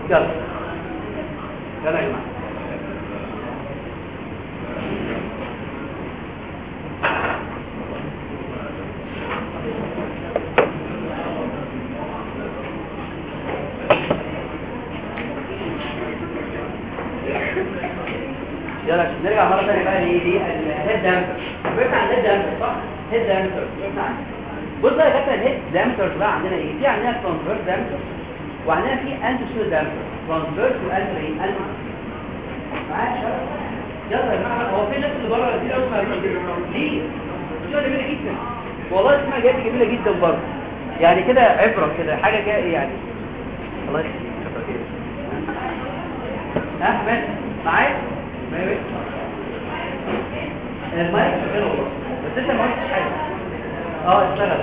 يلا يلا يا جماعه يلا نرجع مرة ثانية بقى لإيه دي الهيد دامتر بيطلع عن الهيد دامتر صح؟ هيد دامتر بص بقى يا كابتن الهيد دامتر بقى عندنا ايه؟ في عندنا ترانسفيرس دامتر وعندنا في انتوسيل دامتر ترانسفيرس وانتر ايه؟ انتر معايا يا شباب؟ يلا يا جماعة هو في ناس اللي بره كتير قوي ما ليه؟ شغلة جميلة جدا والله اسمها جاية جميلة جدا برضه يعني كده عبرة كده حاجة كده ايه يعني الله يخليك ها احمد معايا؟ المايك شغال والله بس انت ما قلتش حاجه اه اشتغل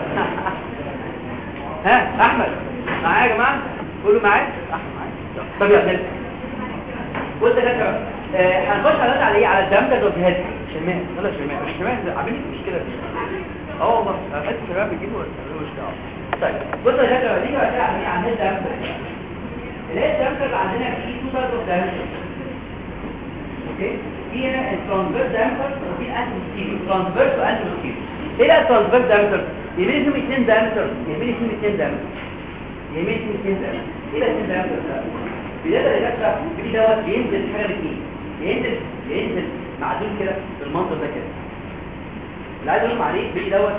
ها احمد معايا يا جماعه قولوا معايا احمد معايا طب يا بنت بص يا كده هنخش على على ايه على الدمجه والجهاز شمال يلا شمال الشمال عاملين مشكله دي اه والله حته الشباب بيجيبوا ولا مشكله طيب بص يا كده نيجي بقى على عن الدمجه الهيد دمجه عندنا في تو تايب اوف دمجه اوكي فيها الترانسفيرس دامتر وفي الانتروسكيبي ترانسفيرس وانتروسكيبي ايه بقى الترانسفيرس دامتر يمين فيهم اثنين دامتر يمين فيهم اثنين دامتر يمين فيهم اثنين دامتر ايه بقى اثنين دامتر بدايه الدكاتره في دوت بينزل حاجه باثنين ينزل ينزل معدول كده بالمنظر ده كده اللي عايز اقول عليه بيجي دوت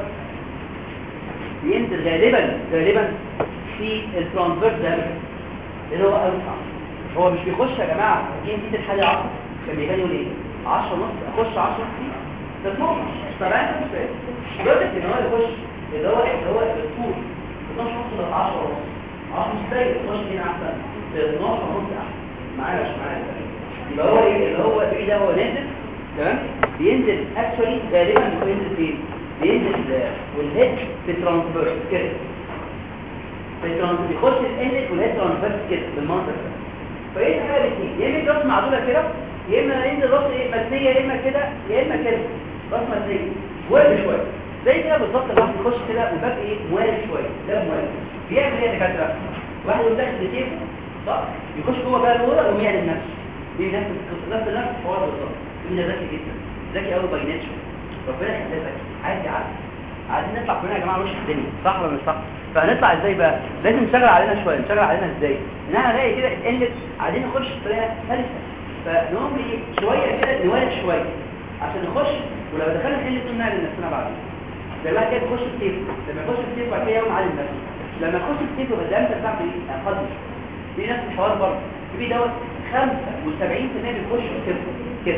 بينزل غالبا غالبا في الترانسفيرس دامتر اللي هو اوسع هو مش بيخش يا جماعه ينزل الحاجه 10 كان بيجي يقول ايه 10 ونص اخش 10 فيه ده 12 طبعا انت مش فاهم لدرجه ان هو يخش اللي هو اللي هو الطول 12 ونص ل 10 ونص 10 مش زي 12 هنا احسن 12 ونص احسن معايا مش معايا يبقى هو ايه اللي هو في ده هو نازل تمام بينزل اكشولي غالبا بينزل فين بينزل والهيد في ترانسفيرس كده في ترانسفيرس بيخش الانلت والهيد ترانسفيرس كده بالمنظر ده فايه حاجه الاثنين يا اما الجسم معدوله كده يا اما ينزل راس ايه متنيه يا اما كده يا اما كده راس متنيه وارد شويه زي كده بالظبط الواحد يخش كده وباب ايه موارد شويه ده موارد بيعمل ايه يا دكاتره واحد يقوم داخل بكيفه صح يخش جوه بقى الاوضه ويقوم يعلن نفسه دي نفس نفس نفس هو بالظبط مين ذكي جدا ذكي قوي باي نيتشر ربنا يخليك عايز يعدي عايزين نطلع كلنا يا جماعه نروح الدنيا صح ولا مش صح فهنطلع ازاي بقى لازم نشتغل علينا شويه نشتغل علينا ازاي ان انا الاقي كده اتقلت عايزين نخش بطريقه سلسه فنقوم ايه شويه كده نوالد شويه عشان نخش ولو دخلنا نحل دول نعلن نفسنا بعدين زي ما كده تخش السيف لما يخش السيف بعد كده يوم عالم نفسه لما تخش السيف وغدا انت بتعمل ايه اقل في نفس الحوار برضه في دوت 75% بيخش السيف كده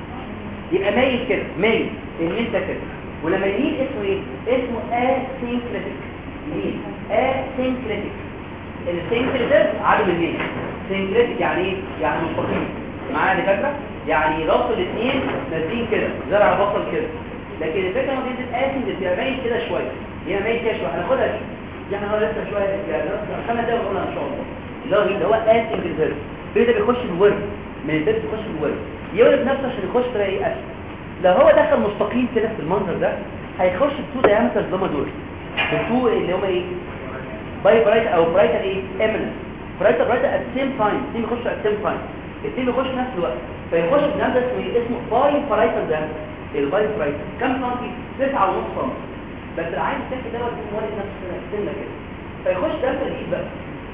يبقى مايل كده مايل ان انت كده ولما يميل اسمه ايه اسمه اسينكريتيك يميل اسينكريتيك السينكريتيك عدم الميل سينكريتيك يعني ايه يعني مستقيم معايا دكاتره يعني راسه الاثنين نازلين كده زرع بصل كده لكن الفكره انه بينزل اسينكريتيك يعني مايل كده شويه هي مايل كده شويه هناخدها دي دي احنا لسه شويه يعني خمس دقايق ونقولها ان شاء الله اللي هو اللي هو اسينكريتيك ده بيخش بالورد من البيت بيخش بالورد يولد نفسه عشان يخش تلاقي ايه اسفل لو هو دخل مستقيم كده في المنظر ده هيخش التو دايمتر اللي هم دول التو اللي هم ايه باي برايت او برايت ايه امنس برايت برايت ات سيم تايم الاثنين بيخشوا ات سيم تايم الاثنين بيخشوا في نفس الوقت فيخش في نفس اسمه اسمه باي برايت دايمتر الباي برايت كم سنتي 9 ونص سم بس العين التاني دوت موالد نفس السنه كده فيخش دايمتر الايد بقى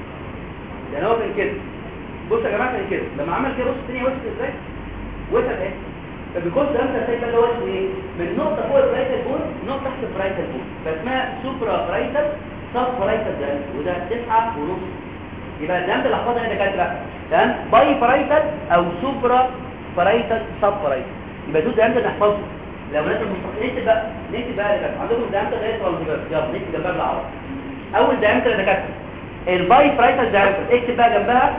يعني هو كان كده بصوا يا جماعه كان كده لما عمل كده بص الدنيا وصلت ازاي وصلت اهي فبيكون ده انت شايف اللي هو اسمه ايه من نقطه فوق البرايتال بون نقطه تحت البرايتال بون فاسمها سوبرا برايتال سب برايتال دام وده 9 ونص يبقى الدم اللي حفظها هنا دكاتره تمام باي برايتال او سوبرا برايتال سب برايتال يبقى دول ده اللي نحفظه لو لازم نكتب بقى نكتب بقى اللي عندكم دايمتر غير ترانزفيرس يلا نكتب جنبها بالعربي اول دايمتر يا دكاتره الباي برايتال دايمتر اكتب بقى جنبها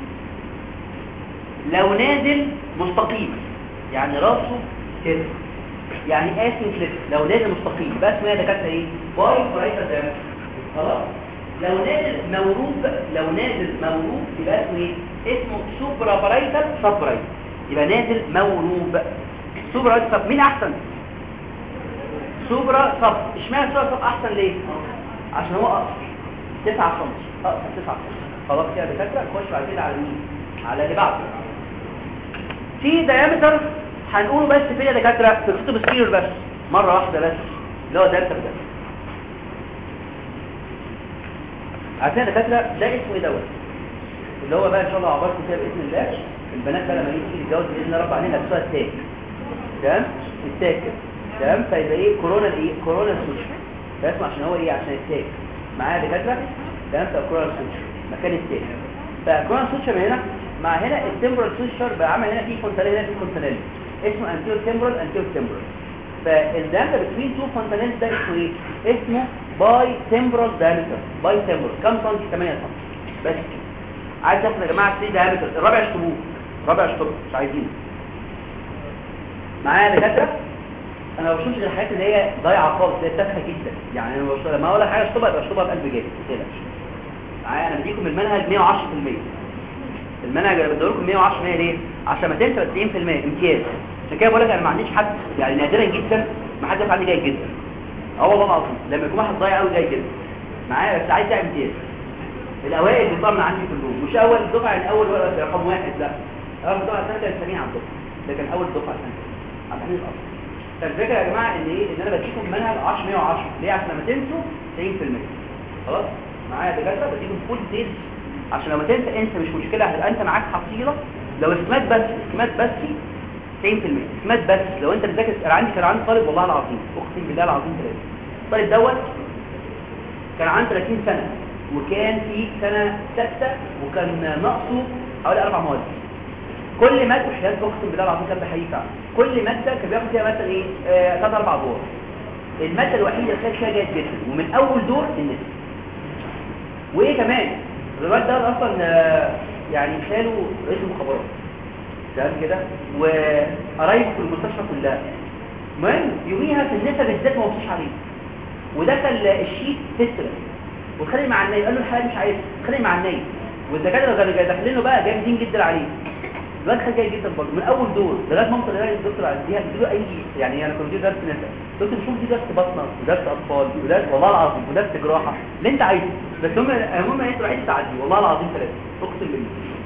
لو نازل مستقيم يعني راسه كده يعني اسينكليك لو نازل مستقيم بس ما دكاتره ايه باي برايتال دايمتر خلاص لو نازل موروب لو نازل موروب يبقى اسمه ايه اسمه سوبرا برايتال سب برايتال يبقى نازل موروب سوبرا برايتال سب مين احسن سوبرا سب اشمعنى سوبرا سب احسن ليه عشان هو اقصر 9 سم اقصر 9 سم خلاص كده دكاتره نخش بعد كده على مين على اللي بعده في دايمتر هنقوله بس فين يا دكاتره في خطوط السير بس مره واحده بس اللي هو دايمتر ده عشان يا دكاتره ده اسمه ايه دوت اللي هو بقى ان شاء الله عباركم كده باذن الله البنات بقى لما يجي يتجوز باذن الله رب علينا لبسوها التاج تمام التاج كده تمام فيبقى ايه كورونا ايه كورونا سوشي فاسمع عشان هو ايه عشان التاج معايا دكاتره تمام فكورونا سوشي مكان التاج فكورونا سوشي من هنا مع هنا التمبرال سوشي بقى عمل هنا في فونتانيل هنا في فونتانيل اسمه انتيور تمبرال انتيور تمبرال فالدايمتر بين تو فونتانيل ده اسمه ايه اسمه باي تمبرال دايمتر باي تمبرال كم سنتي 8 سنتي بس عايز تاخد يا جماعه 3 دايمتر الرابع اشطبوه رابع اشطب مش عايزين معايا دكاتره انا ما بشوفش غير الحاجات اللي هي ضايعه خالص اللي هي تافهه جدا يعني انا بشوف لما اقول لك حاجه اشطبها يبقى اشطبها بقلب جامد ما تقلقش معايا انا بديكم المنهج 110% المنهج اللي بديه لكم 110% ليه عشان ما تنسى 90% امتياز عشان كده بقول لك انا ما عنديش حد يعني نادرا جدا ما حد عندي جيد جدا اه والله العظيم لما يكون واحد ضايع قوي جيد جدا معايا بس عايز تعمل امتياز الاوائل بيطلعوا من عندي كلهم مش اول دفعه الاول ولا رقم واحد لا اول دفعه السنه كانت ثانيه على الدفعه ده كان اول دفعه السنه على الحديث الاصل فالفكره يا جماعه ان ايه ان انا بديكم منهج 10 110 ليه عشان لما تنسوا 90% خلاص معايا دكاتره بديكم فول ديز عشان لما تنسى انسى مش مشكله هتبقى انت معاك حصيله لو اسمات بس اسمات بس 90% اسمات بس لو انت بتذاكر انا عندي كان عندي طالب والله العظيم اقسم بالله العظيم ثلاثه الطالب دوت كان عنده 30 سنه وكان في سنه سادسه وكان ناقصه حوالي اربع مواد كل ماده وحياه اقسم بالله العظيم كان بحقيقه فعلا كل ماده كان بياخد فيها مثلا ايه ثلاث اربع دور الماده الوحيده اللي كانت فيها جيد جدا ومن اول دور النسب وايه كمان الواد ده اصلا يعني مثاله رئيس المخابرات تمام كده وقرايبه في المستشفى كلها المهم يوميها في النسب بالذات ما وصلش عليه ودخل الشيت تسرق واتخانق مع النايب قال له الحقيقه مش عايز اتخانق مع النايب والدكاتره كانوا داخلين له بقى جامدين جدا عليه الواد كان جاي جدا برضه من اول دور لغايه ما اوصل لغايه الدكتور عنديها اديله اي يعني انا كنت درس نسا قلت له شوف دي درس بطنه ودرس اطفال ودرس والله العظيم ودرس جراحه اللي انت عايزه بس هم المهم انت الوحيد تعدي والله العظيم ثلاثه اقسم بالله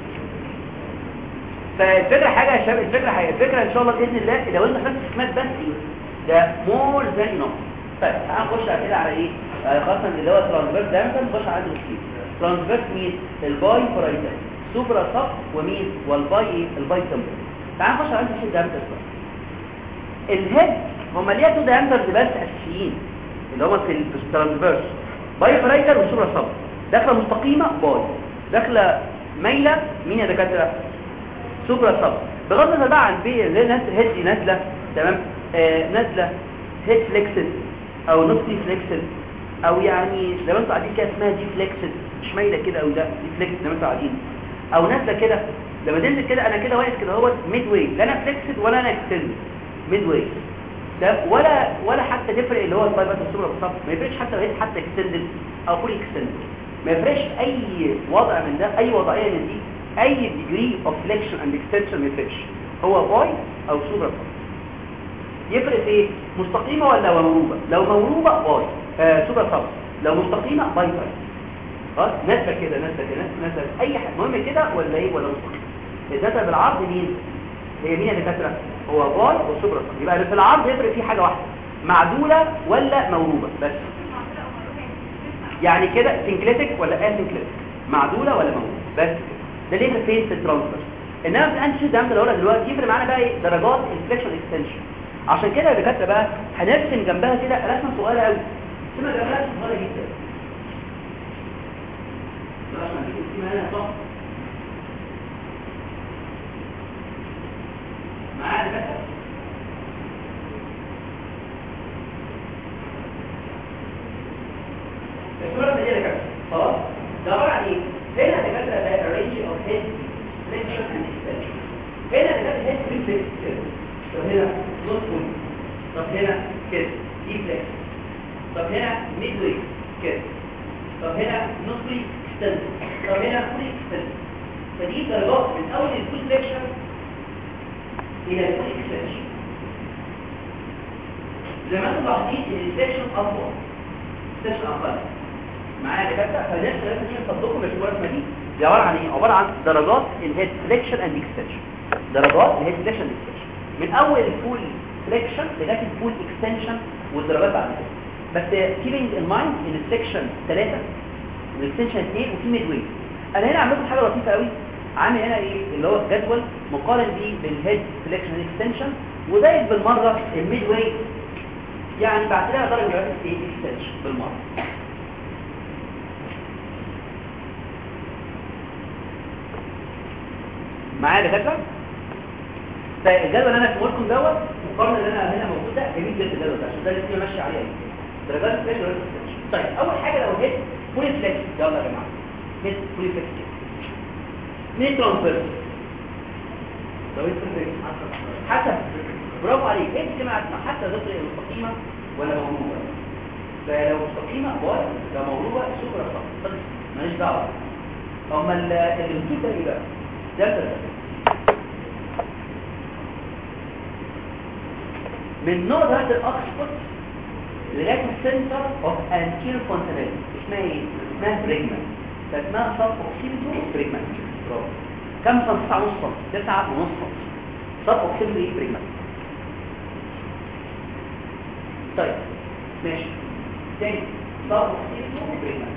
فالفكره حاجه يا شباب الفكره حاجه الفكره ان شاء الله باذن الله لو انت خدت اسمات بس ده مور ذان انف طيب هنخش على كده على ايه خاصه اللي هو ترانسفيرس ده نخش على الدكتور ترانسفيرس مين الباي فرايتال سوبرا صف ومين والباي ايه الباي تمبر تعال نخش على الشيء ده بس الهيد هم ليه تو دايمترز بس اساسيين اللي هم في الترانسفيرس باي فرايتال وسوبرا صف داخله مستقيمه باي داخله مايله مين يا دكاتره سوبرا صف بغض النظر بقى عن بي اللي ناس هيد دي نازله تمام آه نازله هيد فليكسد او نص فليكسد او يعني زي ما انتوا قاعدين كده اسمها دي فليكسد مش مايله كده او لا دي فليكسد زي ما انتوا قاعدين او نازله كده لما تنزل كده انا كده واقف كده هو ميد واي لا انا فليكسد ولا انا اكستند ميد واي ده ولا ولا حتى تفرق اللي هو الفايبر السوبر بالظبط ما يفرقش حتى لو هي حتى اكستندد او فول اكستندد ما يفرقش اي وضع من ده اي وضعيه من دي اي ديجري اوف فليكشن اند اكستنشن ما يفرقش هو باي او سوبر يفرق في ايه مستقيمه ولا موروبه لو موروبه باي آه سوبر صف لو مستقيمه باي باي خلاص نازله كده نازله كده نازله اي حاجه المهم كده ولا ايه ولا مستقيم الداتا بالعرض مين هي مين يا دكاتره هو باي وسوبر صف يبقى في العرض يفرق فيه حاجه واحده معدوله ولا موروبه بس يعني كده سنكليتك ولا اسنكليتك معدوله ولا موروبه بس ده ليه فين في الترانسفير انما في الانشيت ده اللي هقولها دلوقتي يفرق معانا بقى ايه درجات الفليكشن اكستنشن عشان كده يا دكاتره بقى هنرسم جنبها كده رسمه صغيره قوي رسمه جنبها رسمه صغيره جدا الرسمه دي اسمها هنا صح معايا دكاتره الصوره دي يا دكاتره خلاص ده عباره عن ايه هنا دكاتره ده رينج اوف هيد فليكشن اند اكستنشن هنا دكاتره هيد ريفلكس طب هنا نص بوينت طب هنا كده دي فليكس طب هنا ميد ويك كده طب هنا نص ويك اكستند طب هنا فول اكستند فدي درجات من اول الفول فليكشن الى الفول اكستنشن زي ما انتم ملاحظين ان الفليكشن اطول اكستنشن اقل معايا دكاتره فالناس لازم تطبقوا بالرسمه دي دي عباره عن ايه عباره عن درجات الهيد فليكشن اند اكستنشن درجات الهيد فليكشن اند اكستنشن من اول الفول فليكشن لغايه الفول اكستنشن والدرجات بعد كده بس كيبنج ان مايند ان السكشن 3 والاكستنشن 2 وفي ميد ويت انا هنا عملت حاجه لطيفه قوي عامل هنا ايه اللي هو جدول مقارن بيه بالهيد فليكشن اكستنشن وزايد بالمره الميد ويت يعني بعد كده درجه ايه اكستنشن بالمره معايا دكاتره فالجدول اللي انا هسمه لكم دوت مقارنه اللي انا هنا موجود ده جميل جدا الجدول ده عشان ده اللي ماشي عليه ايه درجات الفلاش ودرجات الفلاش طيب اول حاجه لو هيت فولي فليكس يلا يا جماعه هيت فولي فليكس مين ترانسفير لو انت حسب برافو عليك انت سمعت حتى ذكر المستقيمه ولا موهوبه فلو مستقيمه باي لو موهوبه شكرا فقط ماليش دعوه امال الرسول ده ايه بقى ده من نوع ده الاكسفورد لغايه السنتر اوف انتير كونتيننت اسمها ايه اسمها بريجمان فاسمها سب اوكسيدو بريجمان برافو كم سم 9 ونص سم 9 ونص سم سب اوكسيدو ايه بريجمان طيب ماشي تاني سب اوكسيدو بريجمان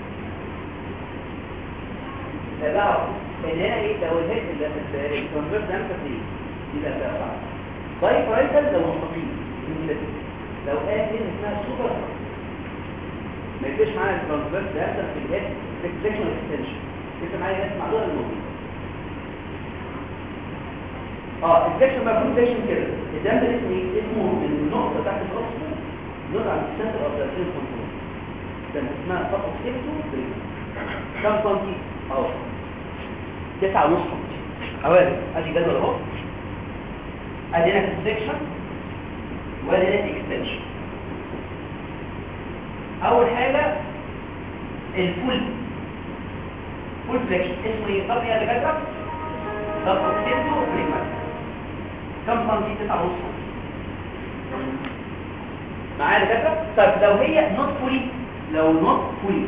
تبعوا ان هنا ايه لو الهيد اللي الكونفرت ده مكفي يبقى ده باي برايتال لو مستقيم لو قال هنا اسمها سوبر ما يجيش معانا الترانسفيرس ده يحصل في الهيد فليكشن اكستنشن لسه معايا ناس معلومه الموضوع اه الفليكشن بقى فليكشن كده الدم ده اسمه ايه اسمه النقطه تحت الرأس نقطه عند السنتر اوف ذا سيل كنترول ده اسمها فقط سيبتو كم سنتي اهو تسعة ونص سنتي حوالي ادي جدول اهو ادي هنا سيكشن وادي هنا اكستنشن اول حاجه الفول فول فليكشن اسمه ايه طب يا دكاتره طب اوكسيدو بريمات كم سنتي تسعة ونص سنتي معايا دكاتره طب لو هي نوت فولي لو نوت فولي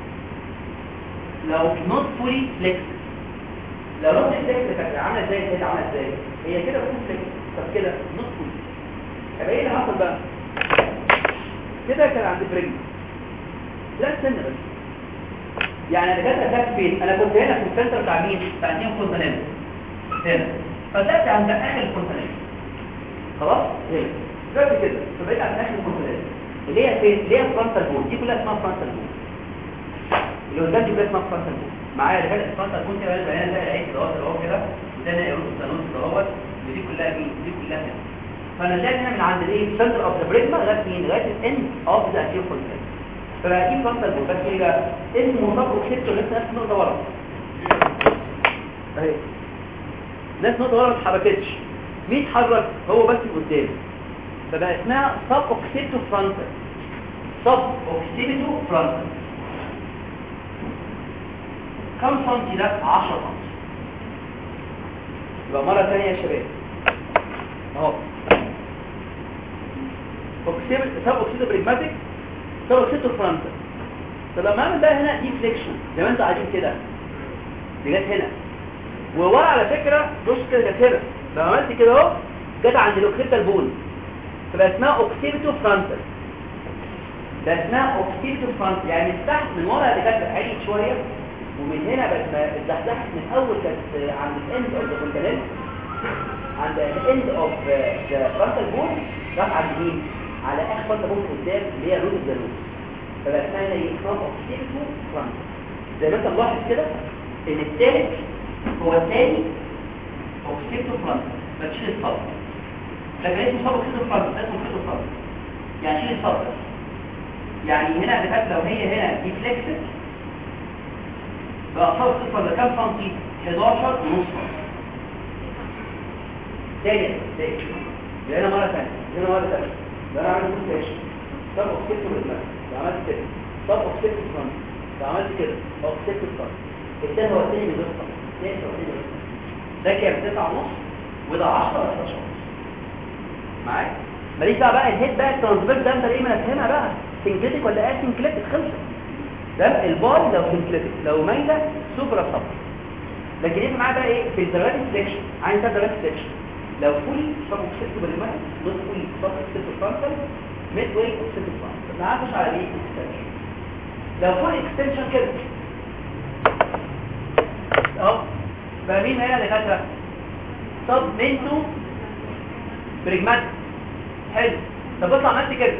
لو نوت فولي فليكس لو نوت فليكس كانت عامله ازاي كده عامله ازاي هي كده فول فليكس طب كده نوت فولي طب ايه اللي حصل بقى كده كان عند بريج لا استنى بس يعني انا جت اتاك فين انا كنت هنا في السنتر بتاع مين بتاع اتنين كونتيننت هنا فبدات عند اخر الكونتيننت خلاص هنا دلوقتي كده فبقيت عند اخر الكونتيننت اللي هي فين اللي هي فرونتال بون دي كلها اسمها فرونتال بون اللي قدام دي كلها اسمها فرونتال بون معايا رجاله الفرونتال بون كده بقى انا العين كده اهو كده وده انا يقول الثانوس كده اهوت ودي كلها مين دي كلها هنا فانا جاي هنا من عند الايه سنتر اوف ذا بريزما لغايه مين لغايه الاند اوف ذا اكيو كونتيننت فبقى دي فرونتال بون بس ايه بقى اسمه مصاب اوكسيتو لسه نفس النقطه ورا اهي ناس نقطه ورا ما اتحركتش مين اتحرك هو بس قدام فبقى اسمها سب اوكسيتو فرونتال سب اوكسيتو فرونتال كم سنتي ده 10 سنتي يبقى مره ثانيه يا شباب اهو اوكسيتو سب اوكسيتو بريجماتيك سب اوكسيتو فرونتال طب لما اعمل بقى هنا دي فليكشن زي ما انتوا قاعدين كده دي جت هنا وورا على فكره بص كده جت هنا لو عملت كده اهو جت عند الاوكسيتال بون تبقى اسمها اوكسيتو فرونتال ده اسمها اوكسيتو فرونتال يعني من تحت من ورا اللي كانت عالي شويه ومن هنا بس ما اتزحزحت من اول كانت عند الاند اوف ذا كونتيننت عند الاند اوف ذا فرونتال بون راح عند مين على اخر فرونتال بون قدام اللي هي روت اوف ذا روت فبقى اسمها هنا ايه اسمها اوكسيتو فرونتال زي ما انت ملاحظ كده ان الثالث هو الثاني اوكسيتو فرونتال فتشيل الصبر لكن اسمه صبر اوكسيتو فرونتال اسمه اوكسيتو فرونتال يعني شيل الصبر يعني هنا اللي فات لو هي هنا دي فليكسد بقى صبر صفر ده كام سنتي 11 ونص سنتي تاني تاني يبقى هنا مرة ثانية هنا مرة ثانية ده انا عامل كونتاكشن طب اوكسيتو بالماء ده عملت كده طب اوكسيتو فرونتال ده عملت كده اوكسيتو فرونتال الثاني هو الثاني من غير صبر الثاني هو الثاني من غير صبر ده كام 9 ونص وده 10 ولا 11 ونص معاك ماليش بقى بقى الهيد بقى الترانسفير ده انت ايه ما نفهمها بقى سنكليتك ولا اسنكليتك خلصت ده البار لو سمبلتك لو مايله سوبرا سب لكن يبقى معاه بقى ايه في الدرجات سليكشن عايز ده درجات سليكشن لو فولي سب اوكسيتو بالماء نوت فولي سب اوكسيتو فرونتال ميد واي اوكسيتو فرونتال ما عارفش على ايه اكستنشن لو فولي اكستنشن كده اهو بقى مين هنا اللي كاتبه طب منتو بريجماتيك حلو طب بص عملت كده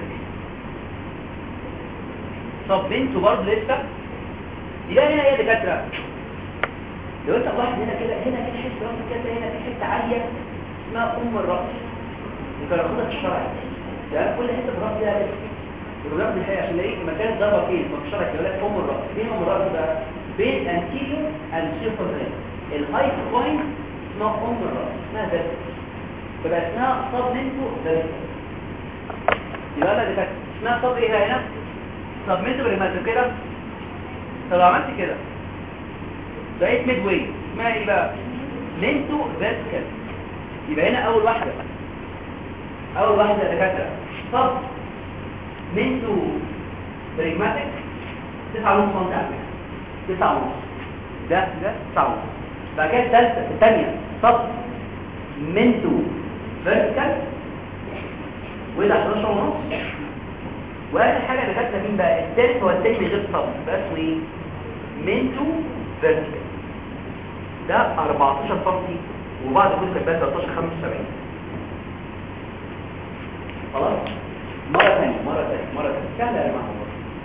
طب بنته برضه لسه يبقى هنا ايه يا دكاتره لو انت واحد هنا كده هنا في حته راسك كده هنا في حته عاليه اسمها ام الراس انت ناخدها في الشرع ده كل حته في الراس ليها اسم الراس دي عشان الاقي مكان الضربه فين ما في الشرع يقول لك ام الراس فين ام الراس ده بين انتيريور اند سيرفر الهاي بوينت اسمها ام الراس اسمها ذات تبقى اسمها صاب منتو ذات يبقى لا دي اسمها صاب ايه هنا طب ميد بريماتو كده طب لو عملت كده بقيت ميد واي اسمها ايه بقى لينتو فيرتيكال يبقى هنا اول واحده اول واحده دكاتره طب مينتو بريجماتيك 9 ونص سم على فكره 9 ونص ده ده 9 ونص بعد كده الثالثه الثانيه طب مينتو فيرتيكال وده 11 ونص واخر حاجه اللي خدنا مين بقى الثالث هو الثاني من غير صف بقى اسمه ايه منتو فيرتيكال ده 14 سم وبعد كل كانت 13 75 خلاص مره ثانيه مره ثانيه مره ثانيه سهله يا جماعه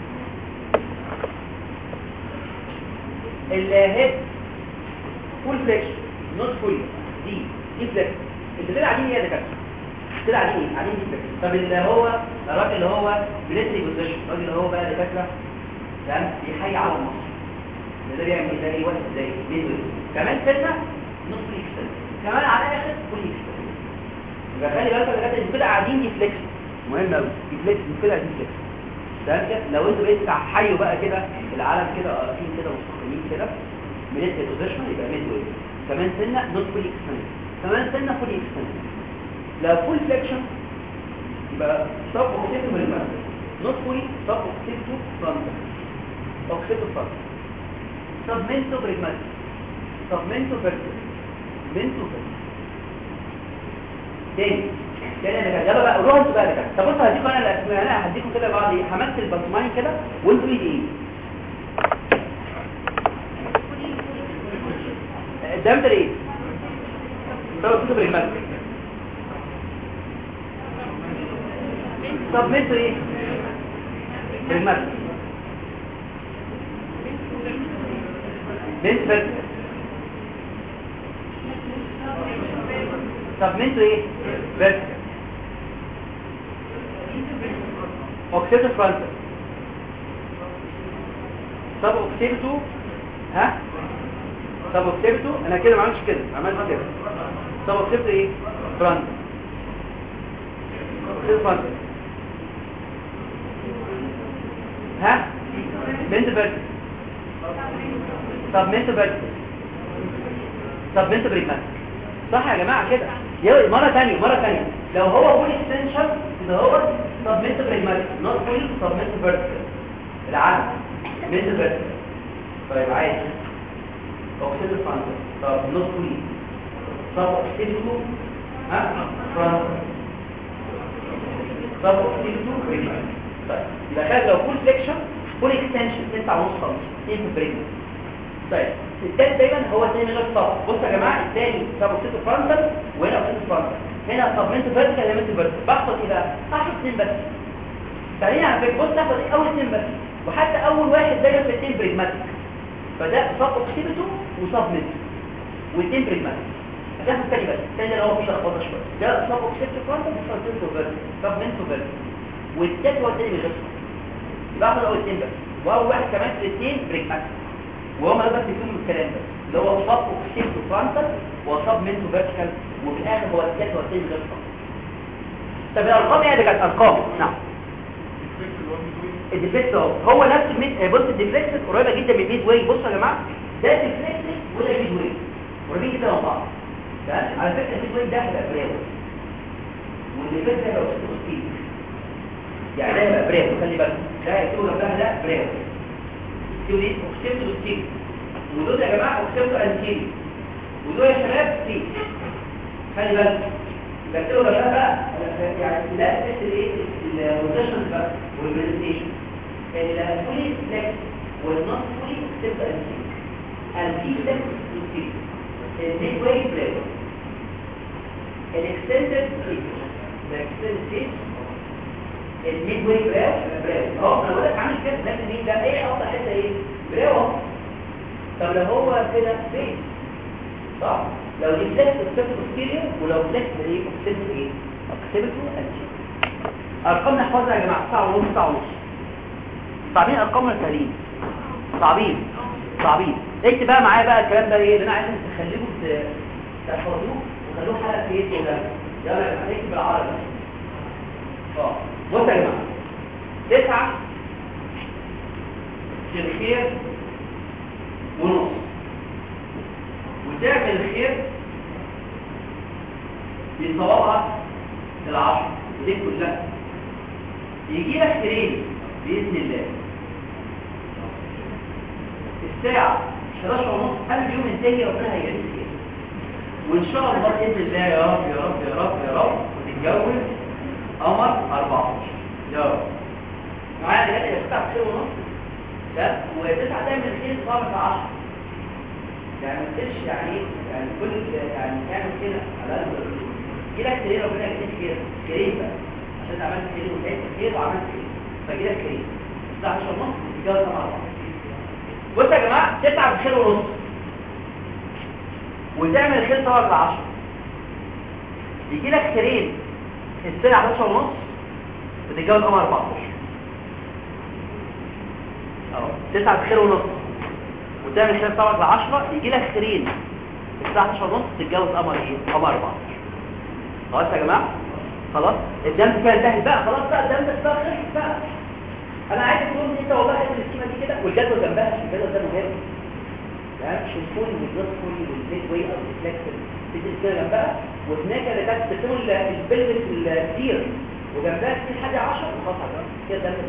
الهيد فول فليكشن نوت فول دي دي فليكشن انت كده قاعدين ايه يا دكاتره كده قاعدين ايه قاعدين دي فليكشن طب اللي هو الراجل اللي هو ميليتري بوزيشن الراجل اللي هو بقى دكاتره تمام بيحيي على مصر ده بيعمل ايه زي واحد زي ميدو كمان سنه نص اكستنس كمان على الاخر فول اكستنس يبقى خلي بالك يا دكاتره انتوا كده قاعدين دي فليكشن مهم قوي دي فليكشن كده قاعدين فليكشن تمام كده لو انتوا بقيتوا حيوا بقى كده العالم كده قاعدين كده مستقيمين كده ميليتري بوزيشن يبقى ميدو كمان سنه نص فول اكستنس كمان سنه فول اكستنس لو فول فليكشن يبقى سب اوكسيتو بالمعنى نوت فولي سب اوكسيتو فرونتال اوكسيتو فرونتال سب منتو بريجماتيك سب منتو فيرتيكال منتو فيرتيكال تاني تاني انا كده بقى قولوها انتوا بقى كده طب بصوا هديكم انا الاسماء انا هديكم كده بعض ايه همثل البصماين كده وانتوا ايدي ايه ده ده ايه سب اوكسيتو بريجماتيك طب مثل ايه بالمثل بنت فكر طب مثل ايه فكر اوكسيتو فرونتال طب اوكسيتو ها طب اوكسيتو انا كده ما عملتش كده عملت كده طب اوكسيتو ايه فرونتال اوكسيتو فرونتال ها بنت برد طب بنت برد طب بنت بريمات صح يا جماعه كده يلا مره ثانيه مره ثانيه لو هو فول اكستنشن ده هو طب بنت بريمات نوت فول طب بنت برد العدد بنت برد طيب عايز اوكسيد فرانس طب نوت فول طب اوكسيد ها فرانس طب اوكسيد بريمات طيب يبقى خد لو فول فليكشن فول اكستنشن 9 ونص خالص 2 في بريك طيب الثاني دايما هو الثاني من غير صف بصوا يا جماعه الثاني سب اوكسيتو فرونتال وهنا اوكسيتو فرونتال هنا سبمنت فيرتيكال هنا منت فيرتيكال بحفظ ايه بقى احفظ اثنين بس بعدين على فكره بص احفظ ايه اول اثنين بس وحتى اول واحد دايما في الاثنين بريجماتيك فده سب اوكسيتو وسب منت والاثنين بريجماتيك هتاخد الثاني بس الثاني اللي هو فيه لخبطه شويه ده سب اوكسيتو فرونتال وسب منت فيرتيكال سب منت فيرتيكال والتالت هو التاني بالغصب باخد اول اتنين بس واول واحد كمان في الاثنين بريجماتيك وهم بس يفهموا الكلام ده اللي هو صب اوكسيد فرونتال وصب منتو فيرتيكال وفي الاخر هو التالت هو التاني بالغصب طب الارقام ايه دي كانت ارقام نعم الديفليكت اهو هو نفس الميد بص الديفليكت قريبه جدا من الميد واي بصوا يا جماعه ده ديفليكت وده ميد واي قريبين جدا من بعض تمام على فكره الميد واي ده هيبقى براوي والديفليكت ده هيبقى اوكسيد يعني ده يبقى بريو خلي بالك ده هيكتبوا جنبها ده بريو دول ايه اوكسيبتو ستيل ودول يا جماعه اوكسيبتو انتيري ودول يا شباب ستيل خلي بالك بكتبوا ده بقى يعني لا تحس الايه الروتيشن بقى والبرزنتيشن الفولي فليكس والنص فولي اوكسيبتو انتيري الفي فليكس ستيل الميد واي فليكس الاكستندد الاكستندد الميد واي براو براو اه انا بقول لك عامل كده ده مين ده ايه افضل حته ايه براو طب لو هو كده فين صح لو دي فليكس اكسبت بوستيريور ولو فليكس ايه اكسبت ايه اكسبت انتي ارقام نحفظها يا جماعه ساعه ونص ساعه ونص صعبين ارقام ولا سهلين صعبين صعبين اكتب بقى معايا بقى الكلام ده ايه اللي انا عايزكم تخليكم تحفظوه وخلوه حلقه في ايه كده يلا يا جماعه نكتب بالعربي اه بصوا يا جماعه تسعة في الخير ونص وتعمل الخير بصوابها العشر ودي كلها يجي لك خيرين باذن الله الساعه 11 ونص قبل يوم ينتهي ربنا هيجازيك خير وان شاء الله باذن الله يا رب يا رب يا رب يا رب وتتجوز قمر 14 يا رب معايا دلوقتي يا ستة خير ونص ده وتسعة تعمل خير صارت 10 يعني ما تقولش يعني ايه يعني كل يعني تعمل كده على قد يجي لك خير ربنا يجزيك خير خيرين بقى عشان عملت خير وتعبت خير وعملت خير فجي لك خير 11 ونص تتجوز قمر 14 بصوا يا جماعه تسعة بخير ونص وتعمل خير صارت 10 يجي لك خيرين الساعة 11 ونص بتتجوز قمر 14 اهو 9 بخير ونص وتعمل خير طبعا ل 10 يجي لك خيرين الساعة 11 ونص تتجوز قمر ايه قمر 14 خلاص يا جماعة خلاص الدم كده انتهت بقى خلاص بقى الدم ده بقى خلص بقى انا عايز تقول ان انت والله حته السكيمه دي كده والجدول جنبها الجدول ده مهم يعني مش الفول والجلوس فول والميد واي او الفلكسل تدي كده جنبها وهناك اللي كانت بتقول البلبس الكتير وجنبها في حاجه 10 وخلاص على كده ده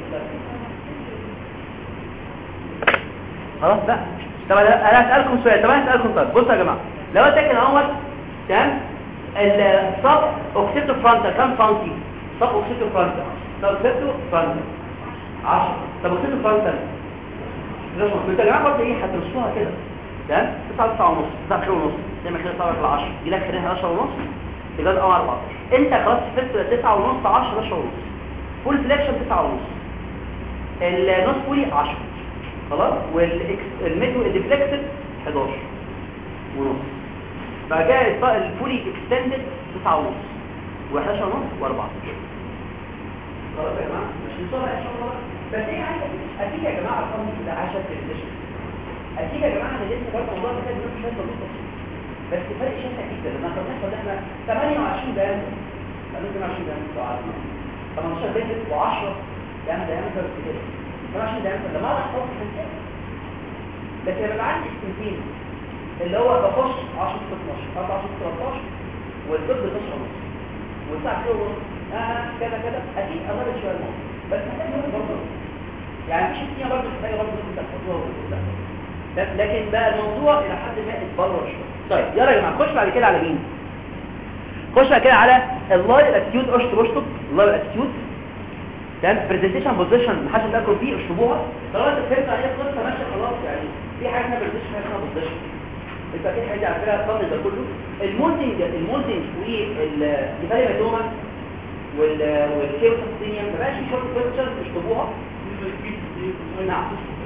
خلاص بقى طب انا هسالكم سؤال طب انا هسالكم طب بصوا يا جماعه لو انت كده اهوت تمام الصب اوكسيتو فرونتال كام سنتي صب اوكسيتو فرونتال صب اوكسيتو فرونتال 10 طب اوكسيتو فرونتال انتوا يا جماعه برضه ايه هترسوها كده تمام 9 9 ونص 9 خير ونص زي ما كده صار في 10 يجي لك خير 11 ونص يبقى ده 14 انت خلاص سافرت 9 ونص 10 11 ونص فول فليكشن 9 ونص النص فولي 10 خلاص والميدو الديفلكسد 11 ونص بقى جاء الفولي اكستندد 9 ونص و11 ونص و14 خلاص يا جماعه مش نصابها ان شاء الله بس ايه عايز اكيد يا جماعه الارقام دي كده 10 بريزنتيشن اكيد يا جماعه انا لسه برضه الموضوع ده كان مش بسيط بس فرق شاسع جدا لما كنا بناخد احنا 28 دقيقه 28 دقيقه سؤال 18 دقيقه و10 دقيقه دقيقه كده 28 دقيقه لما انا احط حساب لكن لما عندي استنتين اللي هو بخش 10 12 14 13 والضد 12 ونص والساعه كده ونص اه كده كده اكيد قربت شويه الموضوع بس محتاج يوم برضه يعني مش الدنيا برضه محتاجه برضه انت تحطوها وتقولها لكن بقى الموضوع الى حد ما اتبرر شويه طيب يلا يا جماعه نخش بعد كده على مين خش بعد كده على اللاي اتيتيود اشطب اشطب اللاي اتيتيود تمام برزنتيشن بوزيشن محدش تاكل فيه اشطبوها طالما انت فهمت عليها القصه ماشيه خلاص يعني في حاجه اسمها برزنتيشن حاجه اسمها بوزيشن انت اكيد حاجه على فكره الفضل ده كله المولدنج المولدنج والكفايه وال والكيوتوستينيا ما بقاش في شورت كويستشن تشطبوها نعم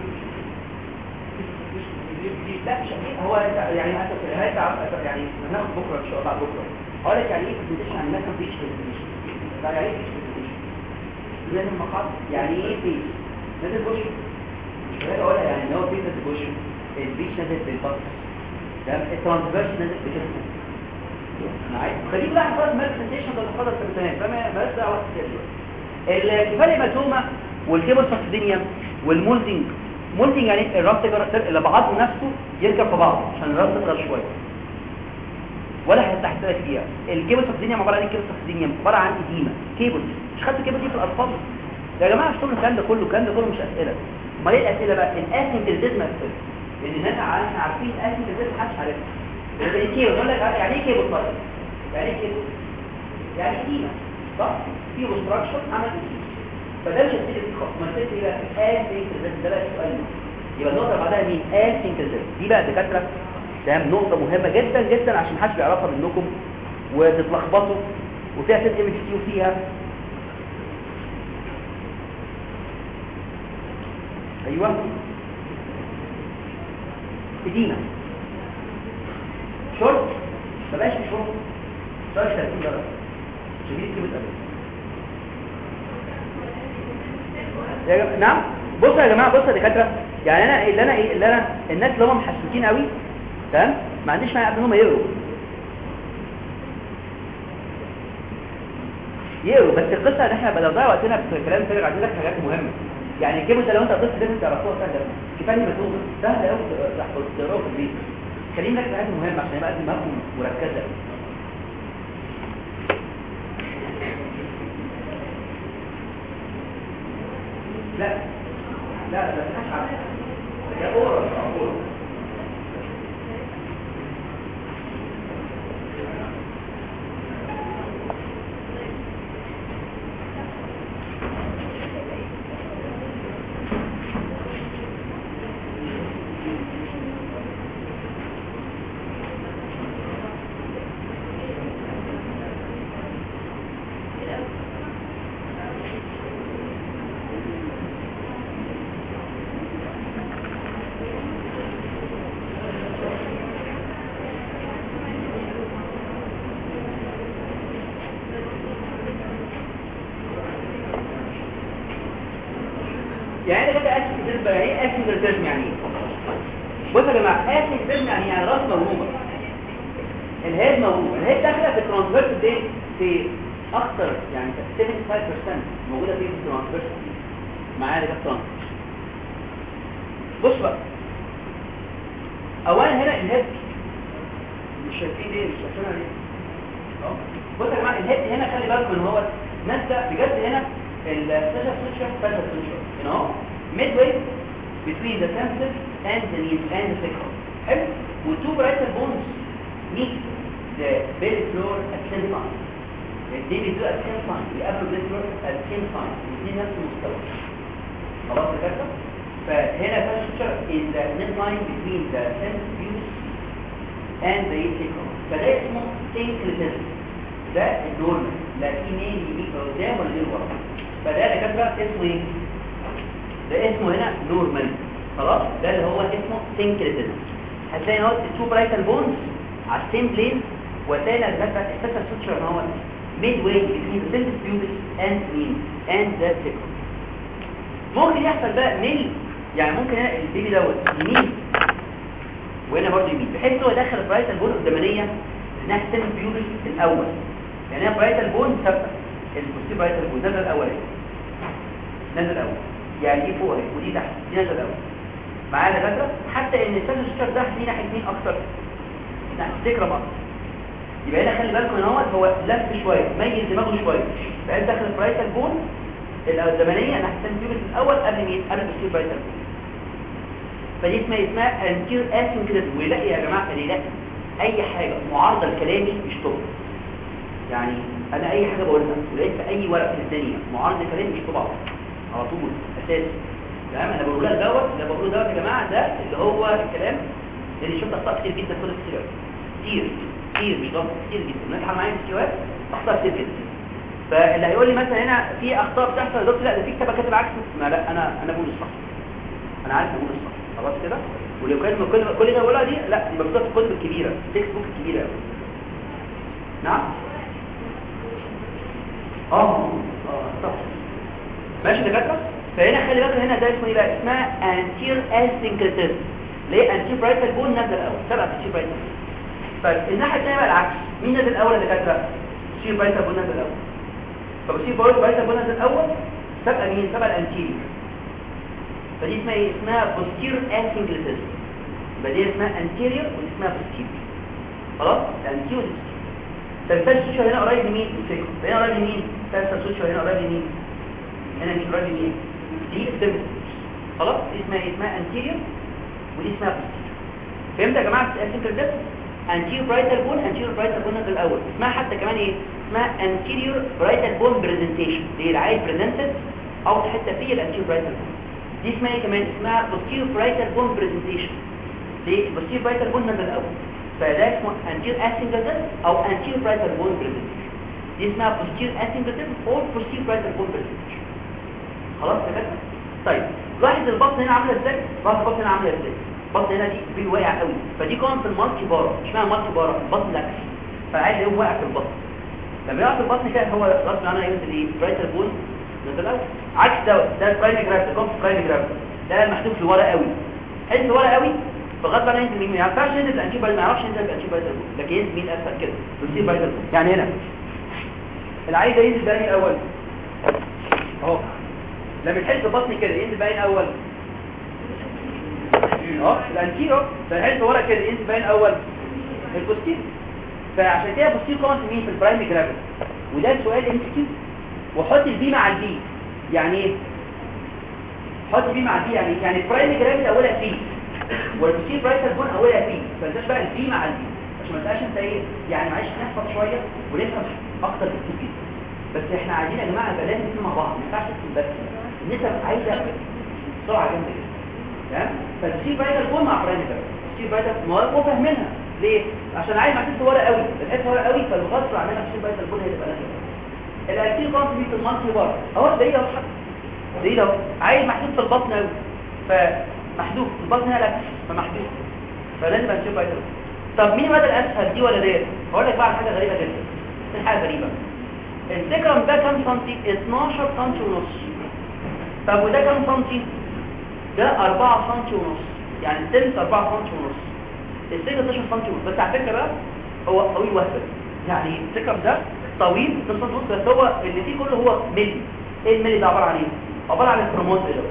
لا مش هو يعني هاي يعني هناخد بكره ان شاء الله بعد بكره اقول لك يعني ايه برزنتيشن عن مثلا بيتش برزنتيشن يعني ايه بيتش برزنتيشن لازم مقاط يعني ايه بيتش نازل بوش مش هقول اقولها يعني ان هو بيتش نازل بوش البيتش نازل بالبطن ده الترانسفيرس نازل بجسمه معايا فدي كلها حصلت مال برزنتيشن ده الخطر في الامتحان فما بس دعوه كده الكفايه ماتوما والكيبل ساكسيدينيا والمولدنج مولدنج يعني الراس تقدر اللي بعضه نفسه يركب في بعضه عشان الراس تصغر شويه ولا هتحتاج فيها الكيبل ساكسيدينيا عباره عن ايه كيبل ساكسيدينيا عباره عن اديمه كيبل مش خدت الكيبل دي في الاطفال يا جماعه اشتغلوا الكلام ده كله الكلام ده كله مش اسئله امال ايه الاسئله بقى الاسنكريتيزم اسئله لان الناس احنا عارفين الاسنكريتيزم محدش عارفها ده ايه كيبل يقول لك يعني ايه كيبل طيب يعني ايه كيبل يعني ايه صح في اوبستراكشن عمل ايه فده مش هتيجي ما تيجي بقى اسنكريتيزم ده بقى السؤال يبقى النقطه اللي بعدها مين اسنكريتيزم دي بقى دكاتره تمام نقطه مهمه جدا جدا عشان محدش بيعرفها منكم وتتلخبطوا وفيها ست ام كيو فيها ايوه ادينا شورت ما بقاش في شورت درجه 30 درجه شديد كده يا جماعه نعم بصوا يا جماعه بصوا يا دكاتره يعني انا اللي انا ايه اللي انا الناس اللي هم محسوكين قوي تمام ما عنديش مانع ان هم يقروا يقروا بس القصه ان احنا بدل ضيع وقتنا في كلام فارغ عايزين لك حاجات مهمه يعني الجيم ده لو انت قصه لازم تعرفوها سهله كفايه مفهوم سهل قوي تحفظ تقراه في البيت خلينا لك حاجات مهمه عشان يبقى دماغكم مركزه لا لا لا مش عارف ده اورال اورال يعني كده اسيد يعني ايه اسيد يعني ايه بصوا يا جماعه اسيد يعني يعني راس موهوبه الهيد موهوبه الهيد داخله في الترانسفيرس دي في اكتر يعني 75% موجوده في الترانسفيرس معايا ده ترانسفيرس بص بقى اولا هنا الهيد مش شايفين ليه مش شايفينها ليه اهو بص يا جماعه الهيد هنا خلي بالكم ان هو مادة بجد هنا السيشن سوشيال فاشل سوشيال you know midway between the senses and the knees and the sacrum حلو والتو برايتال بونز meet the belly floor at the same time they بيدوا at the same time بيقابلوا belly floor at the same time الاثنين نفس المستوى خلاص كده فهنا فاشل سوشيال is the midline between the sense views and the sacrum فده اسمه syncretism ده النورمال لا في مين يجيب قدام ولا غير ورا فده اللي كاتبه اسمه ايه ده اسمه هنا نورمال خلاص ده اللي هو اسمه سينكريتيزم هتلاقي ان هو التو برايتال بونز على السيم بلين وتلاقي الفكره الفكره سوتشر ان هو ميد واي بين ذا سنتس بيوبس اند مين اند ذا سيكل ممكن يحصل بقى ميل يعني ممكن هنا البيبي دوت يمين وهنا برضه يمين بحيث هو داخل البرايتال بون قدامانيه ناحيه السنتس بيوبس الاول يعني هي برايتال بون ثابته البوستير برايتال بون نزل الاول اهي نزل الاول يعني دي فوق اهي ودي تحت دي نزل الاول معايا دكاتره حتى ان السيرفس ستراكشر ده دي ناحيه مين اكتر ناحيه الذكرى بقى يبقى هنا خلي بالكم ان هو هو لف شويه ميز دماغه شويه بقى داخل البرايتال بون الزمنيه ناحيه السنتيوبس الاول قبل مين قبل البوستير برايتال بون فدي اسمها اسمها انتير اسينكريزم ويلاقي يا جماعه اللي يلاقي اي حاجه معارضه لكلامي مش طب يعني انا اي حاجه بقولها ولقيت في اي ورق في الدنيا معارض لكلامي مش طبعا على طول اساسي تمام انا بقول لك دوت اللي بقوله دوت يا جماعه ده اللي هو الكلام اللي شفت اخطاء كتير جدا كل السيرات كتير كتير مش ضغط كتير جدا نجح معايا في السيرات اخطاء كتير جدا فاللي هيقول لي مثلا هنا في اخطاء بتحصل يا دكتور لا ده في كتابه كاتب عكس ما لا انا انا بقول الصح انا عارف بقول الصح خلاص كده ولو كان كل كل اللي بقولها دي لا دي مكتوبه في الكتب الكبيره التكست بوك الكبيره قوي نعم اه اه طب ماشي يا دكاتره فهنا خلي بالك هنا ده اسمه ايه بقى اسمها انتير اسينكريتيزم ليه انتير برايتال بون نزل الاول سبق انتير برايتال طيب الناحيه الثانيه بقى العكس مين نزل الاول يا دكاتره انتير برايتال بون نزل الاول طب انتير برايتال بون نزل الاول سبق مين سبق الانتير فدي اسمها ايه اسمها بوستير اسينكريتيزم يبقى دي اسمها انتيريور ودي اسمها بوستير خلاص الانتيريور ودي فالثالث سوشيال هنا قريب لمين الفكر هنا قريب لمين ثالث سوشيال هنا قريب لمين هنا مش قريب لمين دي السيرفس خلاص دي اسمها ايه اسمها انتيريور ودي اسمها بوستيريور فهمت يا جماعه السنتر ده anterior برايتال بون anterior برايتال بون ده الاول اسمها حتى كمان ايه اسمها anterior برايتال بون برزنتيشن دي العين بريزنتد او حته في الانتيريور برايتال بون دي اسمها ايه كمان اسمها posterior برايتال بون برزنتيشن دي posterior برايتال بون ده الاول فده اسمه anterior asyngesis او anterior برايتال بون برزنتيشن دي اسمها posterior asyngesis او posterior برايتال بون برزنتيشن خلاص كده طيب لاحظ البطن هنا عامله ازاي لاحظ البطن هنا عامله ازاي البطن هنا دي في واقع قوي فدي كمان في المالتي بارا اشمعنى مالتي بارا البطن لا فعايز يقوم واقع في البطن لما يقع في البطن كده هو غصب عنه ينزل ايه برايتال بون نزل الاول عكس ده ده البرايم جراف ده كونف برايم جراف ده محطوط لورا قوي حس لورا قوي فغصب عنه ينزل مين ما ينفعش ينزل الانتي ما يعرفش ينزل الانتي برايتال بون لكن ينزل مين اسفل كده بيصير برايتال بون يعني هنا العيل ده ينزل بقى الاول اهو لما تحس بطني كده ينزل باين اول اه الانتيرو فالحس ورا كده ينزل باين اول البوستير فعشان كده البوستير كونت مين في البرايم جرافيتي وده سؤال ام كيو وحط البي مع البي يعني ايه حط البي مع البي يعني يعني البرايم جرافيتي اولها بي والبوستير برايتال بون اولها بي فانتش بقى البي مع البي عشان ما تبقاش انت ايه يعني معلش نحفظ شويه ونفهم اكتر بكتير جدا بس احنا عايزين يا جماعه يبقى لازم نسمع بعض ما ينفعش نسمع بس النسب عايزه سرعه جامده جدا تمام فالسي بايتال بون مع برايمتر السي بايتال مو فاهمينها ليه عشان عايز ما تحس ورا قوي بتحس ورا قوي فالغصب عننا السي بايتال بون هيبقى نازل الانتي كونت في المالتي بار اهو ده اهو ده اهو عايز محدود في البطن قوي فمحدود البطن هنا لا فمحدود فلازم السي بايتال طب مين بدل اسهل دي ولا ديت هقول لك بقى على حاجه غريبه جدا حاجه غريبه السكرم ده كام سنتي 12 سنتي ونص طب وده كام سنتي ده 4 سنتي ونص يعني السلس 4 سنتي ونص السكرم 12 سنتي ونص بس على فكره بقى هو طويل وهبل يعني السكرم ده طويل 12 سنتي ونص بس هو اللي فيه كله هو ملي ايه الملي ده عباره عن ايه عباره عن الكروموز ده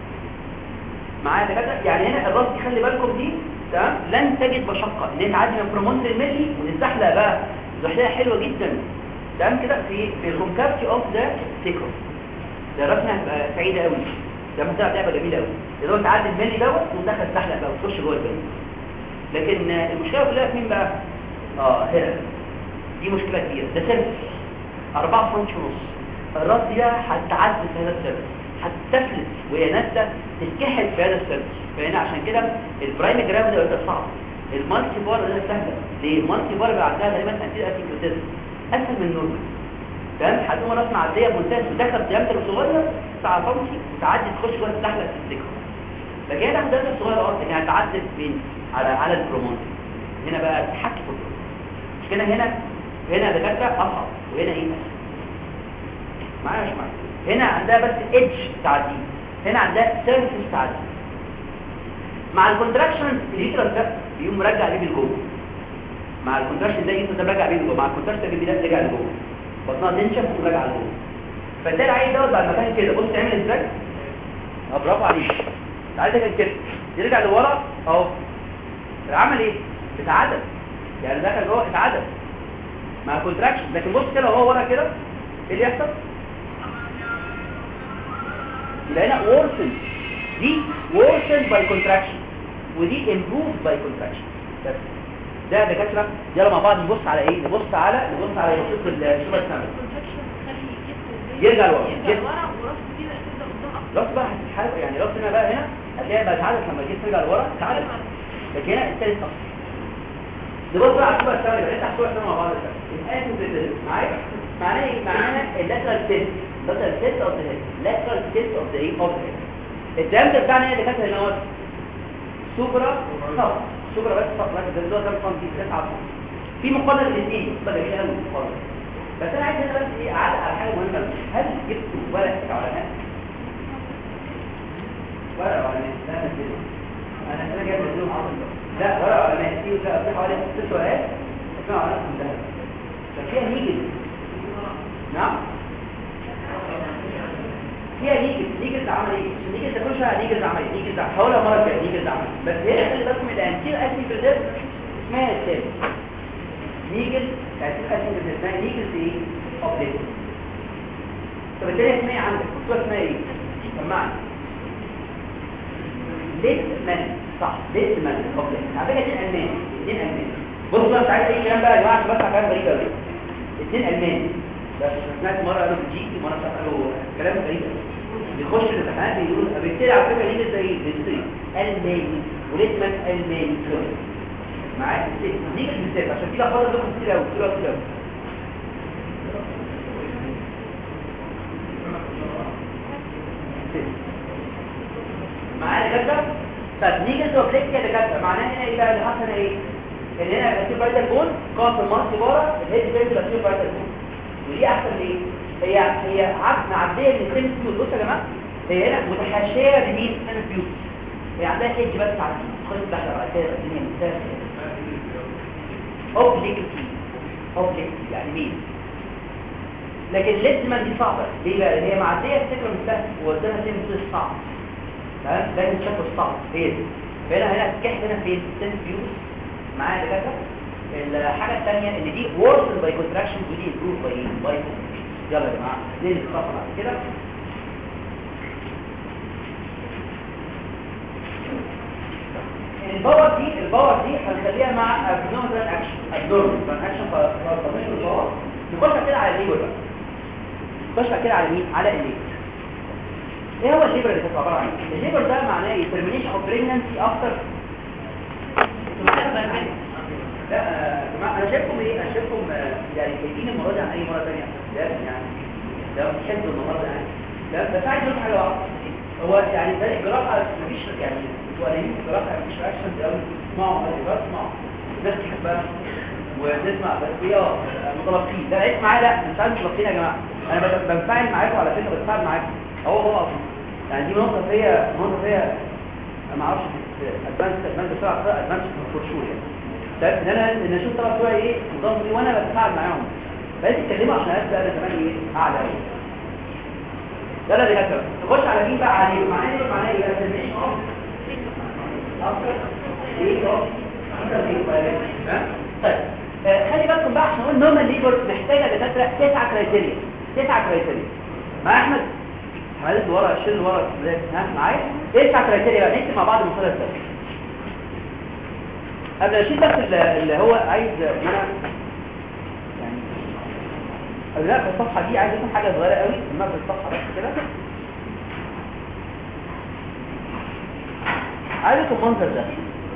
معايا كده يعني هنا الراس دي خلي بالكم دي تمام لن تجد مشقه ان هي تعدي من الكروموز للملي ونتزحلق بقى زحلقه حلوه جدا تمام كده في في الكونكافيتي اوف ذا سيكرم ده الرسمه هتبقى سعيده قوي ده هتبقى لعبه جميله قوي اللي هو تعدي الملي دوت وتدخل تحلق بقى وتخش جوه البلد لكن المشكله كلها في مين بقى اه هنا دي مشكله كبيره ده سيرفس 4 سم ونص الراس دي هتعدي في هذا السيرفس هتفلت وهي نازله تتكحل في هذا السيرفس فهنا عشان كده البرايم جرام ده صعب المالتي بار ده سهله ليه المالتي بار بقى عندها غالبا انتي اسيكوتيزم اسهل من النورمال تمام هتقوم راس معديه بمنتهى ودخل ديامتر صغير 9 سم وتعدي تخش جوه تحلق في السكر لكن هنا ده صغير اه يعني هتعدي فين على على الكرومون هنا بقى تحكي في الكرومون مش كده هنا هنا دكاتره اصعب وهنا ايه معايا مش معايا هنا عندها بس ايدج تعدي هنا عندها سيرفيس تعدي مع الكونتراكشن الليترال ده بيقوم مرجع ليه لجوه مع الكونتراكشن ده يقوم ده راجع بيه لجوه مع الكونتراكشن ده رجع لجوه بطنها تنشف وراجع لجوه فده العيل دوت بعد ما كان كده بص تعمل ازاي اه برافو عليك العيل ده كان كده يرجع لورا اهو العمل ايه اتعدل يعني ده كان جوه اتعدل مع كونتراكشن لكن بص كده وهو ورا كده ايه اللي يحصل يبقى هنا worsen دي worsened by contraction ودي improved by contraction بس ده دكاتره يلا مع بعض نبص على ايه نبص على نبص على يوصف الشبه السمك يرجع لورا راس بقى هتتحرك يعني راس هنا بقى هنا هتلاقيها بقى اتعدت لما جيت ترجع لورا اتعدت لكن هنا الثالث اصلا نبص بقى على الشبه السمك بقى انت هتحطوا السمك مع بعض الاسم معايا معناه ايه معناها اللاترال تيست lateral test of the head lateral test of the of the head الديامتر بتاعنا ايه دكاتره هنا اهوت سوبرا صف سوبرا بس صف لكن ده ده كام سم 9 سم في مقارنه الاثنين بقى جميله قوي المقارنه بس انا عايز هنا بس ايه اعلق على حاجه مهمه هل جبت ورق علماء ورق علماء لا نزله انا انا جايب نزله لا ورق علماء في في حوالي ست ورقات اسمها علامه منتهى ففيها نيجل نعم فيها نيجل نيجل ده عمل ايه نيجل ده كل شويه نيجل ده عمل ايه نيجل ده هقولها مره ثانيه نيجل ده عمل بس هي خلي بالكم الانتير اسيد ده اسمها الثاني نيجل الانتير اسيد ده اسمها نيجل دي اوبليت طب الثانيه اسمها ايه عندك الصوره اسمها ايه سمعني ليت مان صح ليت مان اوكي على فكره اثنين المان اثنين المان بصوا بقى مش عايز اي كلام بقى يا جماعه عشان بس كلام غريب قوي اثنين المان بس سمعت مره قالوا بتجيكي مره قالوا كلام غريب قوي بيخش الامتحانات بيقول بالتالي على فكره يجي زي بالتالي الماني وليت مان الماني معاك نيجي بالذات عشان كده فاضل لكم كتير قوي كتير قوي كتير قوي معايا كده طب نيجي نسوي كليك كده كده معناه هنا ايه بقى اللي حصل ايه ان هنا الاسيب بايتال بون قام في المارس بره الهيد فين الاسيب بايتال بون ودي احسن ليه هي هي عد معديه من السن فيوز بصوا يا جماعه هي هنا متحاشيه لمين سن فيوز هي عندها ايدج بس على خد داخله بعد كده الدنيا مسافه اوبليكتي اوبليكتي يعني مين لكن لازم دي صعبه ليه بقى هي معديه الفكره مش سهله وقدامها سن فيوز صعب تمام لازم تشوف الصعب هي دي فهنا هنا الكحف هنا فين سن فيوز معايا كده الحاجه الثانيه ان دي وورس باي كونتراكشن ودي امبروف باي باي يلا يا جماعه ننزل الصفحه بعد كده الباور دي الباور دي هنخليها مع ابنورمال اكشن ابنورمال اكشن فمش الباور نخش كده على الليبر بقى نخش كده على مين على الليبر ايه هو الليبر اللي كانت عباره عن ايه الليبر ده معناه ايه termination of pregnancy after لا يا جماعه انا شايفكم ايه انا شايفكم يعني جايين المره دي عن اي مره ثانيه لا يعني ده بتحب النهارده يعني لا بس عايز اقول حاجه واحده هو يعني ده الجراحه مفيش يعني وقالين الجراحه مفيش اكشن ده اسمعوا بس اسمعوا الناس تحبها ونسمع بس هي متلقين لا اسمع معايا لا مش عايز متلقين يا جماعه انا بنفعل معاكم على فكره بتفاعل معاكم هو هو اصلا يعني دي نقطه فيا نقطه فيا ما اعرفش ادفانس ادفانس بسرعه ادفانس فور شور يعني طيب ان انا ان اشوف طبعا بتوعي ايه نظام ايه وانا بتفاعل معاهم بس تتكلموا عشان ابدا انا كمان ايه اعلى ايه ده اللي هكذا نخش على مين بقى عليه معناه ايه معناه ايه انا مش اكتر ايه اه طيب خلي بالكم بقى عشان نقول نورمال ليبر محتاجه دكاتره تسعه كرايتيريا تسعه كرايتيريا مع احمد حمادة ورا شيل ورا ها معايا تسعه كرايتيريا بقى نكتب مع بعض المثلث ده قبل اشيل بس اللي هو عايز ان انا يعني قبل لا في الصفحه دي عايز اكون حاجه صغيره قوي ما في الصفحه بس كده عايز اكون المنظر ده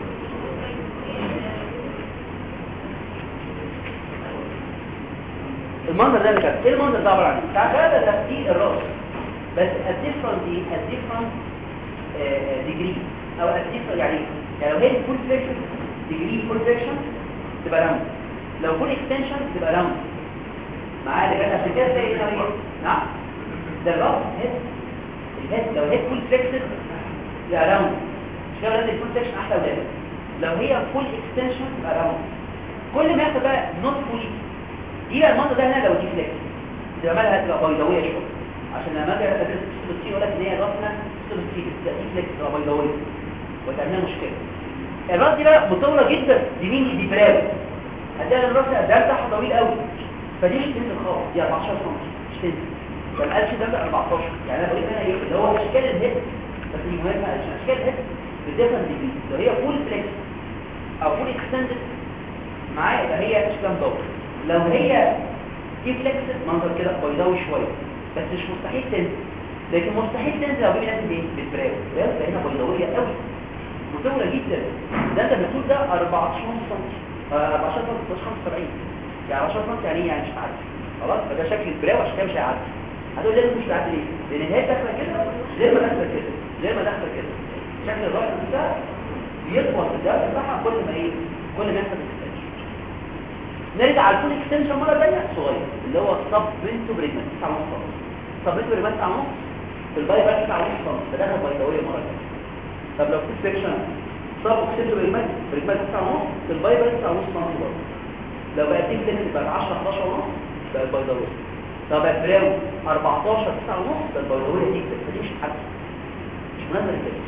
المنظر ده اللي كده ايه المنظر ده عباره عن ايه تعالى ده تفكير الراس بس الديفرنت دي الديفرنت ديجري او الديفرنت يعني يعني لو هي فول فليكشن ديجري فول فليكشن تبقى راوند لو فول اكستنشن تبقى راوند معايا ده كده عشان كده تلاقي هنا نعم ده الراس هيد الهيد لو هي فول فليكسد تبقى راوند مش كده لازم الفول فليكشن احلى ولا لو هي فول اكستنشن تبقى راوند كل ما يحصل بقى نوت فول دي بقى المنطقه ده هنا لو دي فليكس تبقى مالها تبقى بيضاويه شويه عشان لما اجي ادرس السي يقول لك ان هي راسنا سي دي فليكس تبقى بيضاويه وتعملها مشكله الراس دي بقى مطوله جدا دي مين دي براوي هتلاقي الراس ده بتاعها طويل قوي فدي مش تنزل خالص دي 14 سم مش تنزل فما قالش ده 14 يعني انا بقول هنا ايه اللي هو اشكال الهيد بس المهم عشان اشكال الهيد بالديفرنت ديجري لو هي فول فليكس او فول اكستندد معايا يبقى هي اشكال دور لو هي دي فليكسد منظر كده بيضاوي شويه بس مش مستحيل تنزل لكن مستحيل تنزل لو جينا نازل ايه بالبراو البراو هنا بيضاويه قوي مطوله جدا ده انت بتقول ده 14 سم 14 سم 75 يعني 14 سم يعني ايه يعني مش هتعدي خلاص فده شكل البراو عشان كده مش هيعدي هتقول ليه مش هيعدي ليه لان هي داخله كده غير ما داخله كده غير ما داخله كده شكل الراس ده بيطول في الدرس بتاعها كل ما ايه كل ما يحصل نرجع على الفول اكستنشن مره ثانيه صغير اللي هو سب بنتو بريجمنت 9 ونص سب بنتو بريجمنت 9 ونص في الباي بقى 9 ونص ده دخل بيضاويه مره ثانيه طب لو في سكشن سب اكستنشن بريجمنت بريجمنت 9 ونص في الباي بقى 9 ونص برضه لو بقى تيم تاني تبقى 10 11 ونص ده البيضاويه طب براو 14 9 ونص ده البيضاويه دي دي مش حد مش مناسبه للكلام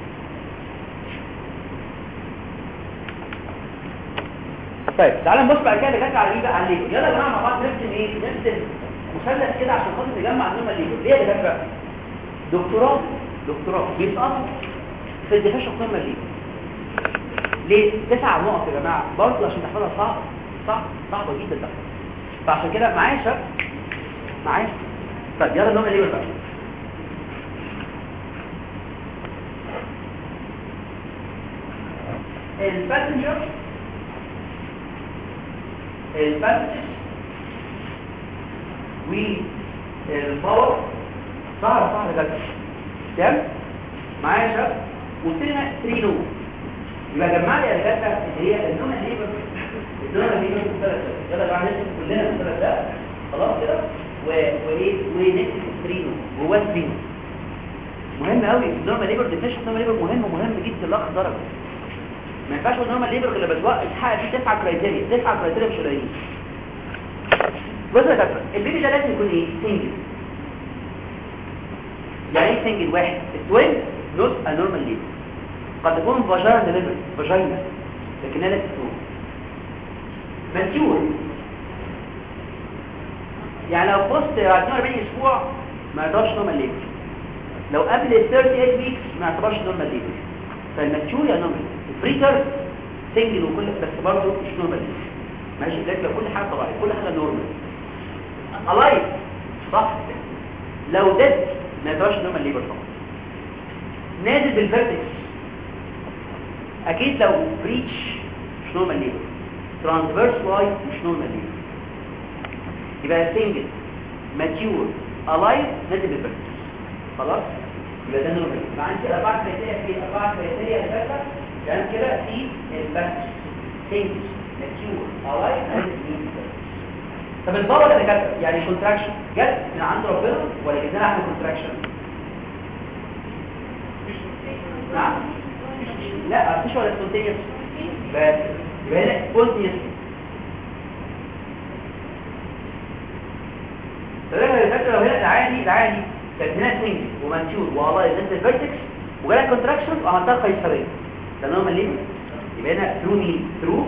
طيب تعالى نبص بعد كده اللي جت على ايه بقى على الليبر يلا يا جماعه مع بعض نرسم ايه نرسم مثلث كده عشان خاطر نجمع النوم الليبر ليه يا دكاتره دكتوراه دكتوراه بيسقط في الديفيشن قمه ليه ليه تسع نقط يا جماعه برضه عشان تحفظها صعب صعب صعبه جدا ده فعشان كده معايا شباب معايا طب يلا نعمل ايه بقى الباسنجر الباسنجر والباور صعب صعب جدا تمام معايا يا شباب قلت لنا 3 نو يبقى جمع لي الداتا اللي هي النوم اللي هي النوم اللي هي الثلاث يلا بقى نكتب كلنا الثلاث ده خلاص كده و وايه ونكتب 3 نو جواه 3 نو مهم قوي النورمال ليبر ديفيشن النورمال ليبر مهم مهم جدا لاقصى درجه ما ينفعش النورمال ليبر غير لما توقف تحقق فيه تسعه كرايتيريا تسعه كرايتيريا مش قليلين بص يا دكتور البيبي ده لازم يكون ايه سنجل يعني ايه سنجل واحد التوين نوت انورمال ليبر قد تكون فاجينا ديليفري فاجينا لكنها لا تكون ماتيور يعني لو بوست 42 اسبوع ما يعتبرش نورمال ليبر لو قبل ال 38 ويكس ما يعتبرش نورمال ليبر فالماتيور يا نورمال الفريتر سنجل وكل بس برضه مش نورمال ليبر ماشي لكن لو كل حاجه طبيعيه كل حاجه نورمال الايف صح لو ديد ما يعتبرش نورمال ليبر طبعا نازل بالفيرتكس اكيد لو بريتش مش نورمال ليبر ترانسفيرس واي مش نورمال ليبر يبقى سنجل ماتيور الايف نازل بالفيرتكس خلاص يبقى ده نورمال يبقى عندي اربع كريتيريا في اربع كريتيريا الفاتة يعني كده في الفاتش سنجل ماتيور الايف نازل بالفيرتكس طب الباور اللي جت يعني كونتراكشن جت من عند ربنا ولا جبنا احنا كونتراكشن نعم لا مفيش ولا سبونتينيوس بس يبقى هنا سبونتينيوس فده اللي فاكر لو هنا العادي العادي كانت هنا سنجل ومنشور والله نزلت الفيرتكس وجالك كونتراكشن وعملتها قيصريه ده نورمال ليه يبقى هنا ثرو مين ثرو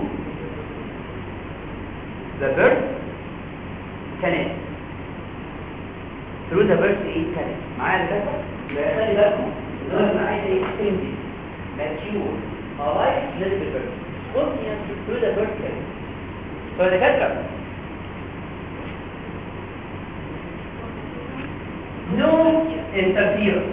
ذا بيرث كانال ثرو ذا بيرث ايه كانال معايا ده يبقى خلي بالكم ان انا عايز ايه سنجل ماتيور الايف لازم البيرث قلت يعني ثرو ذا بيرث كانال فدكاتره no interference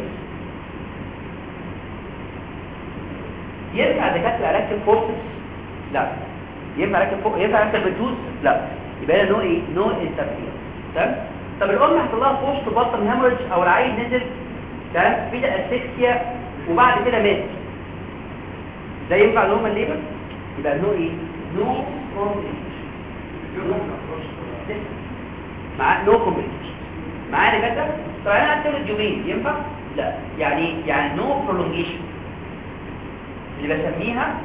ينفع دكاتره اركب فورسز لا ينفع اركب فوق ينفع اركب بتوز لا يبقى هنا نو ايه نو انترفيرنس تمام طب الام حصل لها بوست بطن هيموريدج او العيل نزل تمام في ده اسفكسيا وبعد كده مات ده ينفع نورمال الليبر يبقى نو ايه نو مع نو كومبليكيشن معانا كده طب انا هكتب يومين ينفع لا يعني يعني نو برولونجيشن اللي بسميها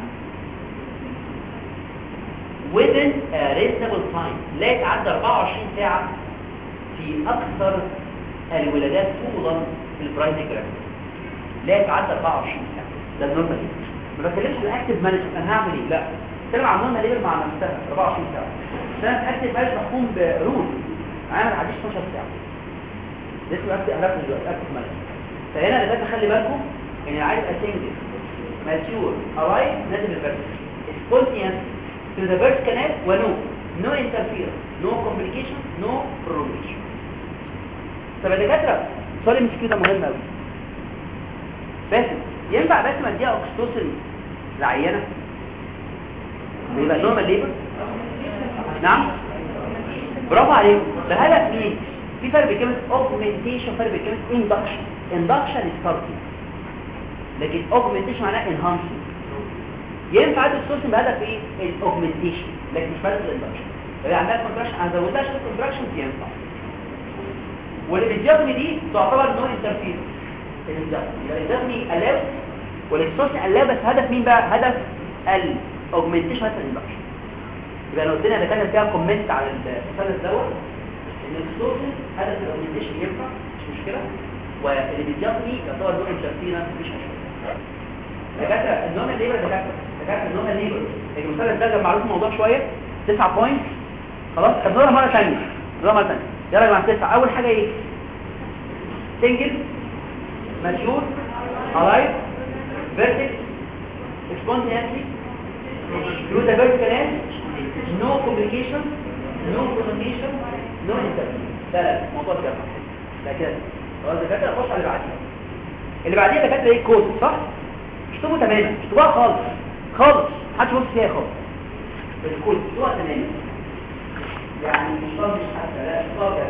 within a reasonable time لا يتعدى 24 ساعة في أكثر الولادات طولا في البرايتجرام لا يتعدى 24 ساعة ده النورمال ما بتكلمش عن اكتف مانجمنت انا هعمل ايه لا بتكلم عن نورمال ليبر مع نفسها 24 ساعة ده اكتف مانجمنت محكوم برول عامل عديش 12 ساعة لسه اكتف اهلاك دلوقتي اكتف مانجمنت فهنا ده خلي بالكم ان عايز اسنجل ماتيور ارايف نازل الفيرتكس سبونتينس to the birth canal ونو no interference no complication no prolongation طب يا دكاتره سؤال مش كده مهم قوي بس ينفع بس ما اديها اوكسيتوسين لعينه يبقى نورمال ليبر نعم برافو عليكم ده هدف مين في فرق بين كلمه اوجمنتيشن فرق بين كلمه اندكشن اندكشن ستارتنج لكن اوجمنتيشن معناها انهانسمنت ينفع ادي السورس بهدف ايه الاوجمنتيشن لكن مش بهدف الاندكشن لو عندها كونتراكشن انا زودتها عشان الكونتراكشن ينفع واللي بتجابني دي تعتبر نو انترفيرنس اللي بتجابني الاو والاكسوس الاو بس هدف مين بقى هدف الاوجمنتيشن هدف الاندكشن يبقى لو قلنا ده كان فيها كومنت على المثلث دوت ان الاكسوس هدف الاوجمنتيشن ينفع مش مشكله واللي بتجابني يعتبر نو انترفيرنس مش مشكله دكاتره النوم الليبر دكاتره دكاتره النوم الليبر المثلث ده كان معروف الموضوع شويه 9 بوينت خلاص طب نقولها مره ثانيه نقولها مره ثانيه يلا يا جماعه تسعه اول حاجه ايه سنجل مشهور الايف vertex spontaneously through the birth canal no complication no prolongation no intervention لا لا موضوع كده لا كده خلاص دكاتره خش على اللي بعديها اللي بعديها دكاتره ايه كود صح اشطبوا تماما اشطبوها خالص خالص محدش بص فيها خالص الكود اشطبوها تماما يعني مش طالب مش حتى لا مش طالب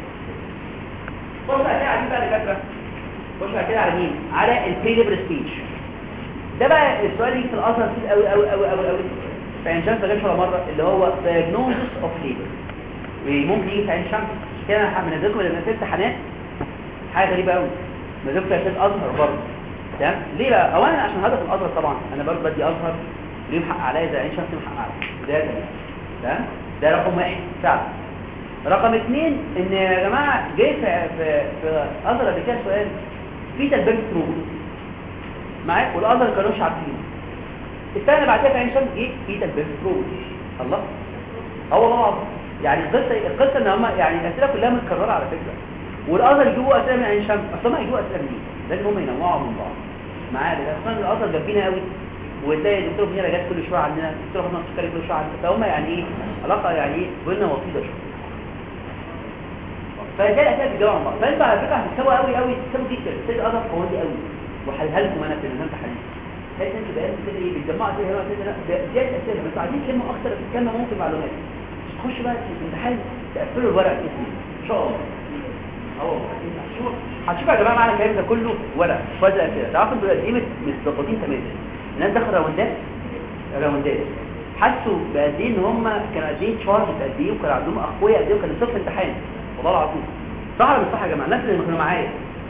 بص على كده بقى دكاتره خش على كده على مين على البريليبر سبيتش ده بقى السؤال اللي في الاثر كتير قوي قوي قوي قوي قوي فعين شمس غير ولا مره اللي هو diagnosis of labor ممكن يجي في عين شمس كده انا منزلكم لما في امتحانات حاجه غريبه قوي نزلت في الازهر برضه تمام ليه بقى اولا عشان هدف الازهر طبعا انا برضه بدي ازهر ليه محقق عليا زي عين شمس محقق عليا ده تمام ده رقم واحد فعلا رقم اثنين ان يا جماعه جاي في في في ازهر قبل كده سؤال في تدبير تروما معاك والازهر ما كانوش عارفين السنه اللي بعدها في عين شمس جه في تدبير تروما الله هو طبعا يعني القصه القصه ان هم يعني الاسئله كلها متكرره على فكره والازهر يجيبوا اسئله من عين شمس اصل هم يجيبوا اسئله منين لازم هم ينوعوا من بعض معايا ده اصلا الازهر جنبينا قوي وتلاقي الدكتور منيره جت كل شويه عندنا الدكتور محمد سكري كل شويه عندنا فهم يعني ايه علاقه يعني ايه بيننا وطيده شويه فده الاسئله بتجاوب عن بعض فانتوا على فكره هتكسبوا قوي قوي تكسبوا جدا تلاقي الازهر قوي قوي وحلها لكم انا في الامتحان تحس انتوا بقى كده ايه بتجمعوا كده هنا كده ده زياده اسئله بس عايزين كلمه اكتر كلمه ممكن معلومات تخش بقى في الامتحان تقفلوا الورق باسمي ان شاء الله اهو هتشوف يا جماعه معنى الكلام ده كله ورق فجاه كده تعرفوا انتوا قد ايه متظبطين تماما الناس دخلوا راوندات راوندات حسوا بقد ايه ان هم كانوا قد ايه تشارج قد ايه وكان عندهم اخويا قد ايه وكانوا صف امتحان والله العظيم صح ولا مش صح يا جماعه الناس اللي كانوا معايا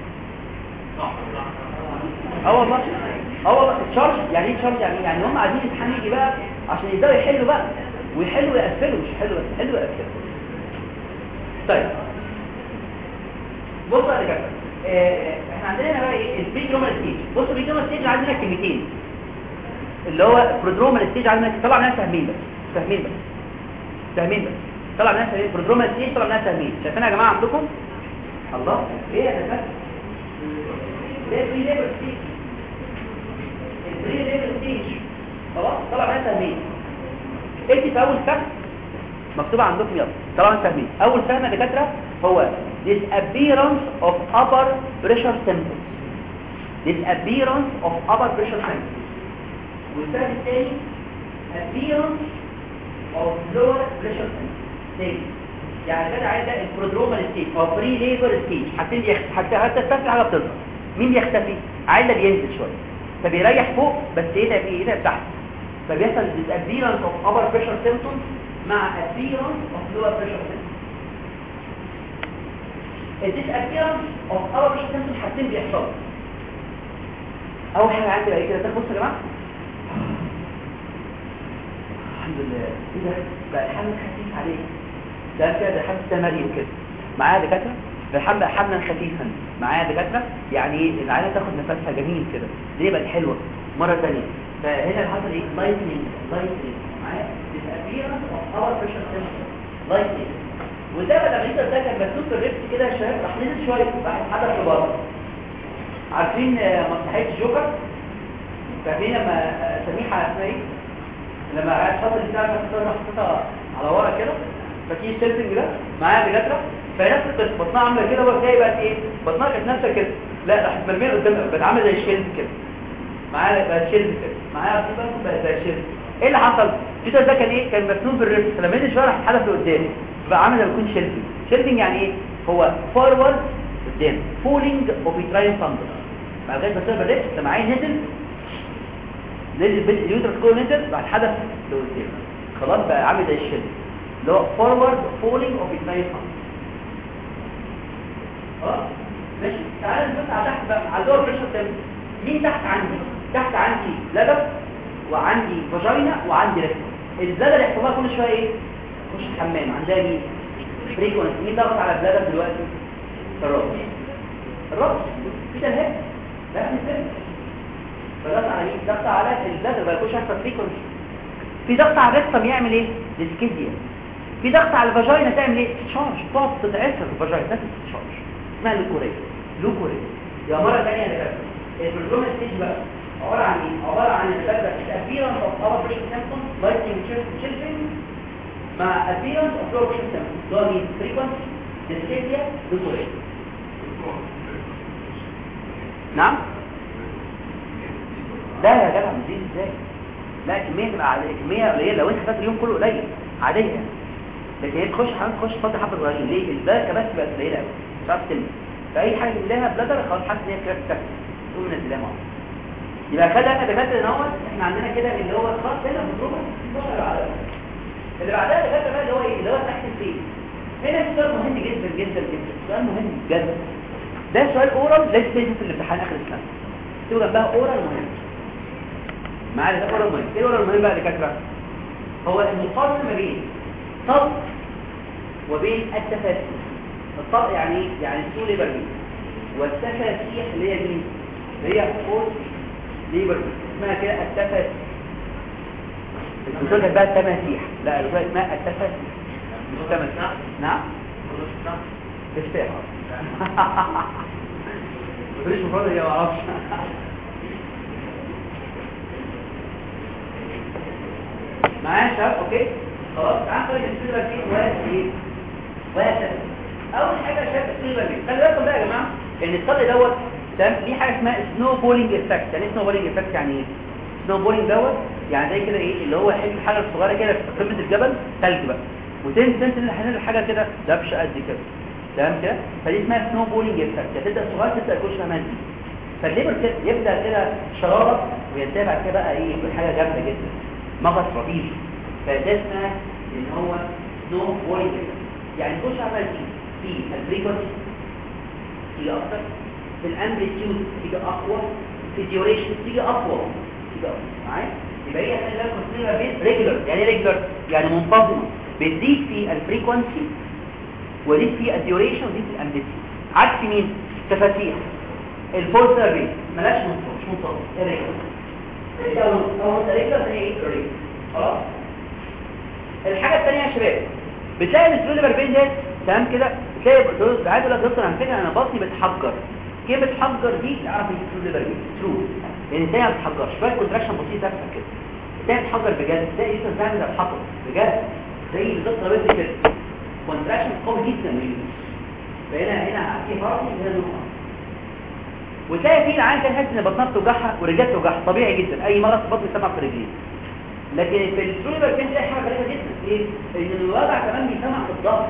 اه والله اه والله التشارج يعني ايه تشارج يعني يعني هم عايزين الامتحان يجي بقى عشان يقدروا يحلوا بقى ويحلوا ويقفلوا مش يحلوا بس يحلوا ويقفلوا طيب بصوا يا جماعه آه احنا عندنا هنا بقى ايه البيدرومال ستيج بصوا البيدرومال ستيج عندنا كلمتين اللي هو برودرومال ستيج عندنا طبعا ناس فاهمين بس فاهمين بس فاهمين بس طبعا ناس فاهمين برودرومال ستيج طبعا ناس فاهمين شايفين يا جماعه عندكم الله ايه يا جماعه ده بري ليبر ستيج البري ليبر ستيج خلاص طبعا ناس فاهمين انت في اول فهم مكتوبه عندكم يلا طبعا فاهمين اول فهم يا دكاتره هو disappearance of upper pressure symptoms disappearance of upper pressure symptoms والفهم الثاني appearance of lower pressure symptoms تاني يعني كده عايز ده البرودرومال ستيج او بري ليبر ستيج حاجتين بيختفي حتى حتى تختفي حاجه بتظهر مين بيختفي عايز ده بينزل شويه فبيريح فوق بس يتعب ايه يتعب تحت فبيحصل disappearance of upper pressure symptoms مع appearance of lower pressure symptoms الديسابيرنس اوف اور سيمبتومز حاجتين بيحصلوا اول حاجه عندي بقى كده بصوا يا جماعه الحمد لله ايه ده بقى الحمل خفيف عليه ده كده حمل تمارين كده معايا دكاتره الحمل حملا خفيفا معايا دكاتره يعني ايه العيله تاخد نفسها جميل كده دي بقت حلوه مره ثانيه فهنا حصل ايه لايتنينج لايتنينج معايا disappearance of our pressure symptoms لايتنينج وده بقى لما انت ده كان مكتوب في الريبس كده يا شباب راح نزل شويه راح حدث لبره عارفين مسرحيه الجوكر فاهمين لما سميحه اسمها ايه لما قاعد حاطط البتاع ده حاططها على ورا كده ففي السيلفنج ده معايا بجد فهي نفس القصه بطنها عامله كده وتلاقي بقت ايه بطنها كانت نفسها كده لا راحت مرميه قدام بقت عامله زي الشيلد كده معايا بقت شيلد كده معايا في بقى بقت زي الشيلد ايه اللي حصل الجوكر ده كان ايه كان مسنون في الريبس فلما نزل شويه راح حدث لقدام بقى عامل زي ما يكون شيلفنج شيلفنج يعني ايه هو فورورد قدام فولينج اوبيتراين ثاندر بعد كده بسبب الريبس لما عين نزل نزل بين اليوترس كله نزل بعد حدث لقدام خلاص بقى عامل زي الشيلفنج اللي هو فورورد فولينج اوبيتراين ثاندر خلاص ماشي تعالى نبص على تحت بقى على الدور بريشر تاني مين تحت عندي تحت عندي لبن وعندي فاجينا وعندي ريكتوم الزلة اللي يحصلها كل شويه ايه تخش الحمام عندها مين فريكونس مين ضغط على البلادر دلوقتي الراس الراس في تلهاب لا في السن فضغط على مين ضغط على البلادر بقى يخش يحصل فريكونس في ضغط على الريكتوم يعمل ايه ديسكيزيا في ضغط على الفاجينا تعمل ايه تشارج تقعد تتعسر الفاجينا تاخد تشارج اسمها لوكوريا لوكوريا يا مره ثانيه يا دكاتره البروجرام ستيج بقى عباره عن ايه عباره عن الفكره appearance of upper brain symptoms like in children مع appearance of lower brain symptoms اللي هو مين frequency dysphagia duration نعم لا يا جدع مزيد ازاي لا كميه تبقى عاديه كميه قليله لو انت خدت اليوم كله قليل عاديه يعني لكن هي تخش حمام تخش تفضي حبه صغيرين ليه البركه بس بقت قليله قوي مش عارف تلمس فاي حاجه تملاها بلدر خلاص حاسس ان هي كده بتكتب تقوم منزلها معاها يبقى خدها دكاتره نوت احنا عندنا كده اللي هو الخاص هنا مضروبه اللي بعدها دكاتره بقى اللي هو ايه اللي هو تحت الفيل هنا في سؤال مهم جدا جدا جدا سؤال مهم جدا ده سؤال اورال لازم تيجي في الامتحان اخر السنه تكتبوا جنبها اورال مهم معايا ده اورال مهم ايه الاورال المهم بقى يا دكاتره هو المقارنه ما بين طلق وبين التفاسيح الطلق يعني ايه يعني السو ليبر مين والتفاسيح اللي هي مين اللي هي فور ليبر مين اسمها كده التفاسيح الدكتور بقى التماسيح لا الدكتور اسمها التفاسيح مش تماسيح نعم تفاح مفيش مفرد يا معرفش معايا يا شباب اوكي خلاص تعال نخرج السيلفر دي واحد واحد اول حاجه شايف السيلفر دي خلي بالكم بقى يا جماعه ان الطلق دوت تمام ليه حاجه اسمها سنو بولينج افكت يعني سنو بولينج افكت يعني ايه سنو بولينج دوت يعني زي كده ايه اللي هو حته حاجه صغيره كده في قمه الجبل ثلج بقى وتنزل تنزل الحاجه حاجه كده دبشه قد كده تمام كده فدي اسمها سنو بولينج افكت يعني تبدا صغيره تبدا تخش كمان دي فالليبر كده يبدا كده شراره وينتهي بعد كده بقى ايه يكون حاجه جامده جدا مغص رهيب فده اسمها ان هو سنو بولينج يعني تخش عمل في الفريكونسي تيجي اكتر في الامبليتيود تيجي اقوى في الديوريشن تيجي اقوى تيجي اقوى معايا يبقى هي خلي بالكم السيره بين ريجولر يعني ايه ريجولر يعني منتظمه بتزيد في الفريكونسي ودي في الديوريشن ودي في الامبليتيود عكس مين تفاتيح الفول سيرفي ملاش منتظم مش منتظم ايه ريجولر او او ريجولر هي ايه ريجولر خلاص الحاجه الثانيه يا شباب بتلاقي السلوليبر بين ديت تمام كده تلاقي عايز اقول لك دكتور على فكره انا بطني بتحجر كلمه تحجر دي اعرف ان السلوليبر بين ترو لان الثانيه ما بتحجرش شويه كونتراكشن بسيط تحصل كده الثانيه بتحجر بجد تلاقي لسه بتعمل زي الحطب بجد زي بالظبط ترابيزه كده كونتراكشن قوي جدا فهنا هنا في فرق هنا نقطه وتلاقي في العيان كان حاسس ان بطنها بتوجعها ورجلها بتوجعها طبيعي جدا اي مرض في البطن يسمع في رجليه لكن في السوليبر بين تلاقي حاجه غريبه جدا ايه ان الوجع كمان بيسمع في الظهر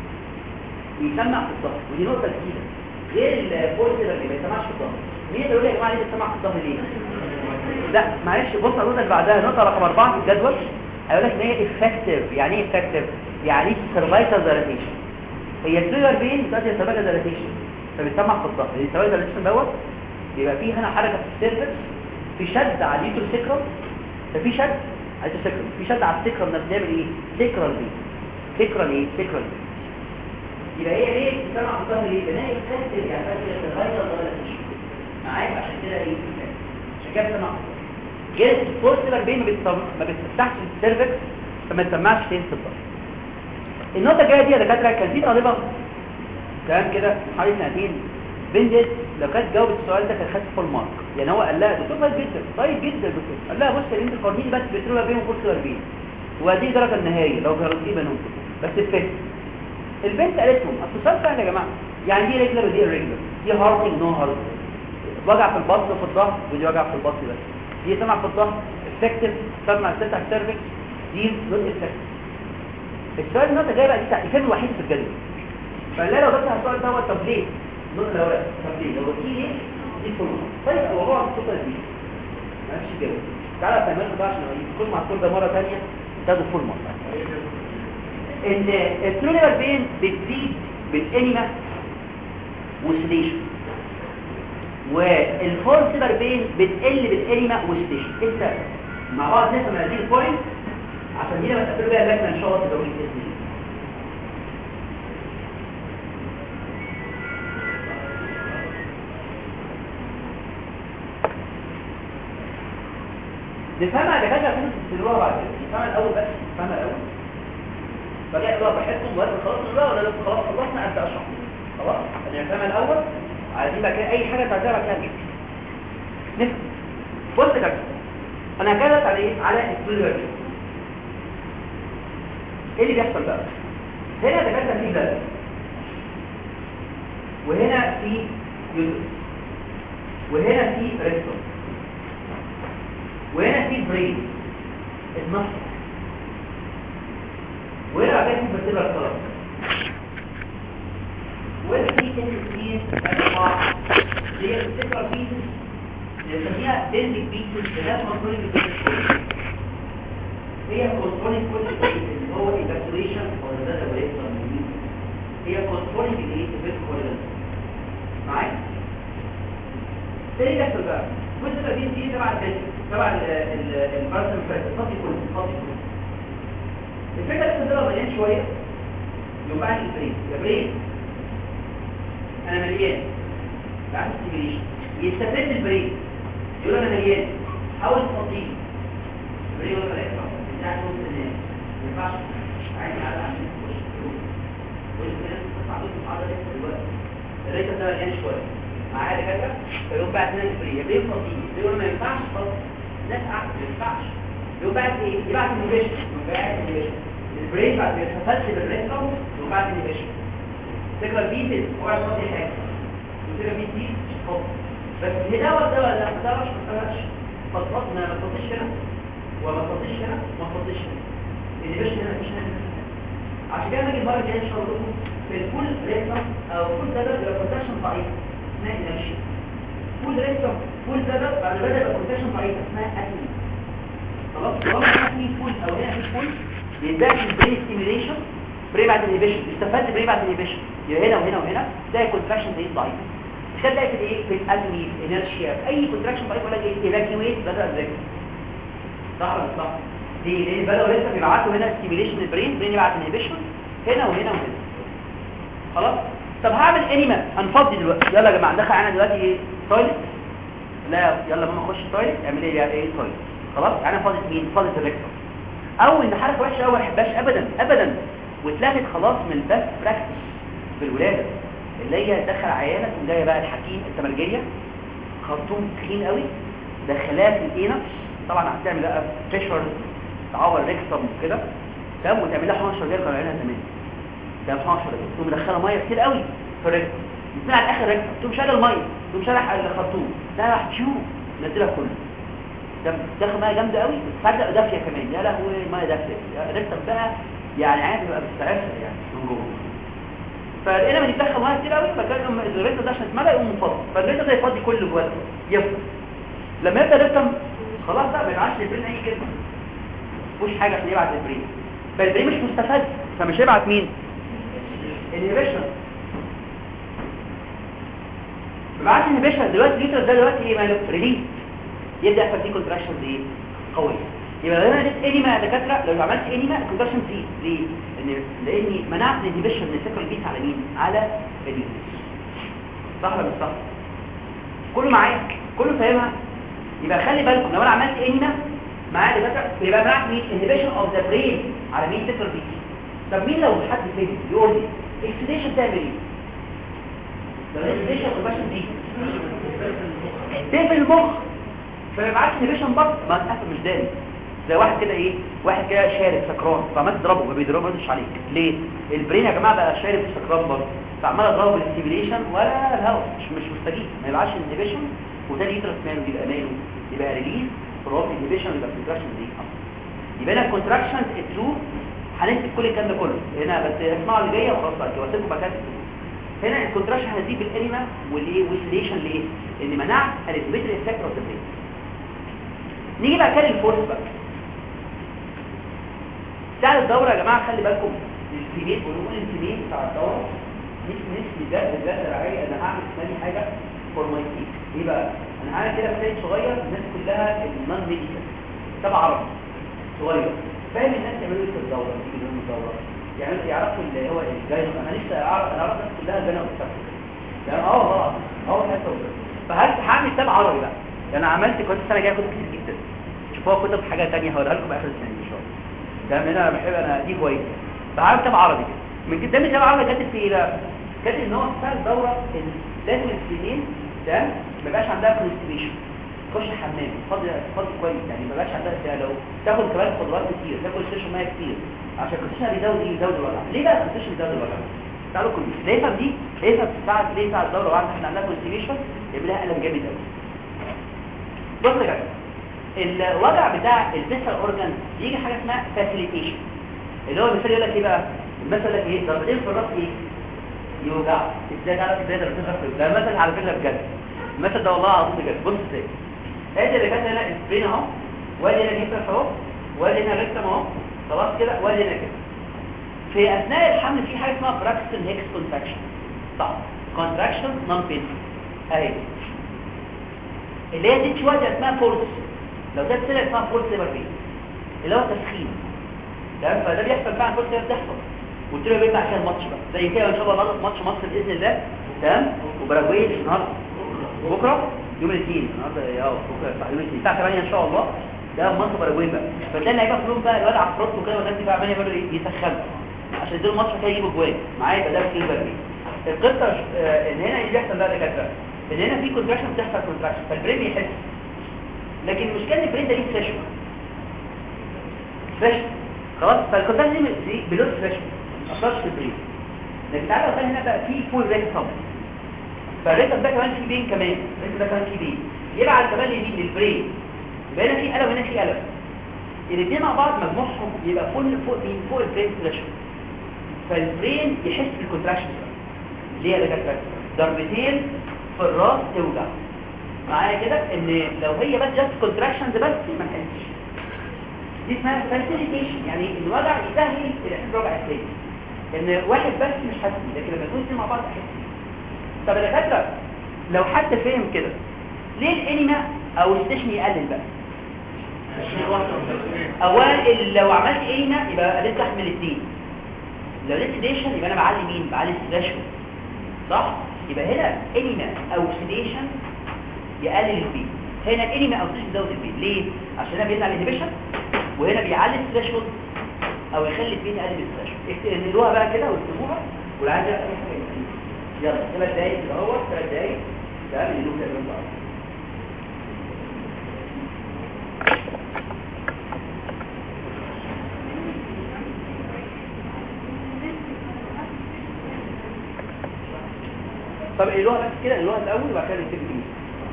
بيسمع في الظهر ودي نقطه جديده غير البولسر اللي ما بيسمعش في الظهر مين يقول لي يا جماعه ليه بيسمع في الظهر ليه لا معلش بص النقطه اللي بعدها نقطه رقم أربعة في الجدول هيقول لك ان هي افكتيف يعني ايه افكتيف يعني سيرفايكال دايلاتيشن هي السوليبر بين بتاعت سيرفايكال دايلاتيشن فبيسمع في الظهر السيرفايكال دايلاتيشن دوت يبقى في هنا حركه في السيرفكس في شد على اليوتر سيكرم ففي شد عايز سكرال في شد على السكرال ده بنعمل ايه سكرال دي سكرال ايه سكرال دي يبقى هي ليه بتسمع في الظهر ليه بناء الكسر يعني فاكر الغايه ولا مش معايا عشان كده ايه عشان كده بتسمع غير البوستر بين ما بتسمع ما بتفتحش السيرفكس فما تسمعش تاني في الظهر النقطه الجايه دي يا دكاتره كان في طالبه كان كده حوالي سنتين بنت لو كانت جاوبت السؤال ده كان خدت فول مارك يعني هو قال لها دكتور طيب جدا طيب جدا دكتور قال لها بص يا بنت قارني بس بتروح بينهم كورس بين وهذه درجه النهائيه لو جربتي بينهم بس الفهم البنت قالت لهم اصل السؤال سهل يا جماعه يعني دي ريجلر ودي ريجلر دي هارتنج نو هارت وجع في البطن وفي الظهر ودي وجع في البطن بس دي سمع في الظهر افكتيف سمع ستة السيرفكس دي نوت افكتيف السؤال النقطه جايه بقى دي الفهم الوحيد في الجدول فقال لها لو جبت السؤال دوت طب ليه نقطة الأولى طب ليه لو دي ليه دي فورمة طيب الموضوع الخطة دي ماشي كده تعالى افهمك بقى عشان يدخل مع الكل ده مرة ثانية تاخدوا فورمة ان السلوليبر بين بتزيد بالانيما وسليشن والفورسيبر بين بتقل بالانيما وسليشن انت مع بعض نفهم هذه البوينت عشان دي لما تقفلوا بيها اللجنه ان شاء الله تدوري باذن الله نفهمها يا دكاتره عشان تدلوها بعد كده نفهمها الاول بس نفهمها الاول بقى بقى براحتكم وقت خلاص بقى ولا لسه خلاص خلصنا ابدا اشرح خلاص انا نفهمها الاول عايزين بقى كده اي حاجه تعزها بقى كده نفهم بص كده انا هكلمك على ايه على الفلويد ايه اللي بيحصل بقى هنا دكاتره في بلد وهنا في يوتيوب وهنا في ريستون وهنا في برين النص وهنا بعد كده في برتبه الخلاص وهنا في تنسيين الأربعة اللي هي السكرة بيسز اللي بنسميها دندك بيسز اللي هي كنترولينج بيسز هي كنترولينج كل شيء اللي هو ايفاكويشن ولا ده ده هي كنترولينج الايه الفيرتيكال معايا تاني ده بقى كل ده دي دي تبع البيت تبع البارتن فات الفاضي كله الفاضي كله الفكره ان ده مليان شويه يبقى البرين يا برين انا مليان بعد ستيميليشن يستفاد البرين يقول انا مليان حاول تفضيه البرين ولا لا بتاع نص الناس ما ينفعش عايز على عشان تخش والناس تطلع تطلع على دلوقتي الريت ده مليان شويه معايا دكاتره فيقوم بعد ناس فري ليه فاضيين يقول ما ينفعش خالص ناس قاعده ما ينفعش يقوم بعد ايه يبعت انيبيشن يقوم بعد انيبيشن البرين بعد ما يتفصل بالريتم يقوم بعد انيبيشن فكره بيتس هو فاضي حاجه الفكره بيت دي خط بس هنا ولا ولا لا ما تعرفش ما تعرفش فضفض ما ما تفضيش هنا وما تفضيش هنا وما تفضيش هنا الانيبيشن هنا مفيش هنا عشان كده نيجي المره الجايه ان شاء الله في الفول ريتم او فول ده بيبقى بروتكشن ضعيف اسمها انرجي فول ريتم فول ده بعد ما بدا بروتكشن ضعيف اسمها اتمي خلاص طالما هنا في فول او هنا في فول بيتباع في البرين ستيميليشن بري بعد انيبيشن استفاد بري بعد انيبيشن يبقى هنا وهنا وهنا تلاقي كونتراكشن زي ضعيف مش كده تلاقي في الايه في الادمي انرشيا اي كونتراكشن ضعيف ولا ايه ايفاكيويت بدا ازاي صح ولا صح دي ليه بداوا لسه بيبعتوا هنا ستيميليشن البرين برين يبعت انيبيشن هنا وهنا وهنا خلاص طب هعمل انيما هنفضي دلوقتي يلا يا جماعه دخل علينا دلوقتي ايه تويلت لا يلا ماما خش التويلت اعمل ايه يا ايه تويلت خلاص انا فاضي مين فاضي الريكتور او ان حركه وحشه قوي ما بحبهاش ابدا ابدا واتلغت خلاص من البست براكتس في الولاده اللي هي دخل عيانه تقوم جايه بقى الحكيم التمرجيه خرطوم تخين قوي دخلها في الانس طبعا هتعمل بقى بريشر تعور ريكتوم كده تمام وتعمل لها 11 جرعه عينها تمام ده 12 تقوم مدخله ميه كتير قوي في الريكتوم يطلع على الاخر ريكتوم تقوم شايله الميه تقوم شايله الخرطوم ده راح تشو نزلها كله ده داخل ميه جامده قوي تصدق دافيه كمان يا لهوي ميه دافيه الريكتوم بقى يعني عادي بقى بتستعفى يعني من جوه فلقينا من يدخل ميه كتير قوي فكان لما الريكتوم ده عشان اتملى يقوم مفضي فالريكتوم ده يفضي كله جوه يفضل لما يبدا الريكتوم خلاص بقى ما يبعتش البرين اي كلمه مفيش حاجه عشان يبعت البرين فالبرين مش مستفاد فمش هيبعت مين انهبيشن بعد انهبيشن دلوقتي الليتر ده دلوقتي ايه ماله ريليز يبدا يحصل فيه كونتراكشن ايه قويه يبقى انا اديت انيما يا دكاتره لو عملت انيما الكونتراكشن تزيد ليه لان لاني منعت الانهبيشن من السكر البيس على مين على اليوتيوب صح ولا مش صح كله معايا كله فاهمها يبقى خلي بالكم لو انا عملت انيما معايا دكاتره يبقى منعت مين انهبيشن اوف ذا برين على مين سكر بيس طب مين لو حد فهم يقول لي اكسديشن تعمل ايه لو الاكسديشن الكونتراكشن دي تقفل المخ فما يبعتش انهبيشن برضه ما للاسف مش داري زي واحد كده ايه واحد كده شارب سكران فعمال تضربه ما بيضربه ما يردش عليك ليه البرين يا جماعه بقى شارب سكران برضه فعمال اضربه بالاستيميليشن ولا الهواء مش مش مستجيب ما يبعتش انهبيشن وتاني يترس ماله يبقى ماله يبقى ريليز بروف انهبيشن يبقى كونتراكشن دي يبقى هنا الكونتراكشن الترو هنكتب كل الكلام ده كله هنا بس اسمعوا اللي جايه وخلاص بقى واسيبكم بقى هنا الكونتراكشن هتزيد بالانيما والايه والسيليشن ليه ان منعت الانهبيتور افكت اوف ذا برين نيجي بقى كان الفورس بقى سعر الدورة يا جماعة خلي بالكم الكمية ونقول الكمية بتاع الدورة مش نسبي ده بالذات الرعاية انا هعمل اسمها حاجة فورماليتي ايه بقى انا هعمل كده في صغير الناس كلها النون ميديكال تبع عربي صغير فاهم الناس يعملوا ايه في الدورة في يوم الدورة يعني يعرفوا اللي هو الجاينو انا لسه اعرف انا اعرف الناس كلها الجاينو والسفر يعني اه والله اه حتى فهل هعمل كتاب عربي بقى يعني عملت كنت السنه الجايه كتب كتير جدا شوفوها كتب حاجه ثانيه هقولها لكم اخر السنه ان شاء الله تمام هنا انا بحب انا دي كويس فعملت كتاب عربي كده من قدام الكتاب العربي كاتب في ايه بقى كاتب ان هو بتاع الدوره لازم السنين ده ما يبقاش عندها كونستيبيشن تخش حمام فاضي فاضي كويس يعني ما بقاش عندها فيها لو تاخد كمان خضروات كتير تاكل سيشن ميه كتير عشان الكوتيشن بيزود ايه بيزود الوجع ليه بقى الكوتيشن بيزود الوجع تعالوا كل ليه فهم دي ليه فهم بتاعت ليه بتاعت الدوره وعندنا احنا عندنا كونستيبيشن يبقى لها الم جامد قوي بص يا جماعه الوجع بتاع الفيسرال اورجان يجي حاجه اسمها فاسيليتيشن اللي هو المثال يقول لك ايه بقى المثل يقول لك ايه ضربتين في الراس ايه يوجع ازاي تعرف ازاي ضربتين في الراس ده مثل على فكره بجد المثل ده والله العظيم بجد بص ازاي ادي اللي كانت هنا السبرين اهو وادي هنا الهيبرس اهو وادي هنا الريكتم اهو خلاص كده وادي هنا كده في اثناء الحمل في حاجه اسمها براكسن هيكس كونتراكشن صح كونتراكشن نون بينفول اهي اللي هي دي شويه اسمها فورس لو ده طلع اسمها فورس ليبر بين اللي هو تسخين تمام فده بيحصل فعلا فورس ليبر بتحصل قلت له بيطلع عشان الماتش بقى زي كده ان شاء الله النهارده ماتش مصر باذن الله تمام وباراجواي النهارده بكره يوم الاثنين النهارده اه بكره الساعه يوم الاثنين الساعه 8 ان شاء الله ده ماتش باراجواي بقى فتلاقي اللعيبه كلهم بقى الواد عفروت وكده والناس دي بقى عمالين يعملوا ايه يسخنوا عشان يدوا الماتش كده يجيبوا جوان معايا يبقى ده في باراجواي القصه آه، ان هنا اللي بيحصل بقى دكاتره ان هنا في كونتراكشن بتحصل كونتراكشن فالبرين بيحس لكن المشكله ان البرين ده ليه ثريشولد ثريشولد خلاص فالكونتراكشن دي بلوت ثريشولد ما اثرش في البرين لكن تعالى بقى هنا بقى في فول ريكتم فالريكتم ده كمان في بين كمان الريكتم ده كمان في بين يبعد كمان لمين للبرين يبقى هنا في الم وهنا في الم الاثنين مع بعض مجموعهم يبقى فوق فوق مين فوق البرين ثريشولد فالبرين يحس بالكونتراكشن ليه يا دكاتره ضربتين في الراس توجع معايا كده ان لو هي بس جاست كونتراكشنز بس ما نحسش دي اسمها فاسيليتيشن يعني الوجع يسهل الاحساس بالوجع الثاني ان واحد بس مش حاسس بيه، لكن لما يكون الاثنين مع بعض احس بيه. طب يا دكاتره لو حد فهم كده ليه الانيما او الستيشن يقلل بقى اولا ال- لو عملت انيما يبقى قللت تحمل الاثنين لو لقيت سيديشن يبقى انا بعلي مين بعلي الثريشولد صح يبقى هنا انيما او سيديشن يقلل البيت هنا انيما او سيديشن يزود البيت ليه عشان هنا بيطلع الانهبيشن وهنا بيعلي الثريشولد او يخلي البيت يقلل الثريشولد اكتبوها بقى كده واكتبوها والعاده اي حاجه يلا ثلاث دقايق كده اهو ثلاث دقايق تمام اللي له كده بقى طب اللغه بس كده اللغه الاول وبعد كده نكتب الانجليزي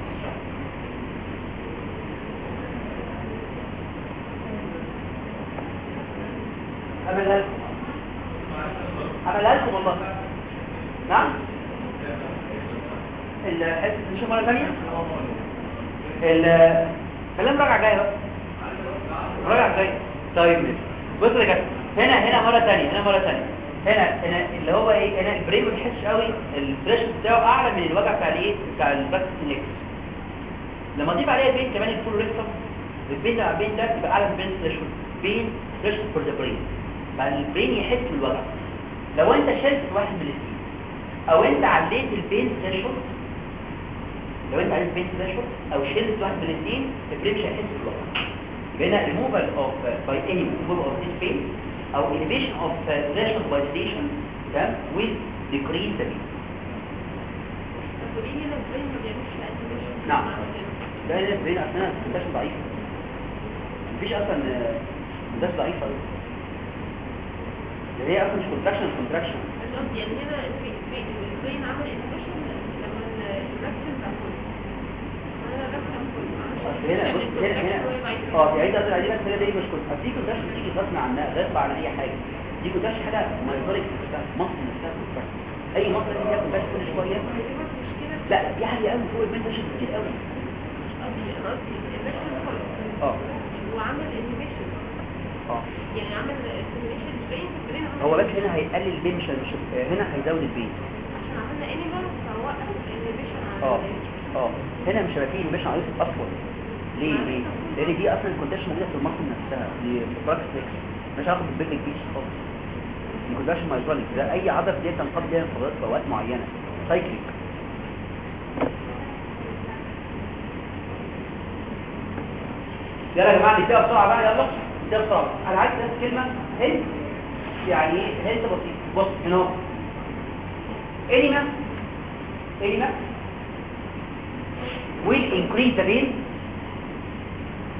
عملها لكم عملها لكم والله نعم الحته نشوف مره ثانيه ال كلام راجع جاي بقى راجع جاي طيب ماشي بص يا جماعه هنا هنا مره ثانيه هنا مره ثانيه هنا هنا اللي هو ايه هنا البرين ما بيحسش قوي الفريش بتاعه اعلى من الوجع بتاع الايه بتاع الباك نيكس لما اضيف عليها بين كمان الفول ريكتم البين ده البين ده يبقى اعلى من بين ثريشولد بين ثريشولد فور ذا برين بقى البرين يحس بالوجع لو انت شلت واحد من الاثنين او انت عليت البين ثريشولد لو انت عليت البين ثريشولد او شلت واحد من الاثنين البرين مش هيحس بالوجع يبقى هنا removal of uh, by any removal of this pain او inhibition of uh, threshold by sedation تمام will decrease the pain نعم ده هنا البرين اصلا مش ضعيف مفيش اصلا مش ضعيفه ده هي اصلا مش كونتراكشن كونتراكشن يعني هنا البرين عمل انفيشن لما الركتم بقى فل انا الركتم فل هنا بص هنا هنا اه يعني ده دي بس هي دي مش كنت دي كنت تيجي غصب عنها غصب عن اي حاجه دي كنت حاجه ما يقدرش نفسها مصر نفسها كنت اي مصر دي كانت بس كل شويه لا دي عاليه قوي فوق المنتشر كتير قوي اه وعمل انهبيشن اه يعني عمل استيميشن البرين البرين عمل هو بس هنا هيقلل البين مش مش هنا هيزود البين عشان عملنا انيمال فوقف الانهبيشن اه على اه هنا مش هيبقى فيه مش هيوصل اصلا ليه ليه لان دي اصلا كونتاش موجوده في المصل نفسها دي براكس فيكس مش هاخد البيج بيش خالص دي كونتاش مايزوليك ده اي عضله دي تنقض بيها انقباضات في اوقات معينه سايكليك يلا يا جماعه نكتبها بسرعه بقى يلا نكتبها بسرعه انا عايز بس كلمه هند يعني ايه هند بسيط بص هنا اهو انيما انيما will increase the pain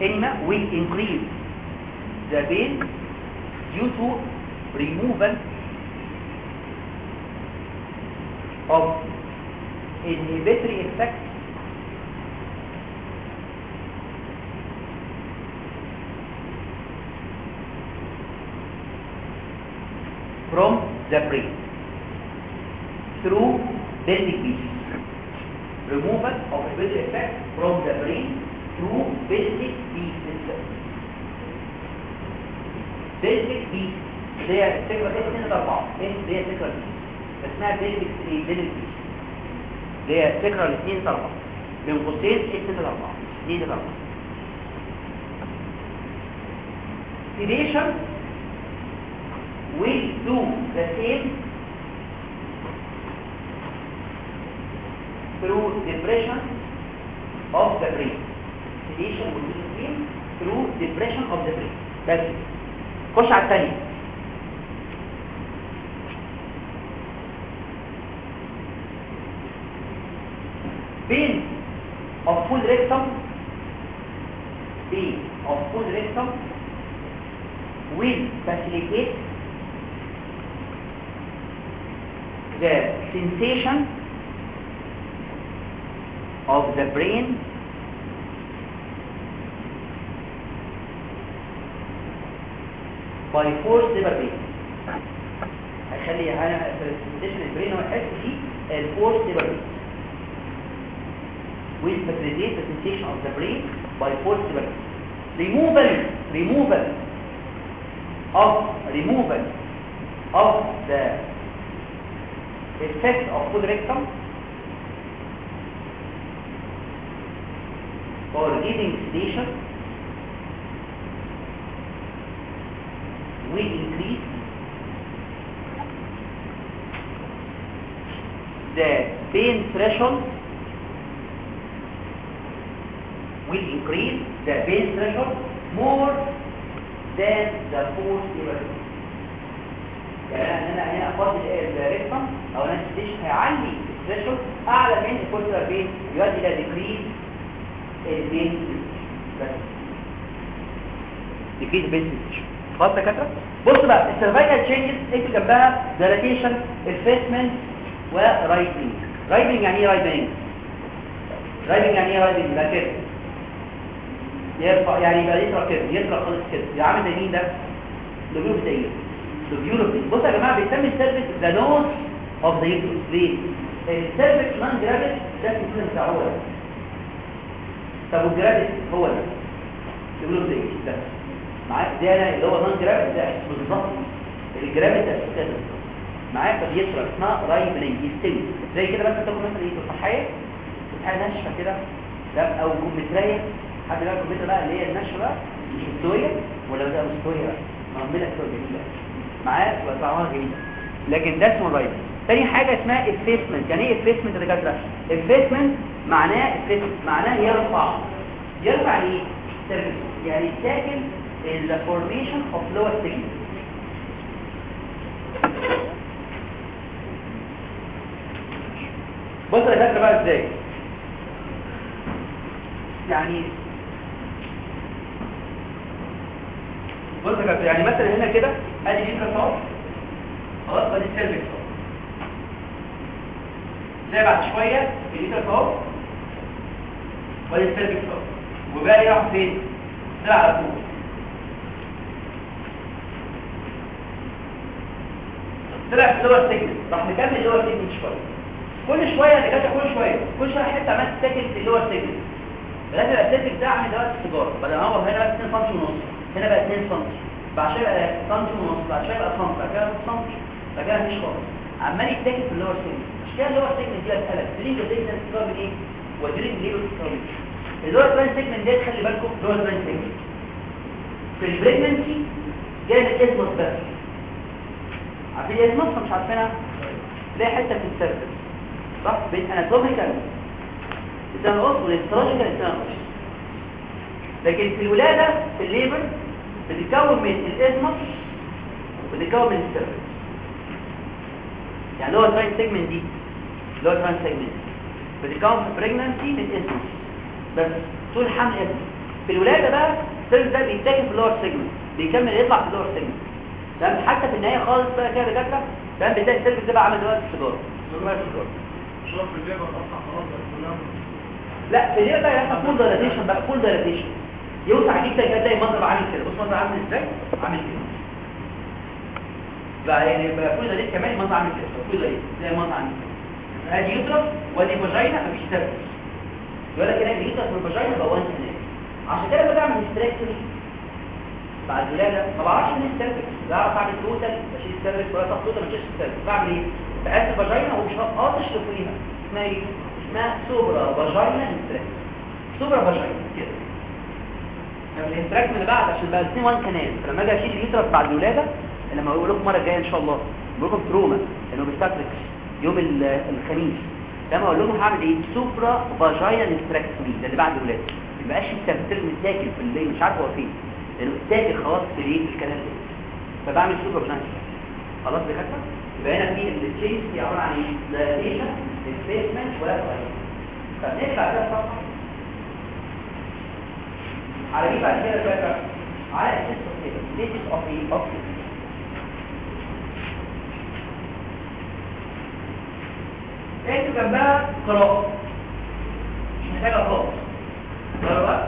enema will increase the pain due to removal of inhibitory effect from the brain through basic beats. Removal of inhibitory effect from the brain through basic beats itself. Basic beats اللي هي الفكرة ايه سنة أربعة ايه اللي هي الفكرة دي اسمها basic ايه basic beats اللي هي الفكرة الاثنين أربعة بين قوسين ايه سنة أربعة اثنين أربعة sedation will do the same through depression of the brain. Sedation will do the same through depression of the brain. بس خش على الثانية pain of full rectum pain of full rectum will facilitate the sensation of the brain by force labor pain هيخلي هنا السنسيشن البرين هو يحس فيه الفورس labor pain will facilitate the sensation of the brain by force labor pain removal removal of removal of the effect of full rectum or giving sedation will increase the pain threshold will increase the pain threshold more than the force level يعني انا هنا افضل الريكتم او انا السيشن هيعلي الثريشولد اعلى من الفورس بين يؤدي الى ديكريز البين بس ديكريز بين خلاص يا كده بص بقى السيرفايكال تشينجز اكتب جنبها ديلاتيشن افيسمنت ورايتنج رايتنج يعني ايه رايتنج رايتنج يعني ايه رايتنج ده كده يرفع يعني يبقى يطرق كده يطرق خالص كده يبقى عامل زي مين ده لوبيول بتاعي لوبيول بص يا جماعه بيسمي السيرفكس ذا نوز اوف ذا يوترس ليه السيرفكس نون جرافيت ده السيستم بتاعه هو ده طب والجرافيت هو ده لوبيول بتاعي ده معاك ده انا اللي هو نون جرافيت ده بالظبط الجرافيت ده كده معاك فبيطرق اسمها رايبنج يستوي زي كده بس تاخد مثلا ايه تفاحيه تفاحيه ناشفه كده ده او كمثريه حد بقى الكمبيوتر بقى اللي هي النشره بقى مش مستويه ولا ده مستويه بقى معمله كده جميله معاه وطعمها جميل لكن ده اسمه رايت تاني حاجه اسمها افيسمنت يعني ايه افيسمنت يا دكاتره افيسمنت معناه افيسمنت معناه يرفع يرفع ايه يعني تاكل الفورميشن اوف لور سيجنال بص يا دكاتره بقى ازاي يعني بص يا كابتن يعني مثلا هنا كده ادي دي اهو خلاص ادي السيرفكس اهو زي بعد شويه الليتر اهو وادي السيرفكس اهو وبقى يروح فين؟ طلع على طول طلع في اللور سيجمنت راح مكمل اللور سيجمنت شويه كل شويه اللي كانت كل شويه كل شويه حته عمال تسكن في اللور سيجمنت لازم الاسيتك ده عامل دلوقتي السيجاره بدل ما هو هنا بقى 2 سم ونص هنا بقى 2 سم بعد شويه بقى سم ونص بعد شويه بقى سم بعد كده سم بعد كده مفيش خالص عمال يتاكل في اللور سيجمنت مش كده اللور سيجمنت دي اسالك درينج سيجمنت تسكر من ايه ودرينج ليه تسكر من اللور تران سيجمنت دي خلي بالكم اللور تران سيجمنت في البريجننسي جايه من الاسمس بس عارفين الاسمس مش عارفينها تلاقي حته في السيرفس صح بين اناتوميكال إنسان الأصل والاستراتيجيكال إنسان الأصل لكن في الولادة في الليبر بتتكون من الإزمس وبتتكون من السيرفس يعني اللي هو التراين سيجمنت دي اللي هو التراين سيجمنت بتتكون في بريجنانسي من إزمس بس طول حمل إزمس في في الولاده بقى السيرفس ده بيتاكل في اللور سيجمنت بيكمل يطلع في اللور سيجمنت تمام حتى في النهايه خالص بقى كده دكاتره تمام بتلاقي السيرفس ده بقى عامل دلوقتي السيجاره شرب في الليبر قطع خلاص بقت كلها لا في الليل بقى يحصل فول دايلاتيشن بقى فول دايلاتيشن يوسع جدا كده تلاقي المنظر عامل كده بص المنظر عامل ازاي عامل كده بقى يعني بقى فول دايلاتيشن كمان المنظر عامل كده فول دايلاتيشن تلاقي المنظر عامل كده ادي يوترس وادي فاجينا مفيش سيرفس يقول لك هنا اليوترس والفاجينا بقى وان هناك عشان كده لما بعمل هيستريكتومي بعد الولاده ما بعرفش ان السيرفس بعرف اعمل توتال بشيل السيرفس ولا تحت توتال ما بشيلش السيرفس بعمل ايه بقاس الفاجينا ومش هقاطش لفوقيها اسمها ايه اسمها سوبرا فاجينا هيستريكتومي سوبرا فاجينا كده طب الهيستريكتومي اللي بعد عشان بقى الاثنين وان كانال فلما اجي اشيل اليوترس بعد الولاده لما اقول لكم المره الجايه ان شاء الله بقول لكم تروما انه بيستاتريكس يوم ال- الخميس لما اقول لهم هعمل ايه سوبرا فاجينا هيستريكتومي ده اللي بعد الولاده ما يبقاش التمثيل متاكل في الليل مش عارف هو فين لانه اتاكل خلاص في الايه في الكلام ده فبعمل سوبر فاجينا خلاص يا كابتن يبقى هنا في التشينج دي عباره عن ايه دايليشن سبيسمنت ولا فاجينا طب نرجع كده الصفحه على ايه بعد كده بقى على اساس كده this اوف ايه اوف اكتب جنبها قراءة مش محتاجة خالص قراءة بقى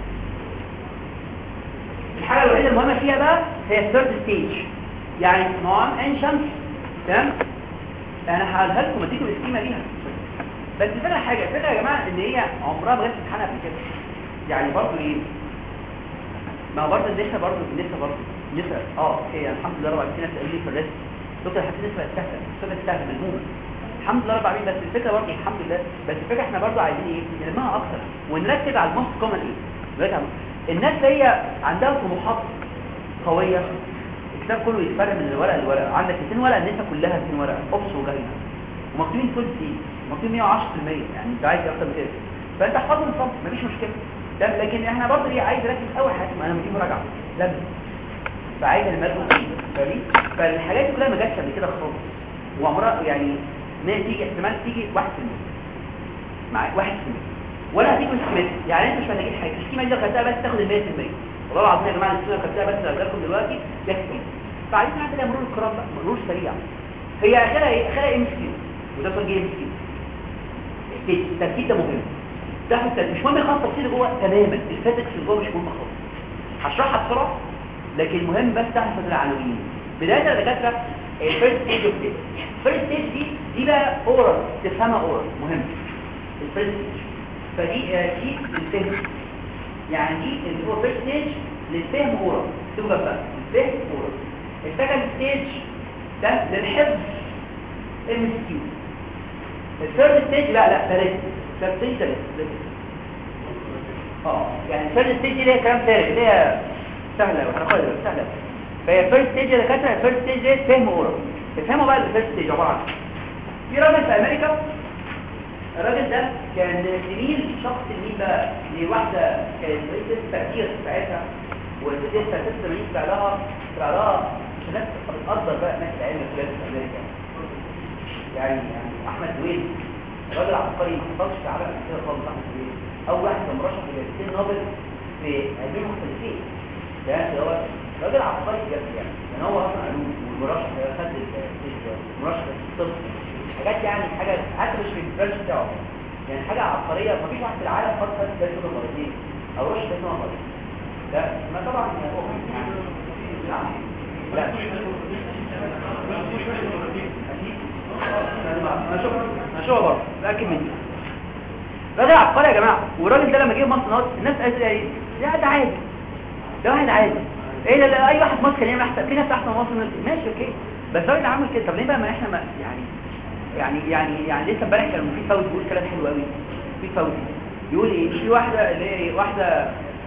الحاجة الوحيدة المهمة فيها بقى هي الثيرد ستيج يعني نوعان عين شمس تمام انا هقولها لكم اديكم السكيمة ليها بس الفكرة حاجة الفكرة يا جماعة ان هي عمرها ما جت امتحان قبل كده يعني برضه ايه ما هو برضه النسا برضه النسا برضه نسا اه اوكي يعني الحمد لله رب العالمين في ناس قالوا لي في الريست دكتور حسين نسا سهله نسا سهله ملمومه الحمد لله رب العالمين بس الفكره برضه الحمد لله بس الفكره احنا برضه عايزين ايه نلمها اكتر ونركز على الموست كومن ايه نركز على الناس اللي هي عندها طموحات قويه الكتاب كله يتفرق من الورقه للورقه عندك 200 ورقه النسا كلها 200 ورقه اوبس وجاينا ومكتوبين فول سي مكتوبين 110% يعني انت عايز اكتر من كده فانت احفظهم صم مفيش مشكله ده لكن احنا برضه ايه عايز اركز اول حاجه ما انا بجيب مراجعه لازم فعايز المادة فدي فالحاجات دي كلها ما جاتش قبل كده خالص وعمرها يعني ان هي تيجي احتمال تيجي 1% معاك 1% ولا هتيجي سكيمات يعني انت مش محتاجين حاجه السكيمه دي لو خدتها بس تاخد ال 100% والله العظيم يا جماعه السكيمه لو خدتها بس لو لكم دلوقتي ده كتير بعدين عندنا مرور الكرام بقى مرور سريع هي اخرها ايه اخرها ام سكيو وده صار ام سكيو التركيز ده مهم ده حتى مش مهم خالص تفصيل جوه تماما الفاتكس اللي جوه مش مهم خالص هشرحها بسرعه لكن المهم بس تحفظ العناوين بدايه يا دكاتره الفيرست ستيج اوف ديت الفيرست ستيج دي دي بقى اورال تفهمها اورال مهم الفيرست ستيج فدي آه، دي للفهم يعني دي اللي هو فيرست ستيج للفهم اورال تبقى بقى الفهم اورال السكند ستيج ده للحفظ ام اس كيو الثيرد ستيج لا لا ثالث ثالث ستيج ثالث اه يعني الثيرد ستيج دي ليها كلام ثالث اللي هي سهله وهناخدها دلوقتي، سهله فهي فيرست ستيج اللي كانت الفيرست ستيج دي فهم اورال تفهموا بقى الفيرست ستيج عباره عن إيه. في راجل في امريكا الراجل ده كان زميل شخص زميل بقى لواحده كانت رئيسه تفكير ساعتها والست دي سنه 86 طلع لها طلع لها ناس بتقدر بقى ناس العلم في امريكا يعني يعني احمد دويل الراجل عبقري ما حصلش في عالم كده خالص احمد دويل اول واحد كان مرشح لجائزتين نوبل في علمين مختلفين ده اللي هو راجل عبقري بجد يعني يعني هو اصلا علوم والمرشح خد المرشح في الطب حاجات يعني حاجه حتى مش في البرنش بتاعه يعني حاجه عبقريه ما فيش واحد في العالم خد خد ده كده مرتين او رشح ده مرتين لا ما طبعا يعني نعم لا هنشوف هنشوفها برضه متاكد مني راجل عبقري يا جماعه والراجل ده لما جه مصر ناس الناس قالت ايه لا ده عادي ده واحد عادي ايه ده, ده اي واحد في مصر كان يعمل احسن في ناس احسن من مصر من- ماشي اوكي بس الراجل عامل كده طب ليه بقى ما احنا ما يعني يعني يعني يعني لسه امبارح كان في فوزي بيقول كلام حلو قوي في فوزي يقول ايه في واحده اللي هي واحده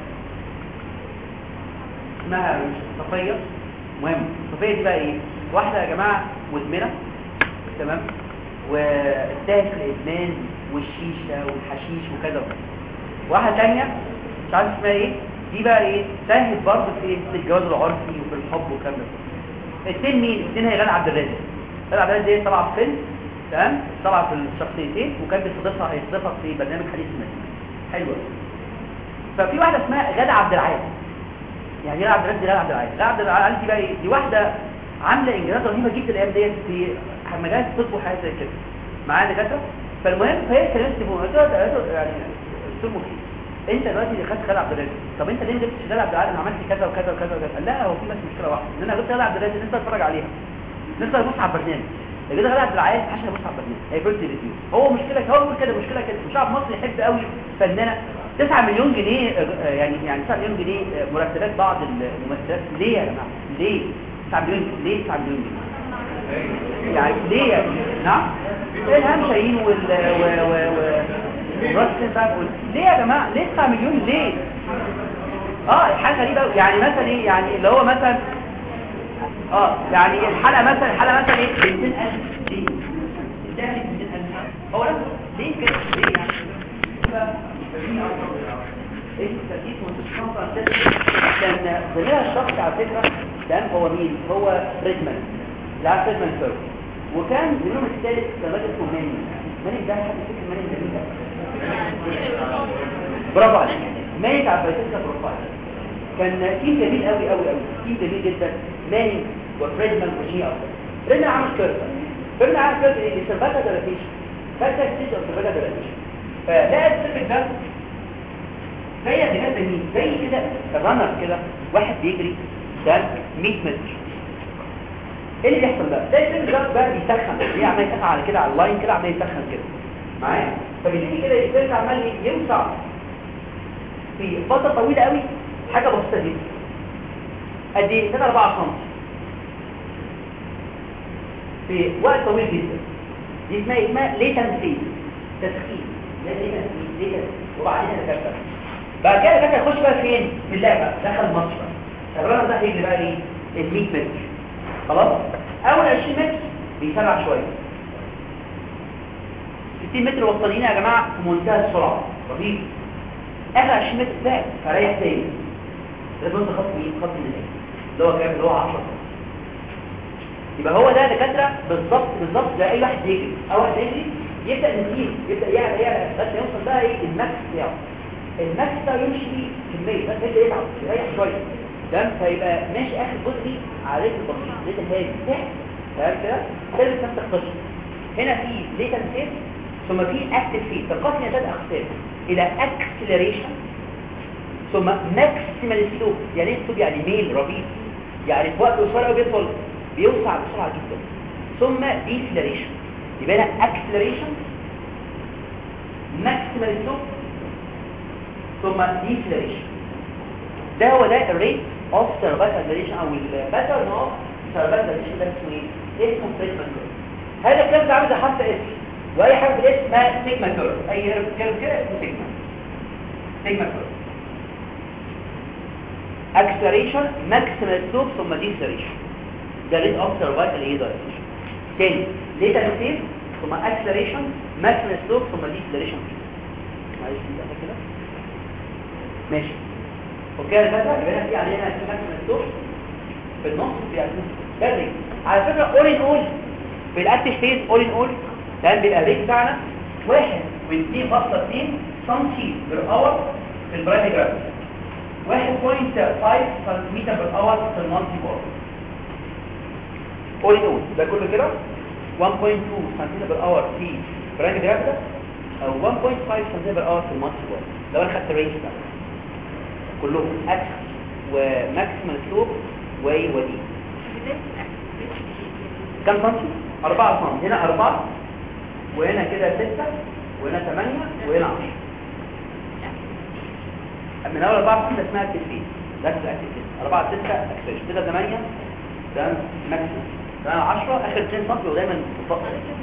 اسمها صفيه مهم صفيه دي بقى ايه واحده يا جماعه مدمنه تمام وانتهت في الادمان والشيشه والحشيش وكذا وكذا واحده ثانيه مش عارف اسمها ايه دي بقى ايه ساهت برضه في ايه في الجواز العرفي وفي الحب والكلام ده الاثنين مين الاثنين هي غاده عبد الرازق غاده عبد الرازق دي طالعه في فيلم تمام طالعه في الشخصيتين وكانت بتستضيفها هيستضيفها في برنامج حديث المدينه حلوه ففي واحده اسمها غاده عبد العال يعني غاده عبد العال دي غاده عبد العال غاده عبد العال دي بقى ايه دي واحده عامله انجازات رهيبه جدا الايام ديت في مجال الطب وحاجات زي كده معايا دكاتره فالمهم فهي كلمت تليفون قلت لها قلت لها يعني قلت له مفيد انت دلوقتي اللي خدت خالد عبد الرازق طب انت ليه ما جبتش خالد عبد العال انا عملت كذا وكذا وكذا وكذا قال لا هو في بس مشكله واحده ان انا جبت خالد عبد الرازق انت تتفرج عليها نقدر نبص على البرنامج لو جيت خالد عبد العال عشان ابص على البرنامج هي بيرتي ريفيو هو مشكله هو بيقول كده مشكله كده الشعب المصري يحب قوي فنانه 9 مليون جنيه آه، يعني يعني 9 مليون جنيه آه، مرتبات بعض الممثلات ليه يا جماعه ليه 9 مليون ليه 9 مليون جنيه يعني ليه يعني نعم الهام شاهين وال و و و وراس سنتر ليه يا جماعه ليه 9 مليون ليه اه حاجه غريبه أوي. يعني مثلا ايه يعني اللي هو مثلا اه يعني الحلقه مثلا الحلقه مثلا ايه 200000 ليه الدهن 200000 هو نفسه ليه كده ليه يعني ايه التركيز والتشخيص كان ضمير الشخص على فكره كان هو مين هو ريدمان لاعب ريدمان فيرو وكان اليوم الثالث كان راجل اسمه ماني ماني ده حد فاكر ماني ده مين ده برافو عليك ماني بتاع بايتسكا بروفايل كان تيم جميل قوي قوي قوي تيم جميل جدا ماني وفريدمان وجي افضل فريدمان عامل كيرفا فريدمان عامل كيرفا ايه سيرفاتا ديلاتيشن فاتا ستيج اوف سيرفاتا ديلاتيشن فلقى السيرفيك ده زي بجد مين زي كده الرنر كده واحد بيجري ده 100 متر ايه اللي بيحصل بقى ده السيرفيك ده بقى بيسخن ليه عمال يسخن على كده على اللاين كده عمال يسخن كده معايا فبيجي كده السيرفيك عمال يوسع في فتره طويله قوي حاجه بسيطه جدا قد ايه 3 4 سم في وقت طويل جدا دي اسمها اسمها ليتن فيز تسخين ليتن ليتن وبعدين تكبر بعد كده كده يخش بقى فين في اللعبه دخل مصر الرنر ده هيجري بقى ايه ال 100 متر خلاص اول 20 متر بيسرع شويه 60 متر وصلين يا جماعه في منتهى السرعه رهيب اخر 20 متر ده فريح تاني لازم انت خط مين خط النهائي اللي هو كام اللي هو 10 يبقى هو ده دكاتره بالظبط بالظبط زي اي واحد يجري اول واحد يجري يبدا يزيد يبدا يعلى يعلى لغايه ما يوصل بقى ايه الماكس بتاعه الماكس ده يمشي كميه بس يبدا يتعب يريح شويه تمام فيبقى ماشي اخر جزء على رجل بسيط رجل هادي تحت تمام كده ثالث نفس القصه هنا في ليتن فيس ثم في اكتف فيس تنقسم الى ثلاث اقسام الى اكسلريشن ثم ماكسيمال سلوب يعني ايه سلوب يعني ميل ربيع يعني في وقت قصير قوي بيدخل بيوسع بسرعه جدا ثم ديسلريشن يبقى هنا اكسلريشن ماكسيمال سلوب ثم ديسلريشن ده هو ده الريت اوف سيرفايفل اكسلريشن او الباترن اوف سيرفايفل اكسلريشن ده اسمه ايه اسمه فريدمان كيرف هذا الكلام ده عامل زي حرف اس واي حرف اس اسمها سيجما كيرف اي كيرف كده اسمه سيجما سيجما كيرف acceleration maximal slope ثم deceleration ده rate of cervical ايه direction تاني later phase ثم acceleration maximal slope ثم deceleration معلش ده كده ماشي اوكي يا جماعه يبقى هنا في علينا maximal slope في النص في علينا على فكره all in all في الاكتف فيز all in all ده بيبقى الريت بتاعنا 1 و2.2 سم بير اور في البرايمري جرافيتي 1.5 سنتيمتر بالأور في المالتي بار قولي نقول ده كله كده 1.2 سنتيمتر بالأور في برايم جرافيتا أو 1.5 سنتيمتر بالأور في المالتي بار لو أنا خدت الرينج ده كلهم أكس وماكسيمال سلوب واي ودي كم سنتي؟ 4 سنتي هنا 4 وهنا كده 6 وهنا 8 وهنا 10 من اول 4 6 اسمها التسفيل ده الاكتيفيت 4 6 اكسجين كده 8 ده ماكسيمم ده 10 اخر 2 سم ودايما مطبق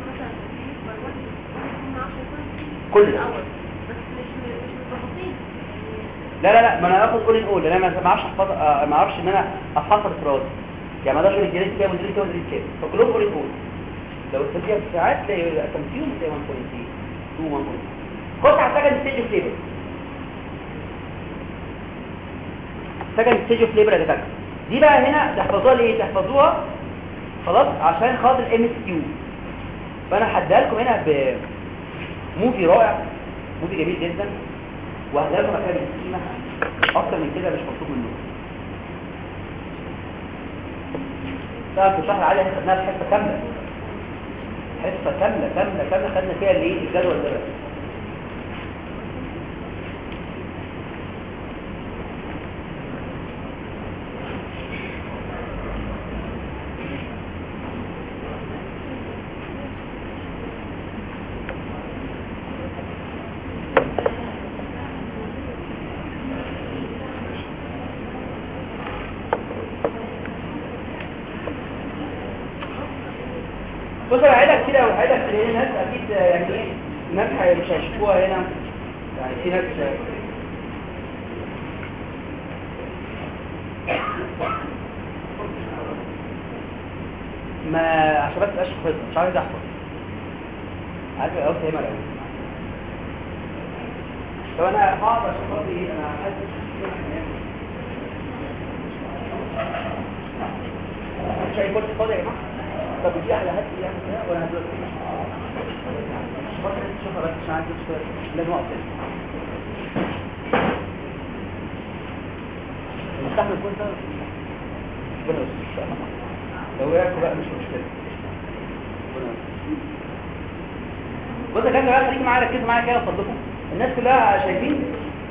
كل ده لا لا لا ما انا هاخد كل نقول انا ما اعرفش احفظ ما اعرفش ان انا افحصها في راسي يعني ما اقدرش اقول الجريد كام والجريد كام والجريد كام فكلهم كل نقول لو التسجيل في ساعات تلاقي تمثيل تلاقي 1.3 2 1.3 خش على السكند ستيج اوف ليبر سكند ستيج اوف ليبر يا دكاتره دي بقى هنا تحفظوها ليه تحفظوها خلاص عشان خاطر ام اس كيو فانا هديها لكم هنا بموفي رائع موفي جميل جدا وهلاقوا مكان السكيمة اكتر من كده مش مطلوب منه طبعا في الشهر العالي احنا خدناها في حصه كامله حصه كامله كامله كامله خدنا فيها الايه الجدول ده بس. بص انا هعيدها كتير قوي هعيدها كتير هنا ناس اكيد يعني ايه ناس هي- مش هيشوفوها هنا يعني في ناس ما عشان بس ابقاش حافظها مش عايز احفظ عارف ايه قصدي ايه طب انا هقعد عشان خاطر ايه انا حاسس مش هيكون كرسي فاضي يا جماعه طب دي احلى هات لي يعني كده وانا هدوس خاطر انت تشوفها بس عشان عندي مشكله لازم اقف كده المستحمل يكون ده ربنا يستر لو وقعتوا بقى مش مشكله ربنا يستر. بص يا جماعه بقى خليكم معايا ركزوا معايا كده فضلكم الناس كلها شايفين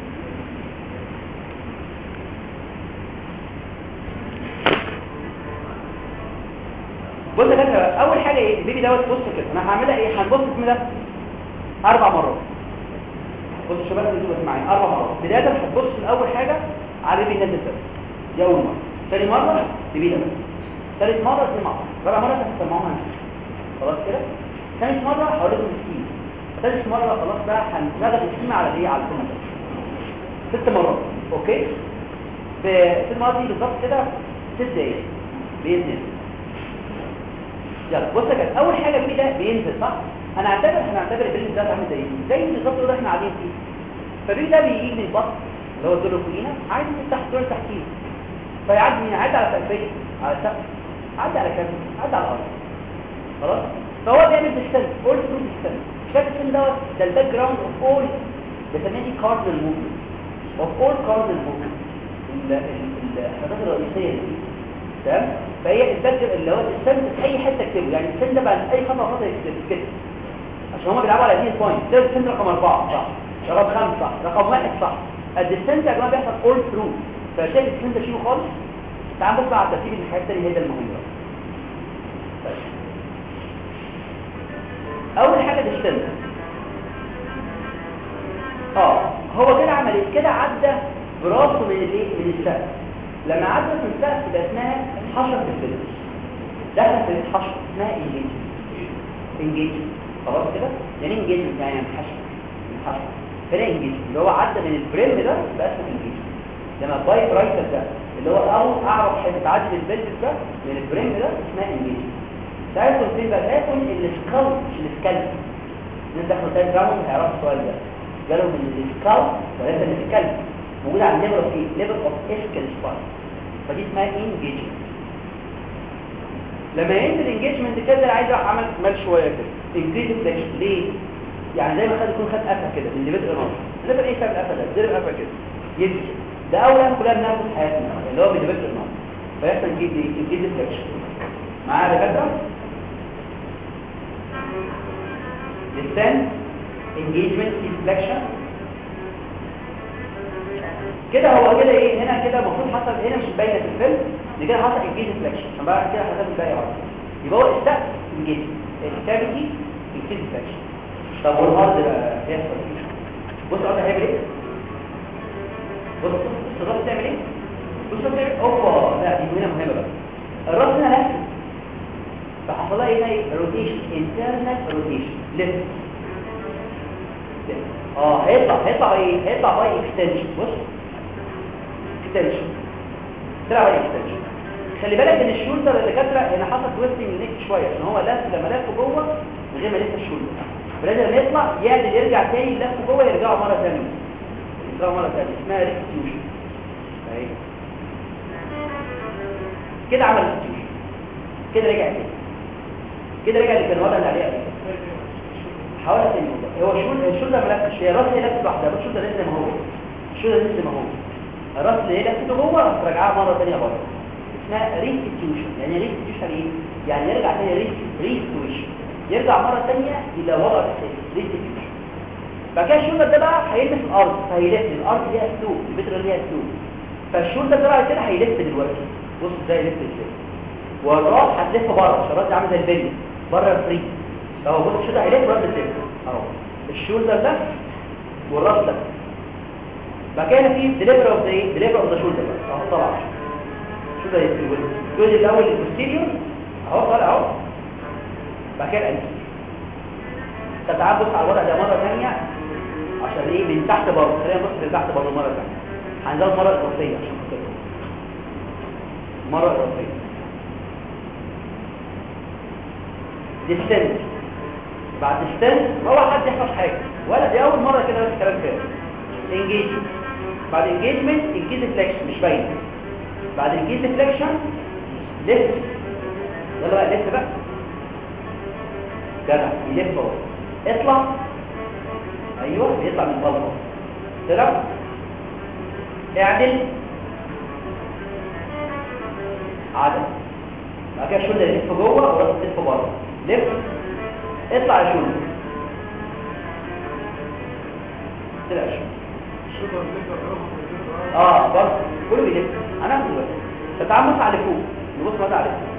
بص يا جماعه اول حاجه ايه البيبي دوت بص كده انا هعملها ايه هنبص اسم ده اربع مرات بص شباب اللي انتوا معايا اربع مرات بدايه هتبص الاول حاجه على البيبي النازل ده دي اول مره ثاني مره البيبي ده ثالث مره دي مره رابع مره هتسمعوها خلاص كده ثالث مره هقول لكم السكيم ثالث مره خلاص بقى هنشغل السكيم على ايه على الفيلم ده ست مرات اوكي في ست مرات دي بالظبط كده ست دقايق باذن الله يلا بص يا جماعه اول حاجه فيه ده بينزل صح انا اعتبر احنا هنعتبر البيلد ده عامل زي ايه زي بالظبط اللي احنا قاعدين فيه فالبيلد ده بيجي من البطن اللي هو الدور الفوقينا عايز يفتح الدور تحتيه فيعدي من يعدي على سقفيه على سقف عدى على كام عدى على الارض خلاص فهو بيعمل ديستنس اول ثرو ديستنس شايف السن دوت ده الباك جراوند اوف اول بسميه دي كاردينال موفمنت اوف اول كاردينال موفمنت الحاجات الرئيسيه دي تمام فهي الباك اللي هو السن في اي حته اكتبه يعني السن ده بعد اي خطوه خطوه يكتب كده عشان هما بيلعبوا على دي بوينت ده السن رقم أربعة صح رقم خمسة صح رقم واحد صح الديستنس يا جماعه بيحصل اول ثرو فشايف الديستنس ده شيله خالص تعال بص على ترتيب الحاجات الثانيه هي ده المهم بقى. طيب. اول حاجه ديستنس اه هو كده عمل ايه كده عدى براسه من الايه من السقف لما عدى من السقف يبقى اسمها حشره الفلس دخل في الحشره اسمها انجيج انجيج خلاص كده يعني انجيج يعني حشره حشره فده انجيج اللي هو عدى من البريم ده يبقى اسمه انجيج لما الباي برايتر ده اللي هو اول اعرف حته تعدي من البلد ده من البريم ده اسمها انجيج تعرفوا فين بقى تاكل السكال مش السكال انت اخد تاني راوند هيعرفوا السؤال ده جاله من السكال وليس من الكلب موجود على الليفل اوف ايه ليفل اوف اسكال سباين فدي اسمها انجيجمنت لما ينزل انجيجمنت كده انا عايز اعمل مال شويه كده انكريز فليكشن ليه يعني زي ما خد يكون خد قفا كده من اللي بدء نار الليفل ايه بتاع القفا ده ضرب قفا كده ينزل ده اول حاجه كلها بنعمل في حياتنا اللي هو من اللي بدء النار فيحصل انجيج انكريز فليكشن معايا يا دكاتره distance engagement deflection كده هو كده ايه هنا كده المفروض حصل هنا مش باينه في الفيلم ان كده حصل engage deflection عشان بقى كده هتاخد الباقي غلط يبقى هو السقف engage الكافيتي engage deflection طب والهارد بقى هيحصل ايه بص الهارد هيعمل ايه بص بص الراس بتعمل ايه بص الراس بتعمل اوبا لا دي هنا مهمه بقى الراس هنا لفت فحصل لها ايه هنا روتيشن internal روتيشن لفت اه هيطلع هيطلع ايه هيطلع باي اكستنشن بص اكستنشن طلع باي اكستنشن خلي بالك ان الشولدر اللي كاتره هنا حصل تويستنج نيك شويه عشان هو لف لما لف جوه من غير ما لسه الشولدر فلازم لما يطلع يعدل يرجع تاني لف جوه يرجعوا مره ثانيه يرجعوا مره ثانيه اسمها ريستيوشن اهي كده عمل ريستيوشن كده رجع تاني كده رجع اللي كان الوضع اللي عليه قبل كده حاول تاني والله هو شو الشولدر ملفش هي الراس هي لفت لوحدها بس الشولدر لسه ما هو الشولدر لسه ما هو الراس اللي هي لفته جوه راح ترجعها مره ثانيه بره اسمها ريستيوشن يعني ريستيوشن ايه يعني يرجع تاني ريستيوشن يرجع مره ثانيه الى وضع الاساسي ريستيوشن بعد كده الشولدر ده بقى هيلمس الارض فهيلف الارض ليها سلوك البتر ليها سلوك فالشولدر ده بعد كده هيلف دلوقتي بص ازاي يلف ازاي والراس هتلف بره الراس دي عامله زي البلي بره الفري اهو بص الشولدر هيلف راس بتلف اهو الشولدر ده والراس ده بعد كده في ديليفر اوف ذا ايه ديليفر اوف ذا شولدر اهو طلع شولدر يتسوي الجزء الاول البوستيريور اهو طالع اهو بعد كده الانتيريور تعال بص على الورق ده مره ثانيه عشان ايه من تحت برضه خلينا نبص من تحت برضه مره ثانيه هنزود مره اضافيه عشان خاطر مره اضافيه ديستنس بعد ديستنس ما هو حد يحفظ حاجه ولا دي اول مره كده بس كلام كده انجيجمنت بعد انجيجمنت انجيز فليكشن مش باين بعد انجيز فليكشن ليفت يلا بقى ليفت بقى جدع يلف اهو اطلع ايوه بيطلع من الغلطه طلع اعدل عدل بعد كده الشولدر يلف جوه وراس تلف بره لف اطلع يا شولدر طلع يا شولدر الشجر اللي انت بتعرفه في الجزء ده اه برضه كله بيلف انا دلوقتي فتعال بص على فوق نبص بقى على فوق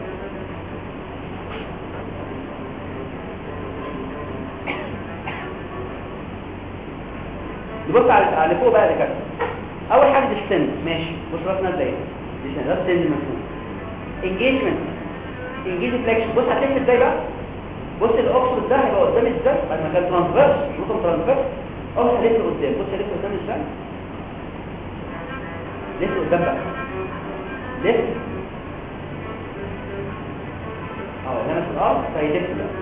نبص على على فوق بقى كده اول حاجه ديستنس ماشي بص راسنا ازاي ديستنس ده ستند من فوق انجيجمنت انجيج فليكشن بص هتلف ازاي بقى بص الاوكسيد ده هيبقى قدام ازاي بعد ما كان ترانسفيرس شوفوا ترانسفيرس اهو هلف قدام بص هلف قدام ازاي لف قدام بقى لف اه هنا في الارض فيلف بقى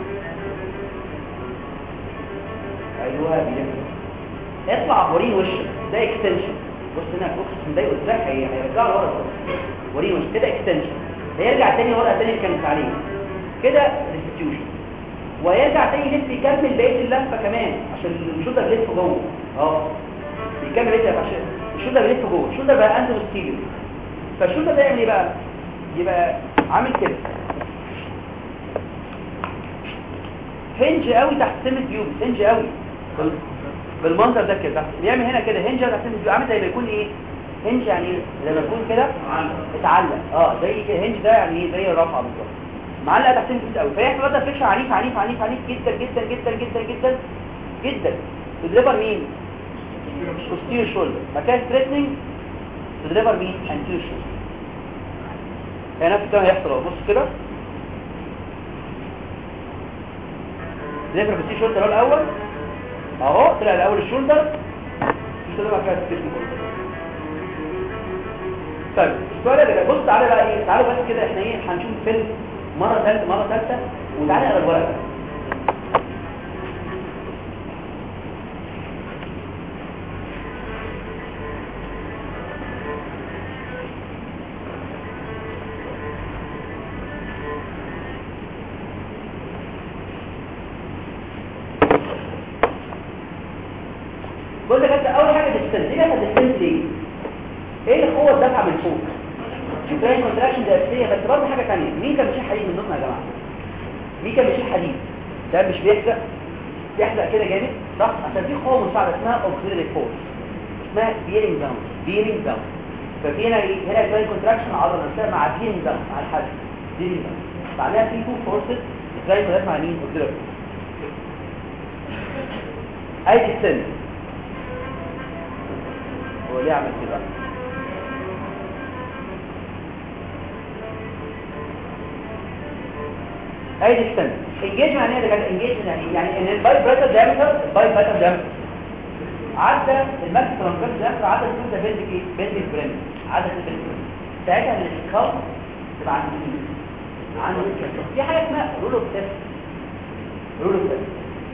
ايوه بيلف اطلع وريني وشك ده اكستنشن بص هنا فوكس مضايقه ازاي هي هيرجع لورا خالص وريني وشك كده اكستنشن هيرجع تاني ورا تاني اللي كانت عليه كده ريستيوشن ويرجع تاني يلف يكمل بقيه اللفه كمان عشان الشولدر يلف جوه اه يكمل بقيه اللفة عشان الشولدر يلف جوه الشولدر بقى اندو ستيريو فالشولدر ده يعمل ايه بقى يبقى عامل كده هنج قوي تحت سمة بيوم هنج قوي بال- بالمنظر ده كده بيعمل هنا كده هنج تحت سمة بيوم عامل زي ما يكون ايه هنج يعني ايه لما يكون كده اتعلق اه زي كده هنج ده يعني ايه زي الرفعه بالظبط معلقه تحت سمة بيوم قوي فيحصل بقى فيكشن عنيف عنيف عنيف عنيف جدا جدا جدا جدا جدا جدا تدريبر مين posterior shoulder مكان ستريتنينج تدريبر مين anterior shoulder هي نفس الكلام هيحصل اهو بص كده دليفر posterior shoulder اهو الاول اهو طلع الاول الشولدر الشولدر بقى كده ستريتنينج طيب السؤال ده بص تعالى بقى ايه تعالوا بس كده احنا ايه هنشوف فيلم مره ثالثه مره ثالثه وتعالى اقرا الورقه بص يا كابتن اول حاجه ديستنس ليه كانت ديستنس ليه ايه القوه الدافعه من فوق البرين كونتراكشن دي اساسيه بس برضه حاجه ثانيه مين كان بيشيل حديد من ضمن يا جماعه مين كان بيشيل حديد ده مش بيحرق بيحرق كده جامد صح عشان في قوه مساعده اسمها اوكسيلري فورس اسمها بيرنج داون بيرنج داون ففي هنا ايه هنا البرين كونتراكشن عضله نفسها مع بيرنج داون مع الحديد بيرنج داون معناها في تو فورسز ازاي كده مع مين اوكسيلري اي السن هو ليه عمل كده اي ديستنس انجيج معناه ايه ده كان انجيج يعني إيه؟ يعني ان الباي بريتر دايمتر الباي بريتر دايمتر عدى الماكس ترانسفيرس دايمتر عدى الكود ده بيلد ايه بيلد بريم عدى البيلد ساعتها الاسكال تبقى عند مين عند في حاجه اسمها رول اوف تيست رول اوف تيست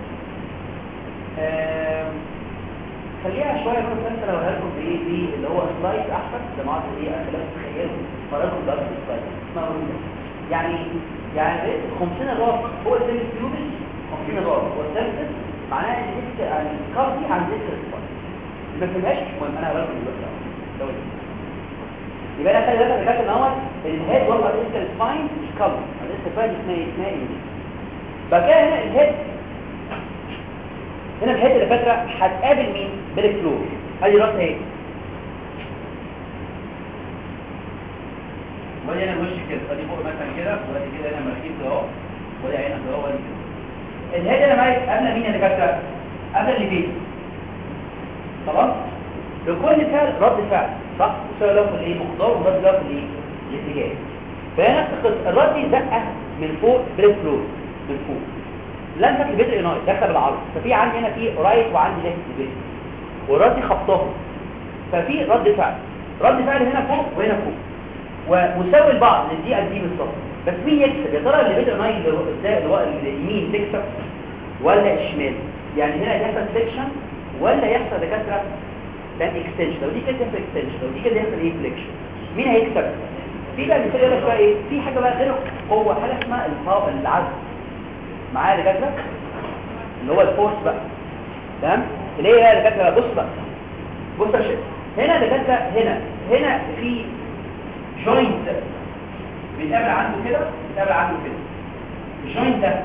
خليها شويه كده انت لو هلكم بايه دي اللي هو سلايد احسن جماعه ايه اخلاق تخيلوا فرقوا ده سلايد اسمها رول يعني يعني 50 الراس هو السيل البيوبس 50 الراس والسيرفس معناها ان الديسك الكار دي عند ديسك سباين ما فهمهاش مش مهم انا هقولها دلوقتي أهو. دوري. يبقى انا خلي بالك فاكر ان هو الهيد وضع الديسك سباين مش كفر الديسك سباين اسمها ايه اسمها ايه بعد كده هنا الهيد هنا الهيد اللي فاكره هتقابل مين بالفلور ادي راسها ايه وادي هنا الوش كده ادي فوق مثلا كده وادي كده هنا مركز اهو وادي هنا كده وادي كده الهيد اللي معايا قبل مين اللي فاكره قبل اللي فيه خلاص لكل فعل رد فعل صح سواء له في الايه مقدار ورد له في الايه الاتجاه فهنا نفس القصه الرد يزقه من فوق بالفلور من فوق لم تكن بدء نايت دخل بالعرض ففي عندي هنا في رايت وعندي ليفت بيت والرد خبطهم ففي رد فعل رد فعل هنا فوق وهنا فوق ومساوي لبعض للدي قد دي بالظبط بس مين يكسب يا ترى اللي بدء نايت اللي هو- ده اللي هو اليمين تكسب ولا الشمال يعني هنا يحصل فليكشن ولا يحصل دكاتره ده اكستنشن لو دي كده يحصل اكستنشن لو دي كده يحصل ايه فليكشن مين هيكسب في بقى مثال يقول لك بقى ايه في حاجه بقى غير قوه حاجه اسمها الباور العزم معايا يا دكاتره اللي هو الفورس بقى تمام اللي هي يا دكاتره بص بقى بص يا شيخ هنا يا دكاتره هنا هنا في جوينت بيتقابل عنده كده بيتقابل عنده كده الجوينت ده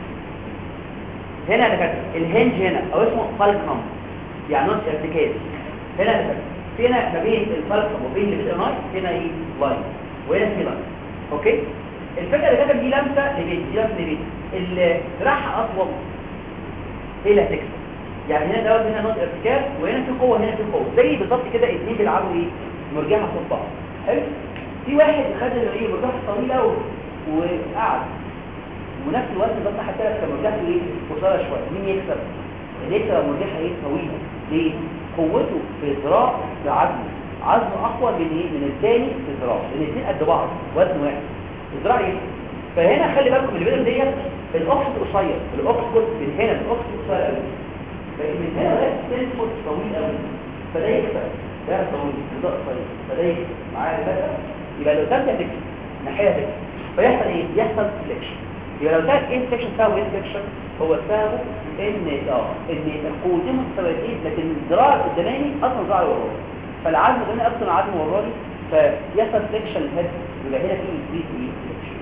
هنا يا دكاتره الهنج هنا او اسمه فالكم يعني نص ارتكاز هنا يا دكاتره في هنا ما بين الفالكم وبين البيت نايت هنا ايه لاين وهنا في لاين اوكي الفكره اللي كاتب دي لمسه لبيت دي لمسه لبيت اللي راح اطول ايه اللي هتكسب يعني هنا دوت هنا نقطه ارتكاز وهنا في قوه هنا في قوه زي بالظبط كده اثنين بيلعبوا ايه مرجحه صوت بعض حلو في واحد خد الايه مرجحه طويله و- وقعد ونفس الوقت ده صح كده كان مرجحه ايه قصيره شويه مين يكسب اللي يكسب لو مرجحه ايه طويله ليه قوته في ذراع بعزمه عزمه اقوى من ايه من الثاني في ذراع لان الاثنين قد بعض وزن واحد الذراع يكسب فهنا خلي بالكم اللي بينهم ديت الاوكسيد قصير الاوكسيد من هنا الاوكسيد قصير قوي فمن هنا لغايه التنفس طويل قوي فده يكسب ده طويل وده قصير فده يكسب معايا كده يبقى لو كانت تكسب ناحيه تكسب فيحصل ايه يحصل فليكشن يبقى لو كانت ايه فليكشن ساوي ايه فليكشن هو ساوي ان اه ان القوتين متساويتين لكن الذراع القداماني اصلا ذراع وراني فالعزم القدامي اصلا عزم وراني فيحصل فليكشن الهيد يبقى هنا في انكريز ايه فليكشن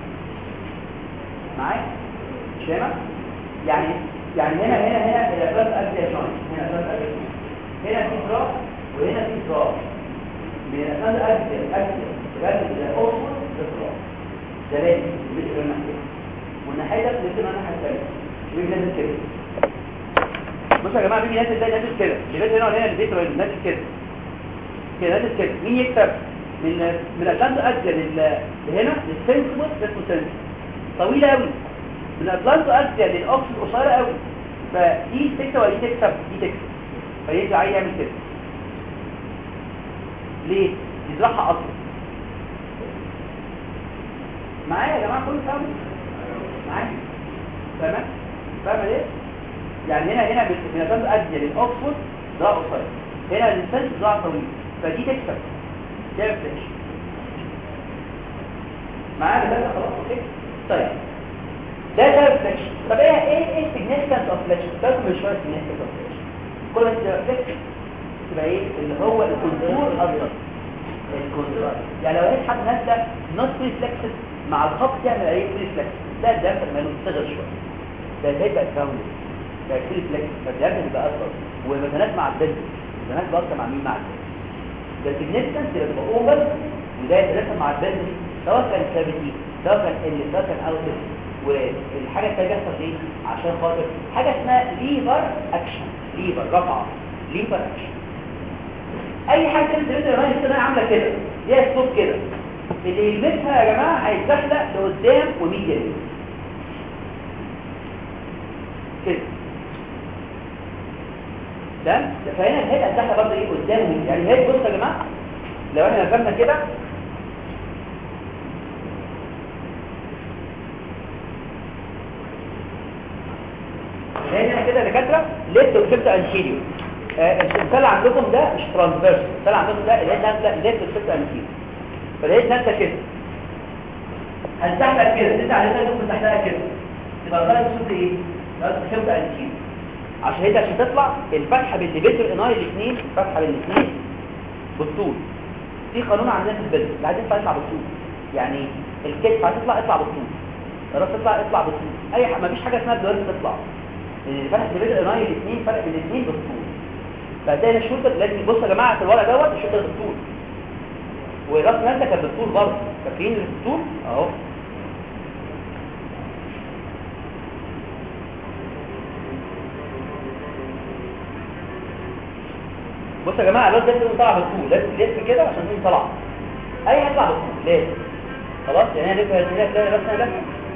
معايا مش فاهمه يعني يعني هنا هنا هنا الاساس ابدا شويه هنا اساس ابدا هنا في ذراع وهنا في ذراع من الاساس ابدا ابدا بجد ده اوصل ذراع ده لازم مش الناحيه والناحيه ده لازم انا الثانيه بيجي نازل كده بصوا يا جماعه بيجي نازل ده نازل كده اللي بيت هنا ولا هنا اللي بيت نازل كده كده نازل كده مين يكسب من من الاتلانتو اسيا لل- لهنا للسنسبل اسمه سنسبل طويله قوي من الاتلانتو اسيا للاوكسيد قصيره قوي فدي تكسب ولا دي تكسب دي تكسب فيجي عايز يعمل كده ليه يزرعها اصلا معايا يا جماعه كله فاهم معايا فاهمه فاهمه ليه يعني هنا هنا من الاتلانتو اسيا للاوكسفورد ذراع قصير هنا للسنس ذراع طويل فدي تكسب تعمل فلاش معايا ده خلاص اوكي طيب ده ده ريفلكشن طب ايه ايه ايه significance of reflection ده مش شويه significance of reflection كل ما تبقى reflection تبقى ايه اللي هو الكونتور الاصغر الكونتور يعني لو لقيت حد نازله نوت ريفلكسد مع الخط تعمل ايه ريفلكس ده ده ما نصغر شويه ده هيبقى كاونت ده ريفلكس فده بيبقى اصغر ومثلات مع البنت مثلات بقى مع مين مع البنت ده significance يبقى اوفر وده يترسم مع البنت سواء كان كافيتي سواء كان ال سواء كان اوتر والحاجة التانية بيحصل ايه عشان خاطر حاجة اسمها ليفر اكشن ليفر رفعة ليفر اكشن اي حاجة كده تريد الرايس كده عاملة كده ليها صوت كده اللي يلمسها يا جماعة هيتزحلق لقدام وميديا ليه كده ده فهنا الهيد هتزحلق برضه ايه قدام وميديا يعني الهيد بصوا يا جماعة لو احنا رسمنا كده هنا كده دكاتره ليفت وكسبت انتيريو المثال عندكم ده مش ترانسفيرس المثال عندكم ده اللي هي نازله ليفت وكسبت انتيريو فلقيت نازله كده هنسحبها كده انت على ده ممكن تحتها كده تبقى غلط صوت ايه غلط كسبت انتيريو عشان هي عشان تطلع الفتحه بين الليفيتور اناي الاثنين الفتحه بين الاثنين بالطول في قانون عندنا في البلد اللي عايز يطلع يطلع بالطول يعني الكتف هتطلع اطلع بالطول الراس تطلع اطلع بالطول اي ح... مفيش حاجه اسمها الدوائر تطلع لان فتحه الليفيتور اناي الاثنين فرق بين الاثنين بالطول فهتلاقي الشولدر لازم بصوا يا جماعه في الورق دوت الشولدر بالطول وراس نازله كانت بالطول برضه فاكرين اللي بالطول اهو بص يا جماعه الراس لازم طالع بالطول لازم تلف كده عشان تكون طالعه اي هيطلع بالطول لازم خلاص يعني انا لف هنا تلاقي راسنا لف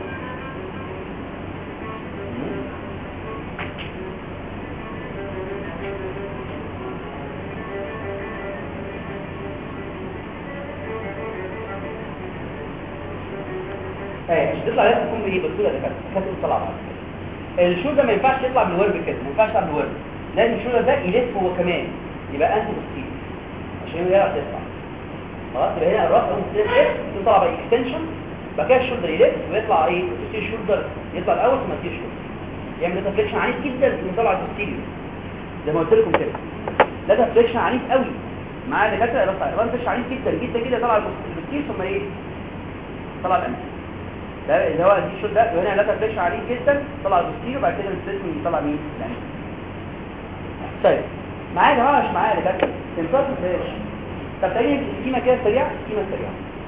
ايه مش تطلع لازم تكون بايه بالطول اللي كانت كانت طالعه بعد كده. الشول ده ما ينفعش يطلع بالورب كده ما ينفعش يطلع بالورب لازم الشولدر ده يلف هو كمان يبقى انت بسيط عشان يعرف يطلع خلاص يبقى هنا الراس ممكن يلف يطلع بقى اكستنشن بعد كده الشولدر يلف ويطلع ايه البوستير شولدر يطلع الاول ثم التير شولدر يعمل ده فليكشن عنيف جدا ويطلع البوستيريور زي ما قلت لكم كده ده ده فليكشن عنيف قوي معاه دكاتره الراس الراس فليكشن عنيف جدا جدا جدا يطلع البوستير ثم ايه طلع الانف ده اللي هو دي شولدر وهنا لا فليكشن عنيف جدا طلع البوستيريور وبعد كده الستيشن يطلع مين الانف طيب معايا يا جماعه مش معايا ده كده تنفصل ازاي طب تاني السكيمه كده سريعه السكيمه سريعه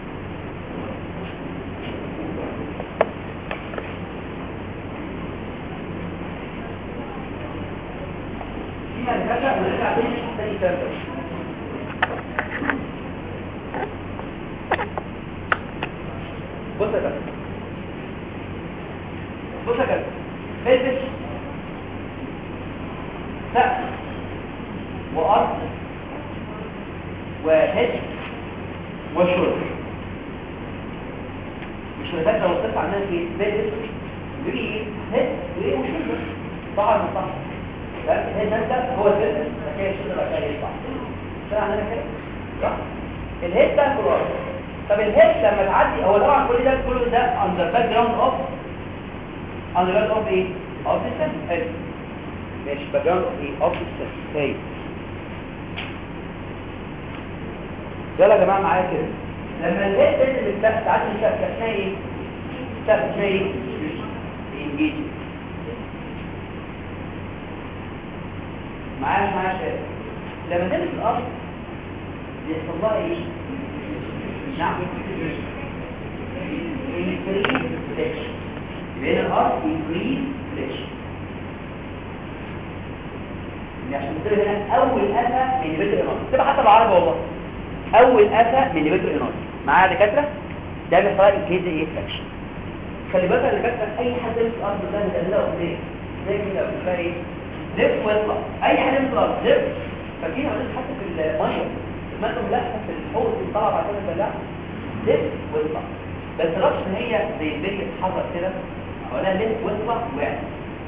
السكيمه اللي فاتت ونرجع تاني تاني تاني بص يا كابتن بص يا كابتن بلبس سقف وأرض وهد وشرب مش فاكر لو طلع عندنا في بلبس بيجي ايه هد وايه وشرب طبعا من طبعا الهد ده هو البلبس فكده الشرب بعد كده يطلع شو عندنا كده صح الهد ده في الأرض طب الهيد لما تعدي هو طبعا كل ده كله ده اندر باك جراوند اوف اندر باك اوف ايه اوف سيستم حلو ماشي باك جراوند اوف ايه اوف سيستم هاي يلا يا جماعه معايا كده لما الهيد تنزل السقف تعدي السقف اسمها ايه السقف اسمها ايه انجيج معايا مش معايا شايف لما تنزل الارض بيحصل لها ايه نعم increase flexion يبقى هنا الارض increase flexion عشان كده هنا اول قفا من نبات الانارة تبقى حتى بالعربي والله اول قفا من نبات الانارة معايا دكاتره ده بيحصل increase ايه flexion خلي بالك اللي كاتب اي حد يمسك الارض ده مدلله قدام زي كده بتلاقي ايه لف واطلع اي حد يمسك الارض لف فاكرين ولا حتى في الميه ما انتم لفه في الحوض طلع بعد كده بلع لف واطلع بس رش ان هي زي البلي تتحرك كده ولا لف واطلع وقع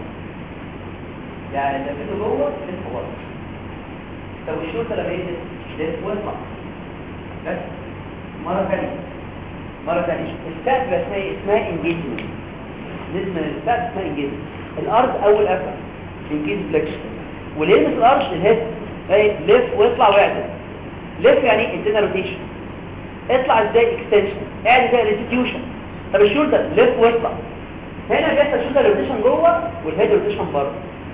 يعني لفته جوه لف بره طب الشرطه لما ينزل لف واطلع بس مره ثانيه مره ثانيه السقف اسمها ايه؟ اسمها انجيجمنت نسمه السقف اسمها انجيجمنت الارض اول قفل انجيج فليكشن وليه الارض الهيد ايه لف واطلع واعدل لف يعني انتنا روتيشن اطلع ازاي اكستنشن اعمل زي ريستيوشن طب الشولدر لف واطلع هنا بيحصل شولدر روتيشن جوه والهيد روتيشن بره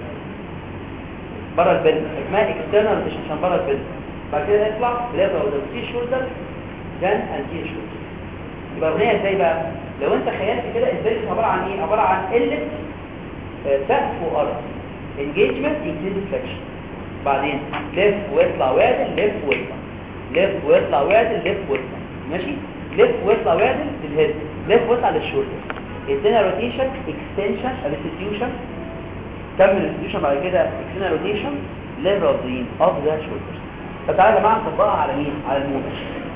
بره البلد اسمها اكسترنال روتيشن عشان بره البلد بعد كده يطلع تلاقي لو في شولدر دان انتي شولدر يبقى الاغنيه ازاي بقى لو انت خيلت كده البلد عباره عن ايه عباره عن قله سقف وارض انجيجمنت انكريز فليكشن بعدين لف واطلع وادل لف واطلع لف واطلع وادل لف واطلع ماشي لف واطلع وادل للهيد لف واطلع للشولدر ادينا روتيشن اكستنشن ريستيوشن كمل ريستيوشن بعد كده اكستنشن روتيشن ليفر اوف ذا اوف ذا شولدر طب تعالى يا جماعه نطبقها على مين على الموتور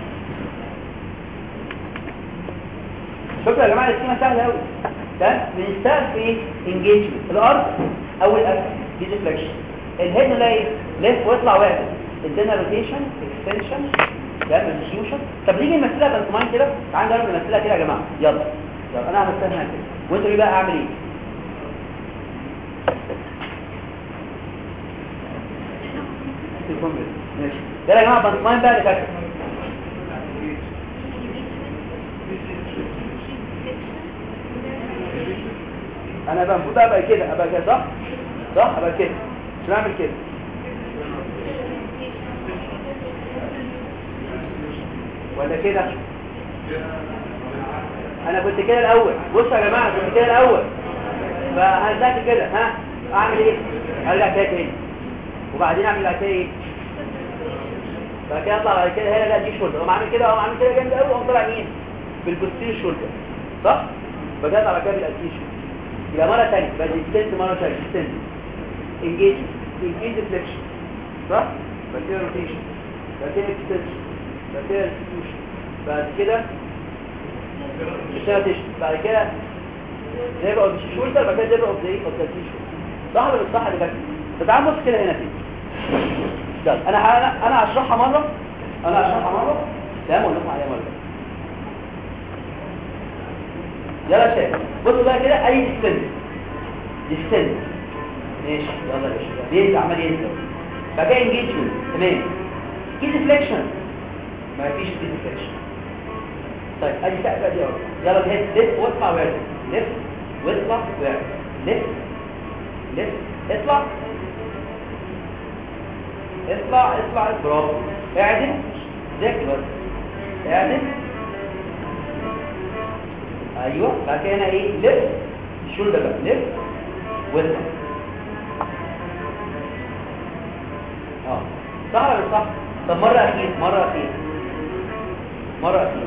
شكرا يا جماعه السكيمه سهله قوي ده بنشتغل في انجيجمنت الارض اول اكل دي ديفليكشن الهيد نلاقي لف واطلع واعدل ادينا روتيشن اكستنشن ده ريستيوشن طب نيجي نمثلها بانتوماين كده تعالوا نجرب نمثلها كده يا جماعه يلا يلا انا همثلها كده وانتوا ايه بقى اعمل ايه تليفون بس ماشي ده يا جماعه بنطمن بقى اللي فاكر انا بقى المفروض ابقى كده ابقى كده صح صح ابقى كده مش بعمل كده ولا كده انا كنت كده الاول بصوا يا جماعه كنت كده الاول فهزقت كده ها اعمل ايه ارجع كده تاني وبعدين اعمل بعد كده ايه بعد كده اطلع بعد كده هنا لا دي شولدر اقوم عامل كده اقوم عامل كده جامد قوي واقوم طالع مين بالبوستير شولدر صح بدات على كده بالاتيشن يبقى مره ثانيه بعد الستنت مره ثانيه ستنت انجيج انجيج فليكشن صح بعد كده روتيشن بعد كده اكستنشن بعد كده انستيوشن بعد كده روتيشن بعد كده زي اوف الشولدر بعد كده زي اوف ذا اوف ذا تيشو صح ولا مش صح اللي فاكر فتعال بص كده هنا تاني يلا انا انا انا هشرحها مره انا هشرحها مره تمام ولا لكم عليها مره يلا شايف بصوا بقى كده اي ديستنس ديستنس ماشي يلا يا باشا بينزل عمال ينزل بعد كده انجيجمنت تمام كي ديفليكشن ما فيش كي ديفليكشن طيب ادي سقفه دي اهو يلا الهيد ليفت واطلع وارد ليفت واطلع وارد ليفت ليفت اطلع اطلع اطلع برافو اعدل ذكر اعدل ايوه بعد كده هنا ايه لف الشولدر بقى لف واطلع اه صح ولا مش صح طب مره اخير مره اخير مره اخير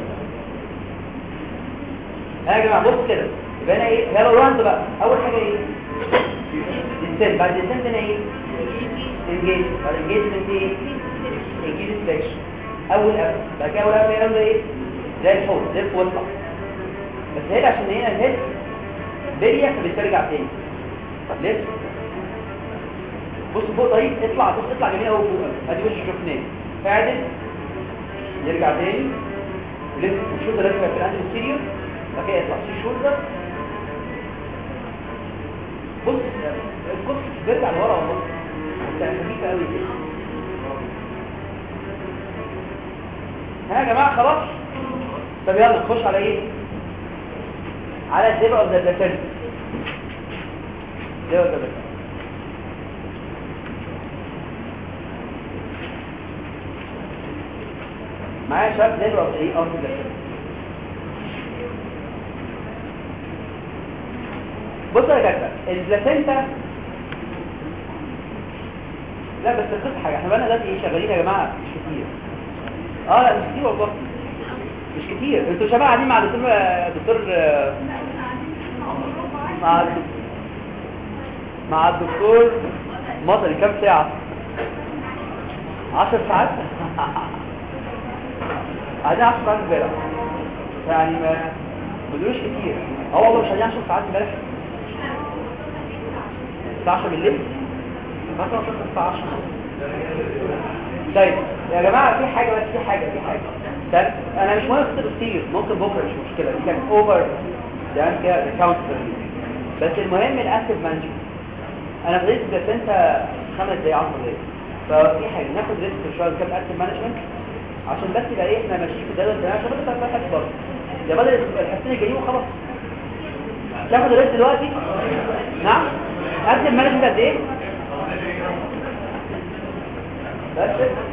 ها يا جماعه بص كده يبقى هنا ايه يلا راند بقى اول حاجه ايه ديسنت بعد ديسنت هنا ايه انجيج بعد انجيجمنت ايه انجيج سلكشن اول اب بعد كده اول اب هنا ايه زي الحوض لف واطلع بس هنا عشان هنا الهيد بريا فبترجع تاني لف بص فوق طيب اطلع بص اطلع جميل قوي فوق ادي وش شفناه اعدل يرجع تاني لف الشولدر لف في الانتر ستيريو بعد كده يطلع سي شولدر بص الكرسي بيرجع لورا والله كان خفيفه قوي كده ها يا جماعه خلاص طب يلا نخش على ايه على الزيبر اوف ذا بلاتين زيبر اوف ذا بلاتين معايا شباب زيبر اوف ايه اوف ذا بلاتين بصوا يا جدع البلاتينتا لا بس القصه حاجه احنا بقى دلوقتي ايه شغالين يا جماعه مش كتير اه لا مش كتير والله مش كتير انتوا شباب قاعدين مع دكتور دكتور مع مع الدكتور مطري كام ساعه 10 ساعات قاعدين 10 ساعات امبارح يعني ما بدروش كتير اه والله مش قاعدين 10 ساعات امبارح الساعه 10 بالليل مثلا وصلت الساعه 10 طيب يا جماعه في حاجه بس في حاجه في حاجه طيب انا مش مهم اختصر كتير ممكن بكره مش مشكله دي كانت اوفر ده كده كاونت بس المهم الاسيف مانجمنت انا فضلت بس انت خمس دقايق 10 دقايق ففي حاجه ناخد ريسك شويه كام اسيف مانجمنت عشان بس يبقى ايه احنا ماشيين في الجدول ده عشان بس تبقى حاجه برضه ده بدل الحاجتين الجايين وخلاص تاخد الريسك دلوقتي نعم اسيف مانجمنت قد ايه بس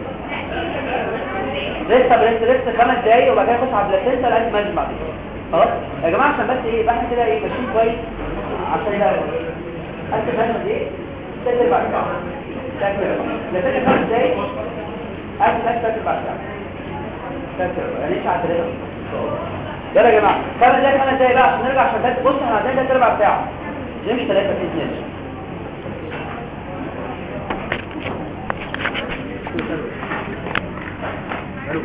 لسه لسه لسه خمس دقايق وبعد كده نخش على البلاتينتا لازم مانج بعدين خلاص يا جماعه عشان بس ايه يبقى احنا كده ايه ماشيين كويس عشان ده اسف مانج ايه تاكل بعد ساعه تاكل لسه خمس دقايق اسف اسف تاكل بعد ساعه تاكل يعني ايش على الثلاثه يلا يا جماعه خمس دقايق خمس دقايق بقى عشان نرجع عشان بس بص احنا عندنا ثلاث اربع ساعه نمشي ثلاثه في اثنين